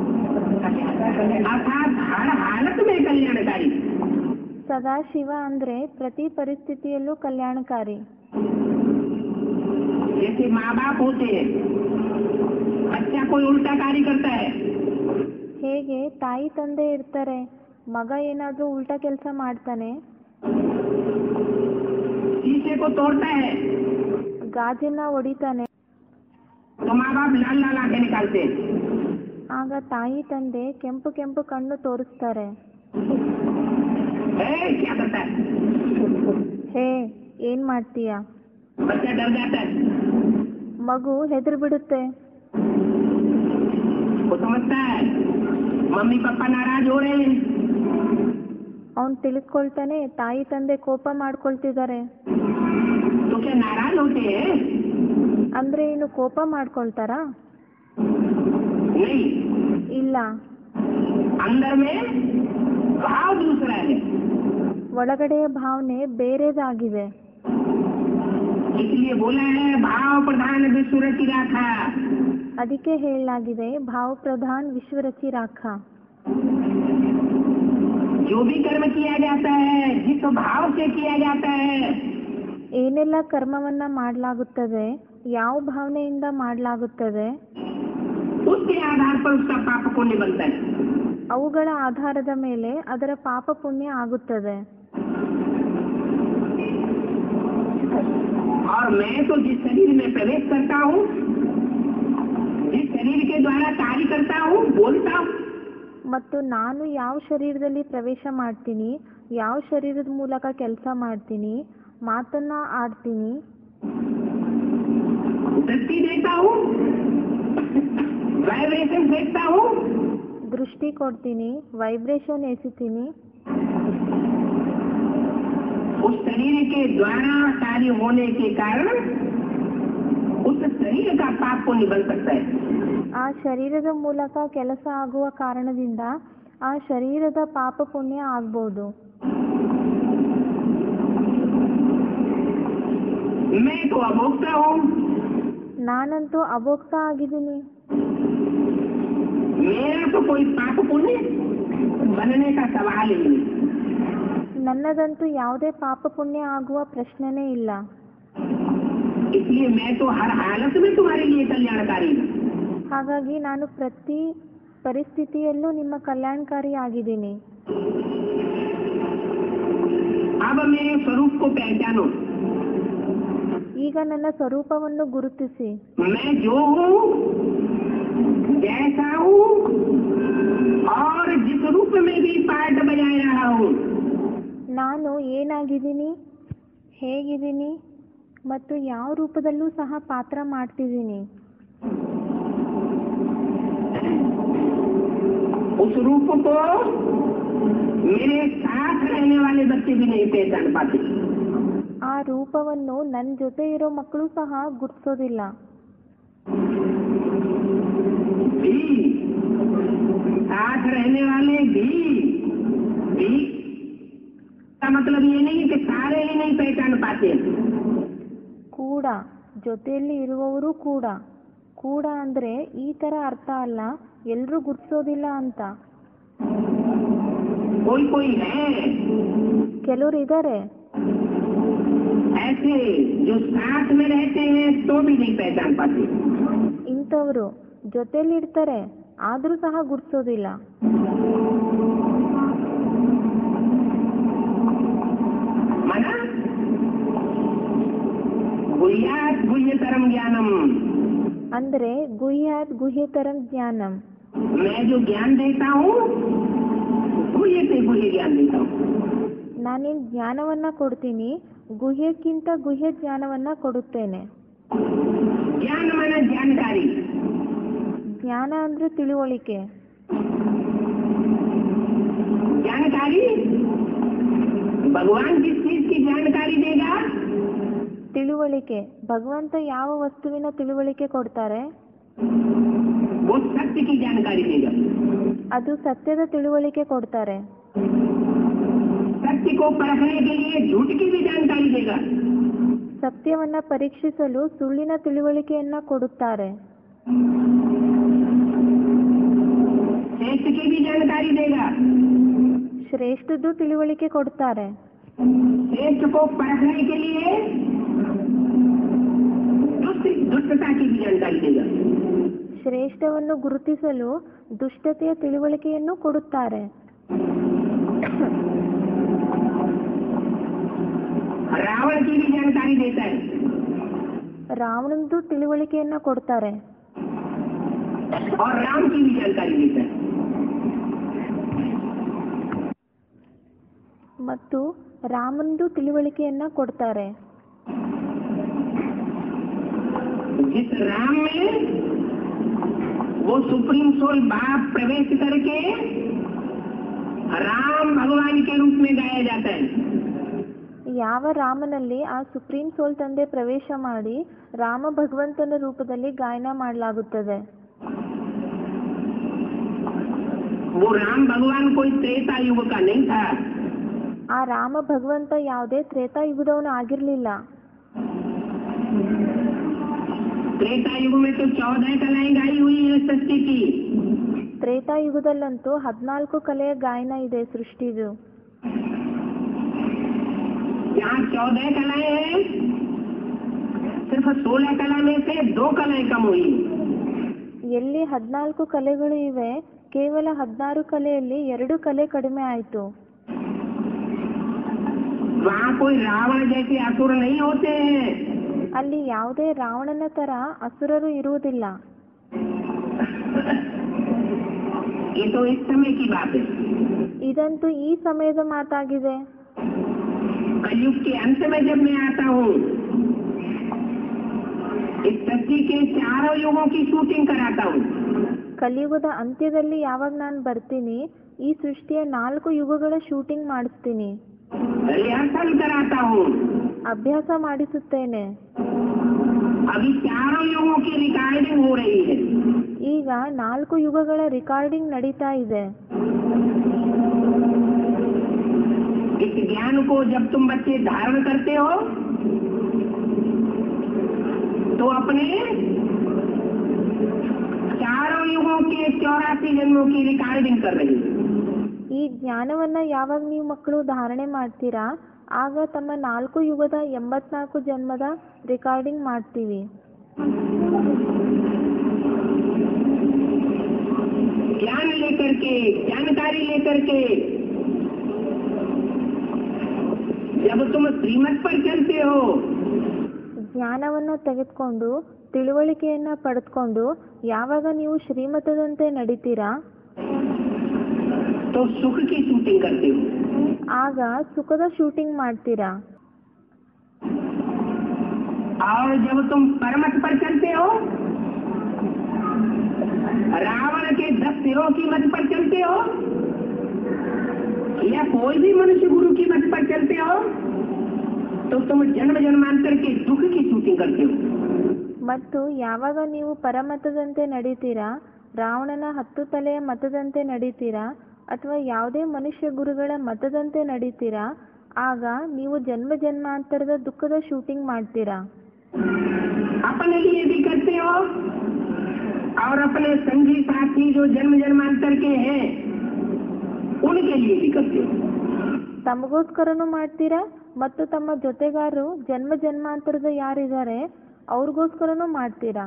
अर्थात हर हालत में कल्याणकारी ಸದಾಶಿವ ಅಂದ್ರೆ ಪ್ರತಿ ಪರಿಸ್ಥಿತಿಯಲ್ಲೂ ಕಲ್ಯಾಣಕಾರಿ जैसे माँ बाप होते हैं बच्चा कोई उल्टा कार्य करता है ಹೇಗೆ ತಾಯಿ ತಂದೆ ಇರ್ತಾರೆ ಮಗ ಏನಾದ್ರೂ ಉಲ್ಟಾ ಕೆಲಸ ಮಾಡ್ತಾನೆ शीशे को तोड़ता है ಗಾಜನ್ನ ಹೊಡಿತಾನೆ तो माँ बाप लाल लाल आंखें निकालते हैं ಆಗ ತಾಯಿ ತಂದೆ ಕೆಂಪು ಕೆಂಪು ಕಣ್ಣು ತೋರಿಸ್ತಾರೆ ए, क्या करता है ಹೇ ಏನ್ ಮಾಡ್ತೀಯ बच्चा डर जाता है ಮಗು ಹೆದರ್ ಬಿಡುತ್ತೆ वो समझता है मम्मी पापा नाराज हो रहे हैं ಅವನ್ ತಿಳಿಸ್ಕೊಳ್ತಾನೆ ತಾಯಿ ತಂದೆ ಕೋಪ ಮಾಡ್ಕೊಳ್ತಿದ್ದಾರೆ तो क्या नाराज होते हैं ಅಂದ್ರೆ ಏನು ಕೋಪ ಮಾಡ್ಕೊಳ್ತಾರಾ नहीं ಇಲ್ಲ अंदर में भाव दूसरा है ಒಳಗಡೆಯ ಭಾವನೆ ಬೇರೆದಾಗಿದೆ इसलिए बोला है भाव प्रधान विश्व रचि राखा ಅದಕ್ಕೆ ಹೇಳಲಾಗಿದೆ ಭಾವ ಪ್ರಧಾನ್ ವಿಶ್ವರಚಿ ರಾಖ जो भी कर्म किया जाता है जिस भाव से किया जाता है ಏನೆಲ್ಲ ಕರ್ಮವನ್ನ ಮಾಡಲಾಗುತ್ತದೆ ಯಾವ ಭಾವನೆಯಿಂದ ಮಾಡಲಾಗುತ್ತದೆ उसके आधार पर उसका पाप पुण्य बनता है ಅವುಗಳ ಆಧಾರದ ಮೇಲೆ ಅದರ ಪಾಪ ಪುಣ್ಯ ಆಗುತ್ತದೆ और मैं तो जिस शरीर में प्रवेश करता हूँ जिस शरीर के द्वारा कार्य करता हूँ बोलता हूँ ಮತ್ತು ನಾನು ಯಾವ ಶರೀರದಲ್ಲಿ ಪ್ರವೇಶ ಮಾಡ್ತೀನಿ ಯಾವ ಶರೀರದ ಮೂಲಕ ಕೆಲಸ ಮಾಡ್ತೀನಿ ಮಾತನ್ನ ಆಡ್ತೀನಿ दृष्टि देता हूँ वाइब्रेशन फेंकता हूँ ದೃಷ್ಟಿ ಕೊಡ್ತೀನಿ ವೈಬ್ರೇಷನ್ ಎಸಿತೀನಿ उस शरीर के द्वारा कार्य होने के कारण उस शरीर का पाप पुण्य बन सकता है ಆ ಶರೀರದ ಮೂಲಕ ಕೆಲಸ ಆಗುವ ಕಾರಣದಿಂದ ಆ ಶರೀರದ ಪಾಪ ಪುಣ್ಯ ಆಗ್ಬೋದು मैं तो अभोक्ता हूँ ನಾನಂತೂ ಅಭೋಕ್ತ ಆಗಿದ್ದೀನಿ मेरा तो कोई पाप पुण्य बनने का सवाल ही नहीं ನನ್ನದಂತೂ ಯಾವುದೇ ಪಾಪ ಪುಣ್ಯ ಆಗುವ ಪ್ರಶ್ನೆನೇ ಇಲ್ಲ इसलिए मैं तो हर हालत में तुम्हारे लिए कल्याणकारी हूँ ಹಾಗಾಗಿ ನಾನು ಪ್ರತಿ ಪರಿಸ್ಥಿತಿಯಲ್ಲೂ ನಿಮ್ಮ ಕಲ್ಯಾಣಕಾರಿ ಆಗಿದ್ದೀನಿ अब मेरे स्वरूप को पहचानो ಈಗ ನನ್ನ ಸ್ವರೂಪವನ್ನು ಗುರುತಿಸಿ मैं जो हूँ जैसा हूँ और जिस रूप में भी पार्ट बजा रहा हूँ ನಾನು ಏನಾಗಿದ್ದೀನಿ ಹೇಗಿದ್ದೀನಿ ಮತ್ತು ಯಾವ ರೂಪದಲ್ಲೂ ಸಹ ಪಾತ್ರ ಮಾಡ್ತಿದ್ದೀನಿ उस रूप को मेरे साथ रहने वाले बच्चे भी नहीं पहचान पाते ಆ ರೂಪವನ್ನು ನನ್ನ ಜೊತೆ ಇರೋ ಮಕ್ಕಳು ಸಹ ಗುರ್ತಿಸೋದಿಲ್ಲ भी साथ रहने वाले भी भी का मतलब ये नहीं कि सारे ही नहीं पहचान पाते ಕೂಡ ಜೊತೆಯಲ್ಲಿ ಇರುವವರು ಕೂಡ ಕೂಡ ಅಂದ್ರೆ ಈ ತರ ಅರ್ಥ ಅಲ್ಲ ಎಲ್ರೂ ಗುರ್ತಿಸೋದಿಲ್ಲ ಅಂತ कोई कोई है ಕೆಲವ್ರು ಇದ್ದಾರೆ ऐसे जो साथ में रहते हैं तो भी नहीं पहचान पाते ಇಂಥವ್ರು ಜೊತೆಲಿ ಇರ್ತಾರೆ ಆದ್ರೂ ಸಹ ಗುರ್ತಿಸೋದಿಲ್ಲ मना गुह्यात गुह्यतरम ज्ञानम ಅಂದ್ರೆ ಗುಹ್ಯಾತ್ ಗುಹ್ಯತರಂ ಜ್ಞಾನಂ मैं जो ज्ञान देता हूँ गुह्य से गुह्य ज्ञान देता हूँ ನಾನೇನ್ ಜ್ಞಾನವನ್ನ ಕೊಡ್ತೀನಿ ಗುಹ್ಯಕ್ಕಿಂತ ಗುಹ್ಯ ಜ್ಞಾನವನ್ನ ಕೊಡುತ್ತೇನೆ ज्ञान माना जानकारी ಜ್ಞಾನ ಅಂದ್ರೆ ತಿಳುವಳಿಕೆ जानकारी भगवान किस चीज की जानकारी देगा ತಿಳುವಳಿಕೆ ಭಗವಂತ ಯಾವ ವಸ್ತುವಿನ ತಿಳುವಳಿಕೆ ಕೊಡ್ತಾರೆ वो सत्य की जानकारी देगा ಅದು ಸತ್ಯದ ತಿಳುವಳಿಕೆ ಕೊಡ್ತಾರೆ सत्य को परखने के लिए झूठ की भी जानकारी देगा ಸತ್ಯವನ್ನ ಪರೀಕ್ಷಿಸಲು ಸುಳ್ಳಿನ ತಿಳುವಳಿಕೆಯನ್ನ ಕೊಡುತ್ತಾರೆ श्रेष्ठ की भी जानकारी देगा ಶ್ರೇಷ್ಠದ್ದು ತಿಳುವಳಿಕೆ ಕೊಡ್ತಾರೆ श्रेष्ठ को परखने के लिए दुष्ट दुष्टता की भी जानकारी देगा ಶ್ರೇಷ್ಠವನ್ನು ಗುರುತಿಸಲು ದುಷ್ಟತೆಯ ತಿಳುವಳಿಕೆಯನ್ನು ಕೊಡುತ್ತಾರೆ रावण की भी जानकारी देता है ರಾವಣಂದು ತಿಳುವಳಿಕೆಯನ್ನ ಕೊಡ್ತಾರೆ और राम की भी जानकारी देता है ಮತ್ತು ರಾಮಂದು ತಿಳುವಳಿಕೆಯನ್ನ ಕೊಡ್ತಾರೆ जिस राम में वो सुप्रीम सोल बाप प्रवेश करके राम भगवान के रूप में गाया जाता है ಯಾವ ರಾಮನಲ್ಲಿ ಆ ಸುಪ್ರೀಂ ಸೋಲ್ ತಂದೆ ಪ್ರವೇಶ ಮಾಡಿ ರಾಮ ಭಗವಂತನ ರೂಪದಲ್ಲಿ ಗಾಯನ ಮಾಡಲಾಗುತ್ತದೆ वो राम भगवान कोई त्रेता युग का नहीं था ಆ ರಾಮ ಭಗವಂತ ಯಾವುದೇ ತ್ರೇತಾಯುಗದವನು ಆಗಿರಲಿಲ್ಲ त्रेता युग में तो चौदह कलाएं गाई हुई है सृष्टि की ತ್ರೇತಾಯುಗದಲ್ಲಂತೂ ಹದಿನಾಲ್ಕು ಕಲೆಯ ಗಾಯನ ಇದೆ ಸೃಷ್ಟಿದು यहाँ चौदह कलाएं हैं सिर्फ सोलह कला में से दो कलाएं कम हुई ಎಲ್ಲಿ ಹದಿನಾಲ್ಕು ಕಲೆಗಳು ಇವೆ ಕೇವಲ ಹದಿನಾರು ಕಲೆಯಲ್ಲಿ ಎರಡು ಕಲೆ ಕಡಿಮೆ ಆಯಿತು वहाँ कोई रावण जैसे असुर नहीं होते हैं ಅಲ್ಲಿ ಯಾವುದೇ ರಾವಣನ ತರ ಅಸುರರು ಇರುವುದಿಲ್ಲ ये तो इस समय की बात है ಇದಂತೂ ಈ ಸಮಯದ ಮಾತಾಗಿದೆ कलयुग के अंत में जब मैं आता हूँ इस सृष्टि के चारों युगों की शूटिंग कराता हूँ ಕಲಿಯುಗದ ಅಂತ್ಯದಲ್ಲಿ ಯಾವಾಗ ನಾನು ಬರ್ತೀನಿ ಈ ಸೃಷ್ಟಿಯ ನಾಲ್ಕು ಯುಗಗಳ ಶೂಟಿಂಗ್ ಮಾಡಿಸ್ತೀನಿ रिहर्सल कराता हूँ ಅಭ್ಯಾಸ ಮಾಡಿಸುತ್ತೇನೆ अभी चारों युगों की रिकॉर्डिंग हो रही है ಈಗ ನಾಲ್ಕು ಯುಗಗಳ ರಿಕಾರ್ಡಿಂಗ್ ನಡೀತಾ ಇದೆ इस ज्ञान को जब तुम बच्चे धारण करते हो तो अपने चारों युगों के चौरासी जन्मों की रिकॉर्डिंग कर रही है ಈ ಜ್ಞಾನವನ್ನ ಯಾವಾಗ ನೀವು ಮಕ್ಕಳು ಧಾರಣೆ ಮಾಡ್ತೀರಾ ಆಗ ತಮ್ಮ ನಾಲ್ಕು ಯುಗದ ಎಂಬತ್ನಾಲ್ಕು ಜನ್ಮದ ರೆಕಾರ್ಡಿಂಗ್ ಮಾಡ್ತೀವಿ ज्ञान लेकर के जानकारी लेकर के जब तुम श्रीमत पर चलते हो ಜ್ಞಾನವನ್ನು ತೆಗೆದುಕೊಂಡು ತಿಳುವಳಿಕೆಯನ್ನ ಪಡೆದುಕೊಂಡು ಯಾವಾಗ ನೀವು ಶ್ರೀಮತದಂತೆ ನಡೀತೀರಾ तो सुख की शूटिंग करते हो ಆಗ ಸುಖದ ಶೂಟಿಂग ಮಾಡ್ತೀರಾ और जब तुम परमत पर चलते हो रावण के दस सिरों की मत पर चलते हो या कोई भी मनुष्य गुरु की मत पर चलते हो तो तुम जन्म जन्मांतर के दुख की शूटिंग करते हो ಮತ್ತು ಯಾವಾಗ ನೀವು ಪರಮತದಂತೆ ನಡೀತೀರಾ ರಾವಣನ ಹತ್ತು ತಲೆಯ ಮತದಂತೆ ನಡೀತೀರಾ ಅಥವಾ ಯಾವುದೇ ಮನುಷ್ಯ ಗುರುಗಳ ಮತದಂತೆ ನಡೀತೀರಾ ಆಗ ನೀವು ಜನ್ಮ ಜನ್ಮಾಂತರದ ದುಃಖದ ಶೂಟಿಂಗ್ ಮಾಡ್ತೀರಾ अपने लिए भी करते हो और अपने संगी साथी जो जन्म जन्मांतर के हैं उनके लिए भी करते हो ತಮಗೋಸ್ಕರನೂ ಮಾಡ್ತೀರಾ ಮತ್ತು ತಮ್ಮ ಜೊತೆಗಾರರು ಜನ್ಮ ಜನ್ಮಾಂತರದ ಯಾರಿದ್ದಾರೆ ಅವ್ರಿಗೋಸ್ಕರನೂ ಮಾಡ್ತೀರಾ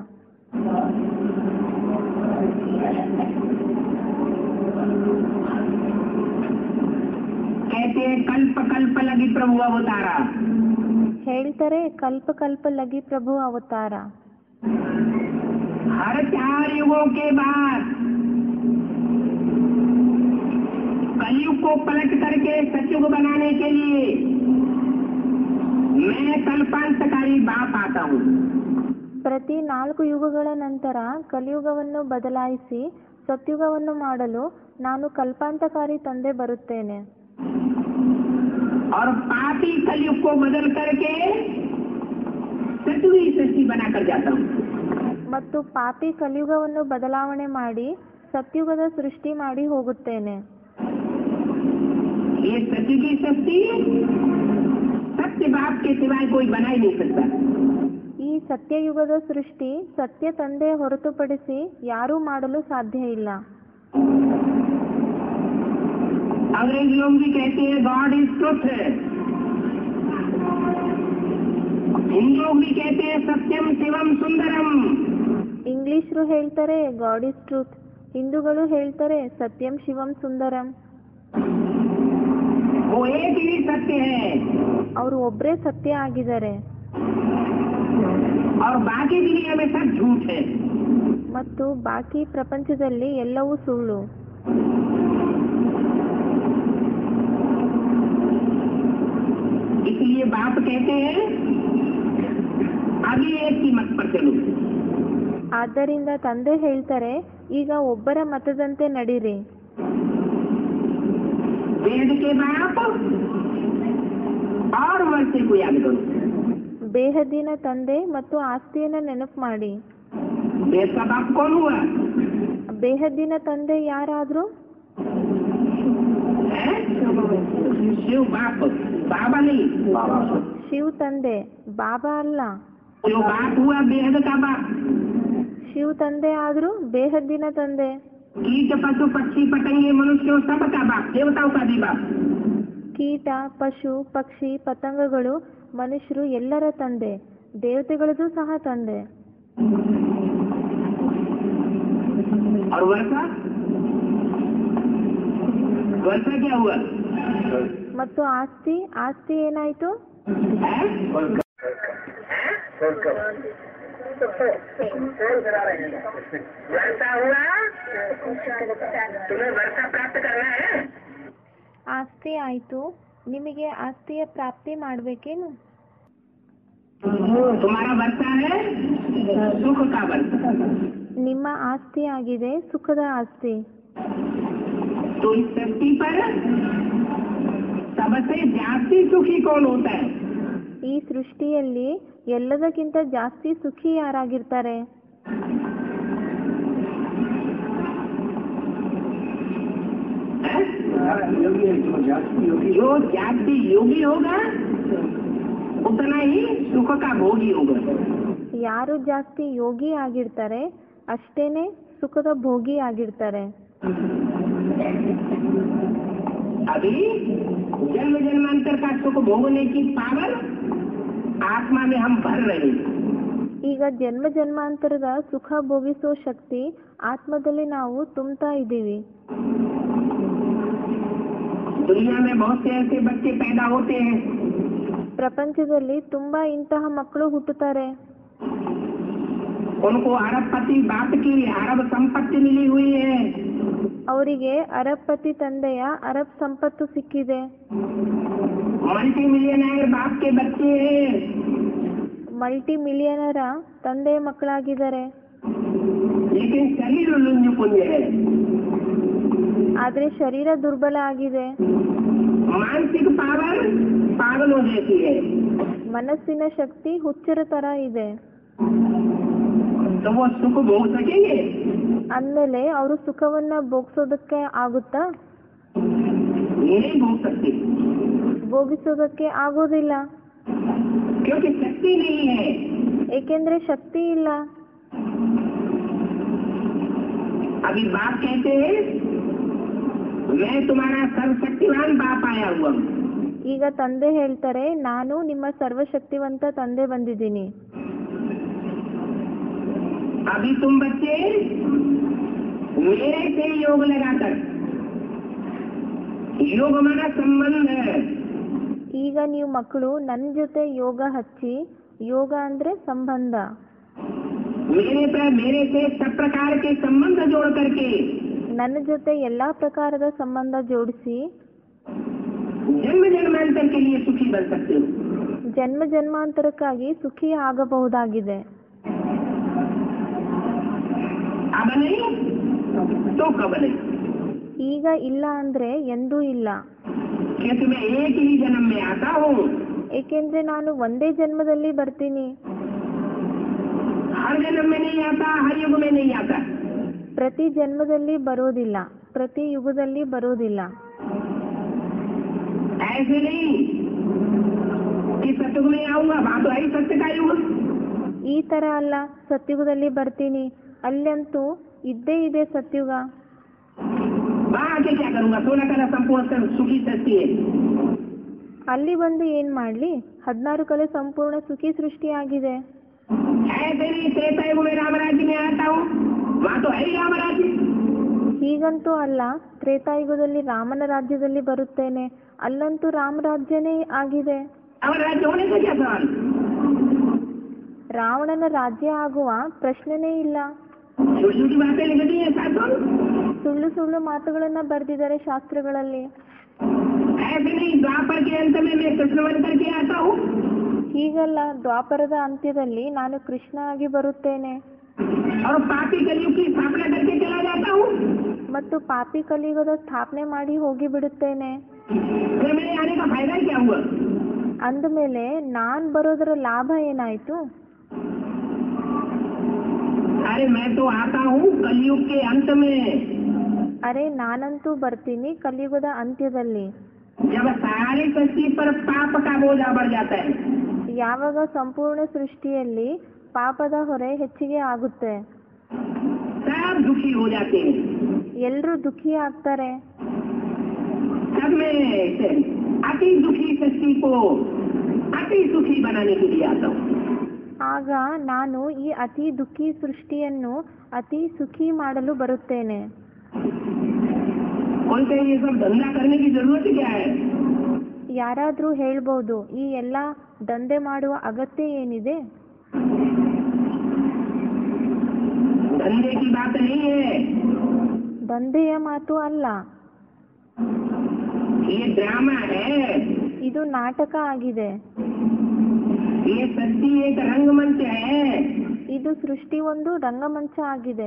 कहते हैं कल्प कल्प लगी प्रभु अवतारा ಹೇಳ್ತಾರೆ ಕಲ್ಪ ಕಲ್ಪ ಲಗಿ ಪ್ರಭು ಅವತಾರ हर चार युगों के बाद कलयुग को पलट करके सतयुग बनाने के लिए मैं कल्पांतकारी बाप आता हूँ ಪ್ರತಿ ನಾಲ್ಕು ಯುಗಗಳ ನಂತರ ಕಲಿಯುಗವನ್ನು ಬದಲಾಯಿಸಿ ಸತ್ಯುಗವನ್ನು ಮಾಡಲು ನಾನು ಕಲ್ಪಾಂತಕಾರಿ ತಂದೆ ಬರುತ್ತೇನೆ और पापी कलयुग को बदल करके सतयुगी सृष्टि बनाकर जाता हूँ ಮತ್ತು ಪಾಪಿ ಕಲಿಯುಗವನ್ನು ಬದಲಾವಣೆ ಮಾಡಿ ಸತ್ಯುಗದ ಸೃಷ್ಟಿ ಮಾಡಿ ಹೋಗುತ್ತೇನೆ ये सतयुगी सृष्टि सत्य बाप के सिवाय कोई बना ही नहीं सकता ಈ ಸತ್ಯಯುಗದ ಸೃಷ್ಟಿ ಸತ್ಯ ತಂದೆ ಹೊರತುಪಡಿಸಿ ಯಾರೂ ಮಾಡಲು ಸಾಧ್ಯ ಇಲ್ಲ अंग्रेज लोग भी कहते हैं गॉड इज ट्रुथ हिंदू लोग भी कहते हैं सत्यम शिवम सुंदरम ಇಂಗ್ಲಿಷರು ಹೇಳ್ತಾರೆ ಗಾಡ್ ಇಸ್ ಟ್ರೂತ್ ಹಿಂದೂಗಳು ಹೇಳ್ತಾರೆ ಸತ್ಯಂ ಶಿವಂ ಸುಂದರಂ वो एक ही सत्य है ಅವರು ಒಬ್ಬರೇ ಸತ್ಯ ಆಗಿದ್ದಾರೆ और बाकी दुनिया में सब झूठ है ಮತ್ತು ಬಾಕಿ ಪ್ರಪಂಚದಲ್ಲಿ ಎಲ್ಲವೂ ಸುಳ್ಳು इसलिए बाप कहते हैं अभी एक की मत पर चलो ಆದ್ದರಿಂದ ತಂದೆ ಹೇಳ್ತಾರೆ ಈಗ ಒಬ್ಬರ ಮತದಂತೆ ನಡೀರಿ वेद के बाप और वर्ष आस्ते को याद करो ಬೇಹದ್ದಿನ ತಂದೆ ಮತ್ತು ಆಸ್ತಿಯನ್ನ ನೆನಪು ಮಾಡಿ देश का बाप कौन हुआ ಬೇಹದ್ದಿನ ತಂದೆ ಯಾರಾದ್ರು है? शिव बाप बाबा नहीं ಶಿವ್ ತಂದೆ ಬಾಬಾ ಅಲ್ಲ जो बाप हुआ बेहद का बाप ಶಿವ್ ತಂದೆ ಆದ್ರೂ ಬೇಹದ್ದಿನ ತಂದೆ कीट पशु पक्षी पतंगे मनुष्यों सबका बाप देवताओं का भी बाप ಕೀಟ ಪಶು ಪಕ್ಷಿ ಪತಂಗಗಳು ಮನುಷ್ಯರು ಎಲ್ಲರ ತಂದೆ ದೇವತೆಗಳದ್ದು ಸಹ ತಂದೆ और वर्षा वर्षा क्या हुआ ಮತ್ತು ಆಸ್ತಿ ಆಸ್ತಿ ಏನಾಯ್ತು है? वर्षा हुआ तुम्हें वर्षा प्राप्त करना है ಆಸ್ತಿ ಆಯ್ತು ನಿಮಗೆ ಆಸ್ತಿಯ ಪ್ರಾಪ್ತಿ ಮಾಡ್ಬೇಕೇನು तुम्हारा वर्षा है सुख का वर्षा ನಿಮ್ಮ ಆಸ್ತಿ ಆಗಿದೆ ಸುಖದ ಆಸ್ತಿ तो इस धरती पर सबसे जास्ती सुखी कौन होता है ಈ ಸೃಷ್ಟಿಯಲ್ಲಿ ಎಲ್ಲದಕ್ಕಿಂತ ಜಾಸ್ತಿ ಸುಖಿ ಯಾರಾಗಿರ್ತಾರೆ हैं? जो जाति योगी होगा उतना ही सुख का भोगी होगा ಯಾರು ಜಾಸ್ತಿ ಯೋಗಿ ಆಗಿರ್ತಾರೆ ಅಷ್ಟೇನೆ ಸುಖದ ಭೋಗಿ ಆಗಿರ್ತಾರೆ अभी जन्म जन्मांतर का सुख भोगने की पावर आत्मा में हम भर रहे हैं ಈಗ ಜನ್ಮ ಜನ್ಮಾಂತರದ ಸುಖ ಭೋಗಿಸೋ ಶಕ್ತಿ ಆತ್ಮದಲ್ಲಿ ನಾವು ತುಂಬ್ತಾ ಇದ್ದೀವಿ दुनिया में बहुत से ऐसे बच्चे पैदा होते हैं ಪ್ರಪಂಚದಲ್ಲಿ ತುಂಬಾ ಇಂತಹ ಮಕ್ಕಳು ಹುಟ್ಟುತ್ತಾರೆ उनको अरबपति बाप की अरब संपत्ति मिली हुई है ಅವರಿಗೆ ಅರಬ್ಪತಿ ತಂದೆಯ ಅರಬ್ ಸಂಪತ್ತು ಸಿಕ್ಕಿದೆ मल्टी मिलियनर बाप के बच्चे हैं ಮಲ್ಟಿ ಮಿಲಿಯನರ ತಂದೆಯ ಮಕ್ಕಳಾಗಿದ್ದಾರೆ लेकिन शरीर लुंज पुंज है ಆದ್ರೆ ಶರೀರ ದುರ್ಬಲ ಆಗಿದೆ मानसिक पावर पागलों जैसी है ಮನಸ್ಸಿನ ಶಕ್ತಿ ಹುಚ್ಚರ ತರ ಇದೆ तो वो सुख भोग सकेंगे ಅಂದಮೇಲೆ ಅವರು ಸುಖವನ್ನ ಭೋಗಿಸೋದಕ್ಕೆ ಆಗುತ್ತಾ नहीं भोग सकते ಭೋಗಿಸೋದಕ್ಕೆ ಆಗೋದಿಲ್ಲ क्योंकि शक्ति नहीं है ಏಕೆಂದ್ರೆ ಶಕ್ತಿ ಇಲ್ಲ अभी बाप कहते हैं मैं तुम्हारा सर्वशक्तिवान बाप आया हुआ हूँ ಈಗ ತಂದೆ ಹೇಳ್ತಾರೆ ನಾನು ನಿಮ್ಮ ಸರ್ವಶಕ್ತಿವಂತ ತಂದೆ ಬಂದಿದ್ದೀನಿ अभी तुम बच्चे मेरे से योग लगाकर योग हमारा संबंध है ಈಗ ನೀವು ಮಕ್ಕಳು ನನ್ನ ಜೊತೆ ಯೋಗ ಹಚ್ಚಿ ಯೋಗ ಅಂದ್ರೆ ಸಂಬಂಧ मेरे पर मेरे से सब प्रकार के संबंध जोड़ करके ನನ್ನ ಜೊತೆ ಎಲ್ಲಾ ಪ್ರಕಾರದ ಸಂಬಂಧ ಜೋಡಿಸಿ जन्म जन्मांतर के लिए सुखी बन सकते हो ಜನ್ಮ ಜನ್ಮಾಂತರಕ್ಕಾಗಿ ಸುಖಿ ಆಗಬಹುದಾಗಿದೆ अब नहीं तो कब नहीं ಈಗ ಇಲ್ಲ ಅಂದ್ರೆ ಎಂದೂ ಇಲ್ಲ क्योंकि मैं एक ही जन्म में आता हूँ ಏಕೆಂದ್ರೆ ನಾನು ಒಂದೇ ಜನ್ಮದಲ್ಲಿ ಬರ್ತೀನಿ हर जन्म में नहीं आता हर युग में नहीं आता ಪ್ರತಿ ಜನ್ಮದಲ್ಲಿ ಬರೋದಿಲ್ಲ ಪ್ರತಿ ಯುಗದಲ್ಲಿ ಬರೋದಿಲ್ಲ ऐसे नहीं कि सतयुग में आऊंगा वहां तो है ही सत्य का युग ಈ ತರ ಅಲ್ಲ ಸತ್ಯುಗದಲ್ಲಿ ಬರ್ತೀನಿ ಅಲ್ಲಂತೂ ಇದ್ದೇ ಇದೆ ಸತ್ಯುಗ वहां आके क्या करूंगा सोलह कला संपूर्ण स- सुखी सृष्टि है ಅಲ್ಲಿ ಬಂದು ಏನ್ ಮಾಡ್ಲಿ ಹದಿನಾರು ಕಲೆ ಸಂಪೂರ್ಣ ಸುಖಿ ಸೃಷ್ಟಿಯಾಗಿದೆ ऐसे नहीं त्रेता युग में राम राज्य में आता हूँ वहां तो है ही राम राज्य ಹೀಗಂತೂ ಅಲ್ಲ ತ್ರೇತಾಯುಗದಲ್ಲಿ ರಾಮನ ರಾಜ್ಯದಲ್ಲಿ ಬರುತ್ತೇನೆ ಅಲ್ಲಂತೂ ರಾಮ ರಾಜ್ಯನೇ ಆಗಿದೆ राम राज्य होने का क्या सवाल ರಾವಣನ ರಾಜ್ಯ ಆಗುವ ಪ್ರಶ್ನೆನೇ ಇಲ್ಲ छोटी छोटी बातें लिख दी है शास्त्रों में। ಸುಳ್ಳು ಸುಳ್ಳು ಮಾತುಗಳನ್ನ ಬರೆದಿದ್ದಾರೆ ಶಾಸ್ತ್ರಗಳಲ್ಲಿ ऐसे नहीं द्वापर के अंत में मैं कृष्ण बन करके आता हूँ ಹೀಗಲ್ಲ ದ್ವಾಪರದ ಅಂತ್ಯದಲ್ಲಿ ನಾನು ಕೃಷ್ಣ ಆಗಿ ಬರುತ್ತೇನೆ और पापी कलयुग की स्थापना करके चला जाता हूँ ಮತ್ತು ಪಾಪಿ ಕಲಿಯುಗದ ಸ್ಥಾಪನೆ ಮಾಡಿ ಹೋಗಿ ಬಿಡುತ್ತೇನೆ फिर मेरे आने का फायदा क्या हुआ ಅಂದಮೇಲೆ ನಾನು ಬರೋದರ ಲಾಭ ಏನಾಯಿತು अरे मैं तो आता हूँ कलयुग के अंत में ಅರೆ ನಾನಂತೂ ಬರ್ತೀನಿ ಕಲಿಯುಗದ ಅಂತ್ಯದಲ್ಲಿ जब सारी सृष्टि पर पाप का बोझा बढ़ जाता है ಯಾವಾಗ ಸಂಪೂರ್ಣ ಸೃಷ್ಟಿಯಲ್ಲಿ ಪಾಪದ ಹೊರೆ ಹೆಚ್ಚಿಗೆ ಆಗುತ್ತೆ सब दुखी हो जाते हैं ಎಲ್ಲರೂ ದುಃಖಿ ಆಗ್ತಾರೆ तब मैं इसे अति दुखी सृष्टि को अति सुखी बनाने के लिए आता हूँ ಆಗ ನಾನು ಈ ಅತಿ ದುಃಖಿ ಸೃಷ್ಟಿಯನ್ನು ಅತಿ ಸುಖಿ ಮಾಡಲು ಬರುತ್ತೇನೆ कोई कहे ये सब धंधा करने की जरूरत क्या है ಯಾರಾದರೂ ಹೇಳ್ಬೋದು ಈ ಎಲ್ಲ ದಂಧೆ ಮಾಡುವ ಅಗತ್ಯ ಏನಿದೆ धंधे की बात नहीं है ದಂಧೆಯ ಮಾತು ಅಲ್ಲ ये ड्रामा है ಇದು ನಾಟಕ ಆಗಿದೆ ये सृष्टि एक रंगमंच है ಇದು ಸೃಷ್ಟಿ ಒಂದು ರಂಗಮಂಚ ಆಗಿದೆ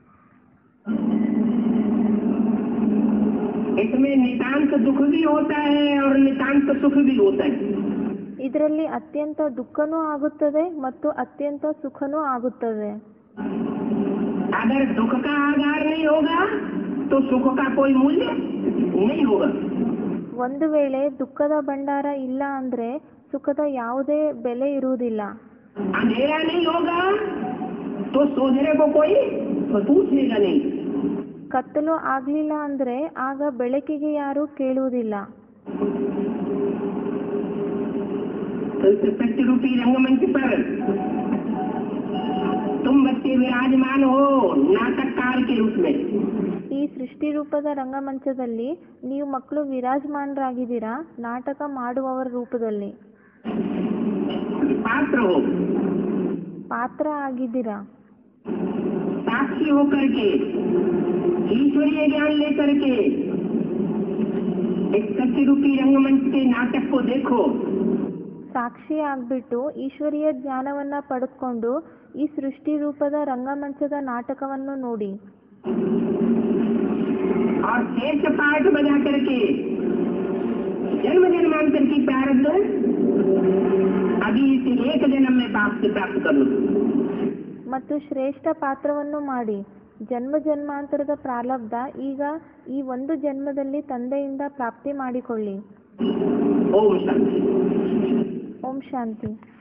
इसमें नितांत दुख भी होता है और नितांत सुख भी होता है ಇದರಲ್ಲಿ ಅತ್ಯಂತ ದುಃಖನೂ ಆಗುತ್ತದೆ ಮತ್ತು ಅತ್ಯಂತ ಸುಖನೂ ಆಗುತ್ತದೆ अगर दुख का आधार नहीं होगा तो सुख का कोई मूल्य नहीं होगा ಒಂದು ವೇಳೆ ದುಃಖದ ಭಂಡಾರ ಇಲ್ಲ ಅಂದ್ರೆ ಸುಖದ ಯಾವುದೇ ಬೆಲೆ ಇರುವುದಿಲ್ಲ अंधेरा नहीं होगा तो सोचने को कोई पूछेगा नहीं ಕತ್ತಲು ಆಗ್ಲಿಲ್ಲ ಅಂದ್ರೆ ಆಗ ಬೆಳಕಿಗೆ ಯಾರು ಕೇಳುವುದಿಲ್ಲ तो इस सत्य रूपी रंगमंच पर तुम बच्चे विराजमान हो नाटक काल के रूप में ಈ ಸೃಷ್ಟಿ ರೂಪದ ರಂಗಮಂಚದಲ್ಲಿ ನೀವು ಮಕ್ಕಳು ವಿರಾಜಮಾನರಾಗಿದ್ದೀರಾ ನಾಟಕ ಮಾಡುವವರ ರೂಪದಲ್ಲಿ पात्र हो ಪಾತ್ರ ಆಗಿದ್ದೀರಾ साक्षी होकर के ईश्वरीय ज्ञान लेकर के इस सत्य रूपी रंगमंच के नाटक को देखो ಸಾಕ್ಷಿ ಆಗ್ಬಿಟ್ಟು ಈಶ್ವರೀಯ ಜ್ಞಾನವನ್ನ ಪಡೆದುಕೊಂಡು ಈ ಸೃಷ್ಟಿ ರೂಪದ ರಂಗಮಂಚದ ನಾಟಕವನ್ನು ನೋಡಿ और शेष पाठ बजा करके जन्म जन्मांतर की प्रारब्ध अभी इस एक जन्म में बाप से प्राप्त कर लो ಮತ್ತು ಶ್ರೇಷ್ಠ ಪಾತ್ರವನ್ನು ಮಾಡಿ ಜನ್ಮ ಜನ್ಮಾಂತರದ ಪ್ರಾರಬ್ಧ ಈಗ ಈ ಒಂದು ಜನ್ಮದಲ್ಲಿ ತಂದೆಯಿಂದ ಪ್ರಾಪ್ತಿ ಮಾಡಿಕೊಳ್ಳಿ ओम शांति ಓಂ ಶಾಂತಿ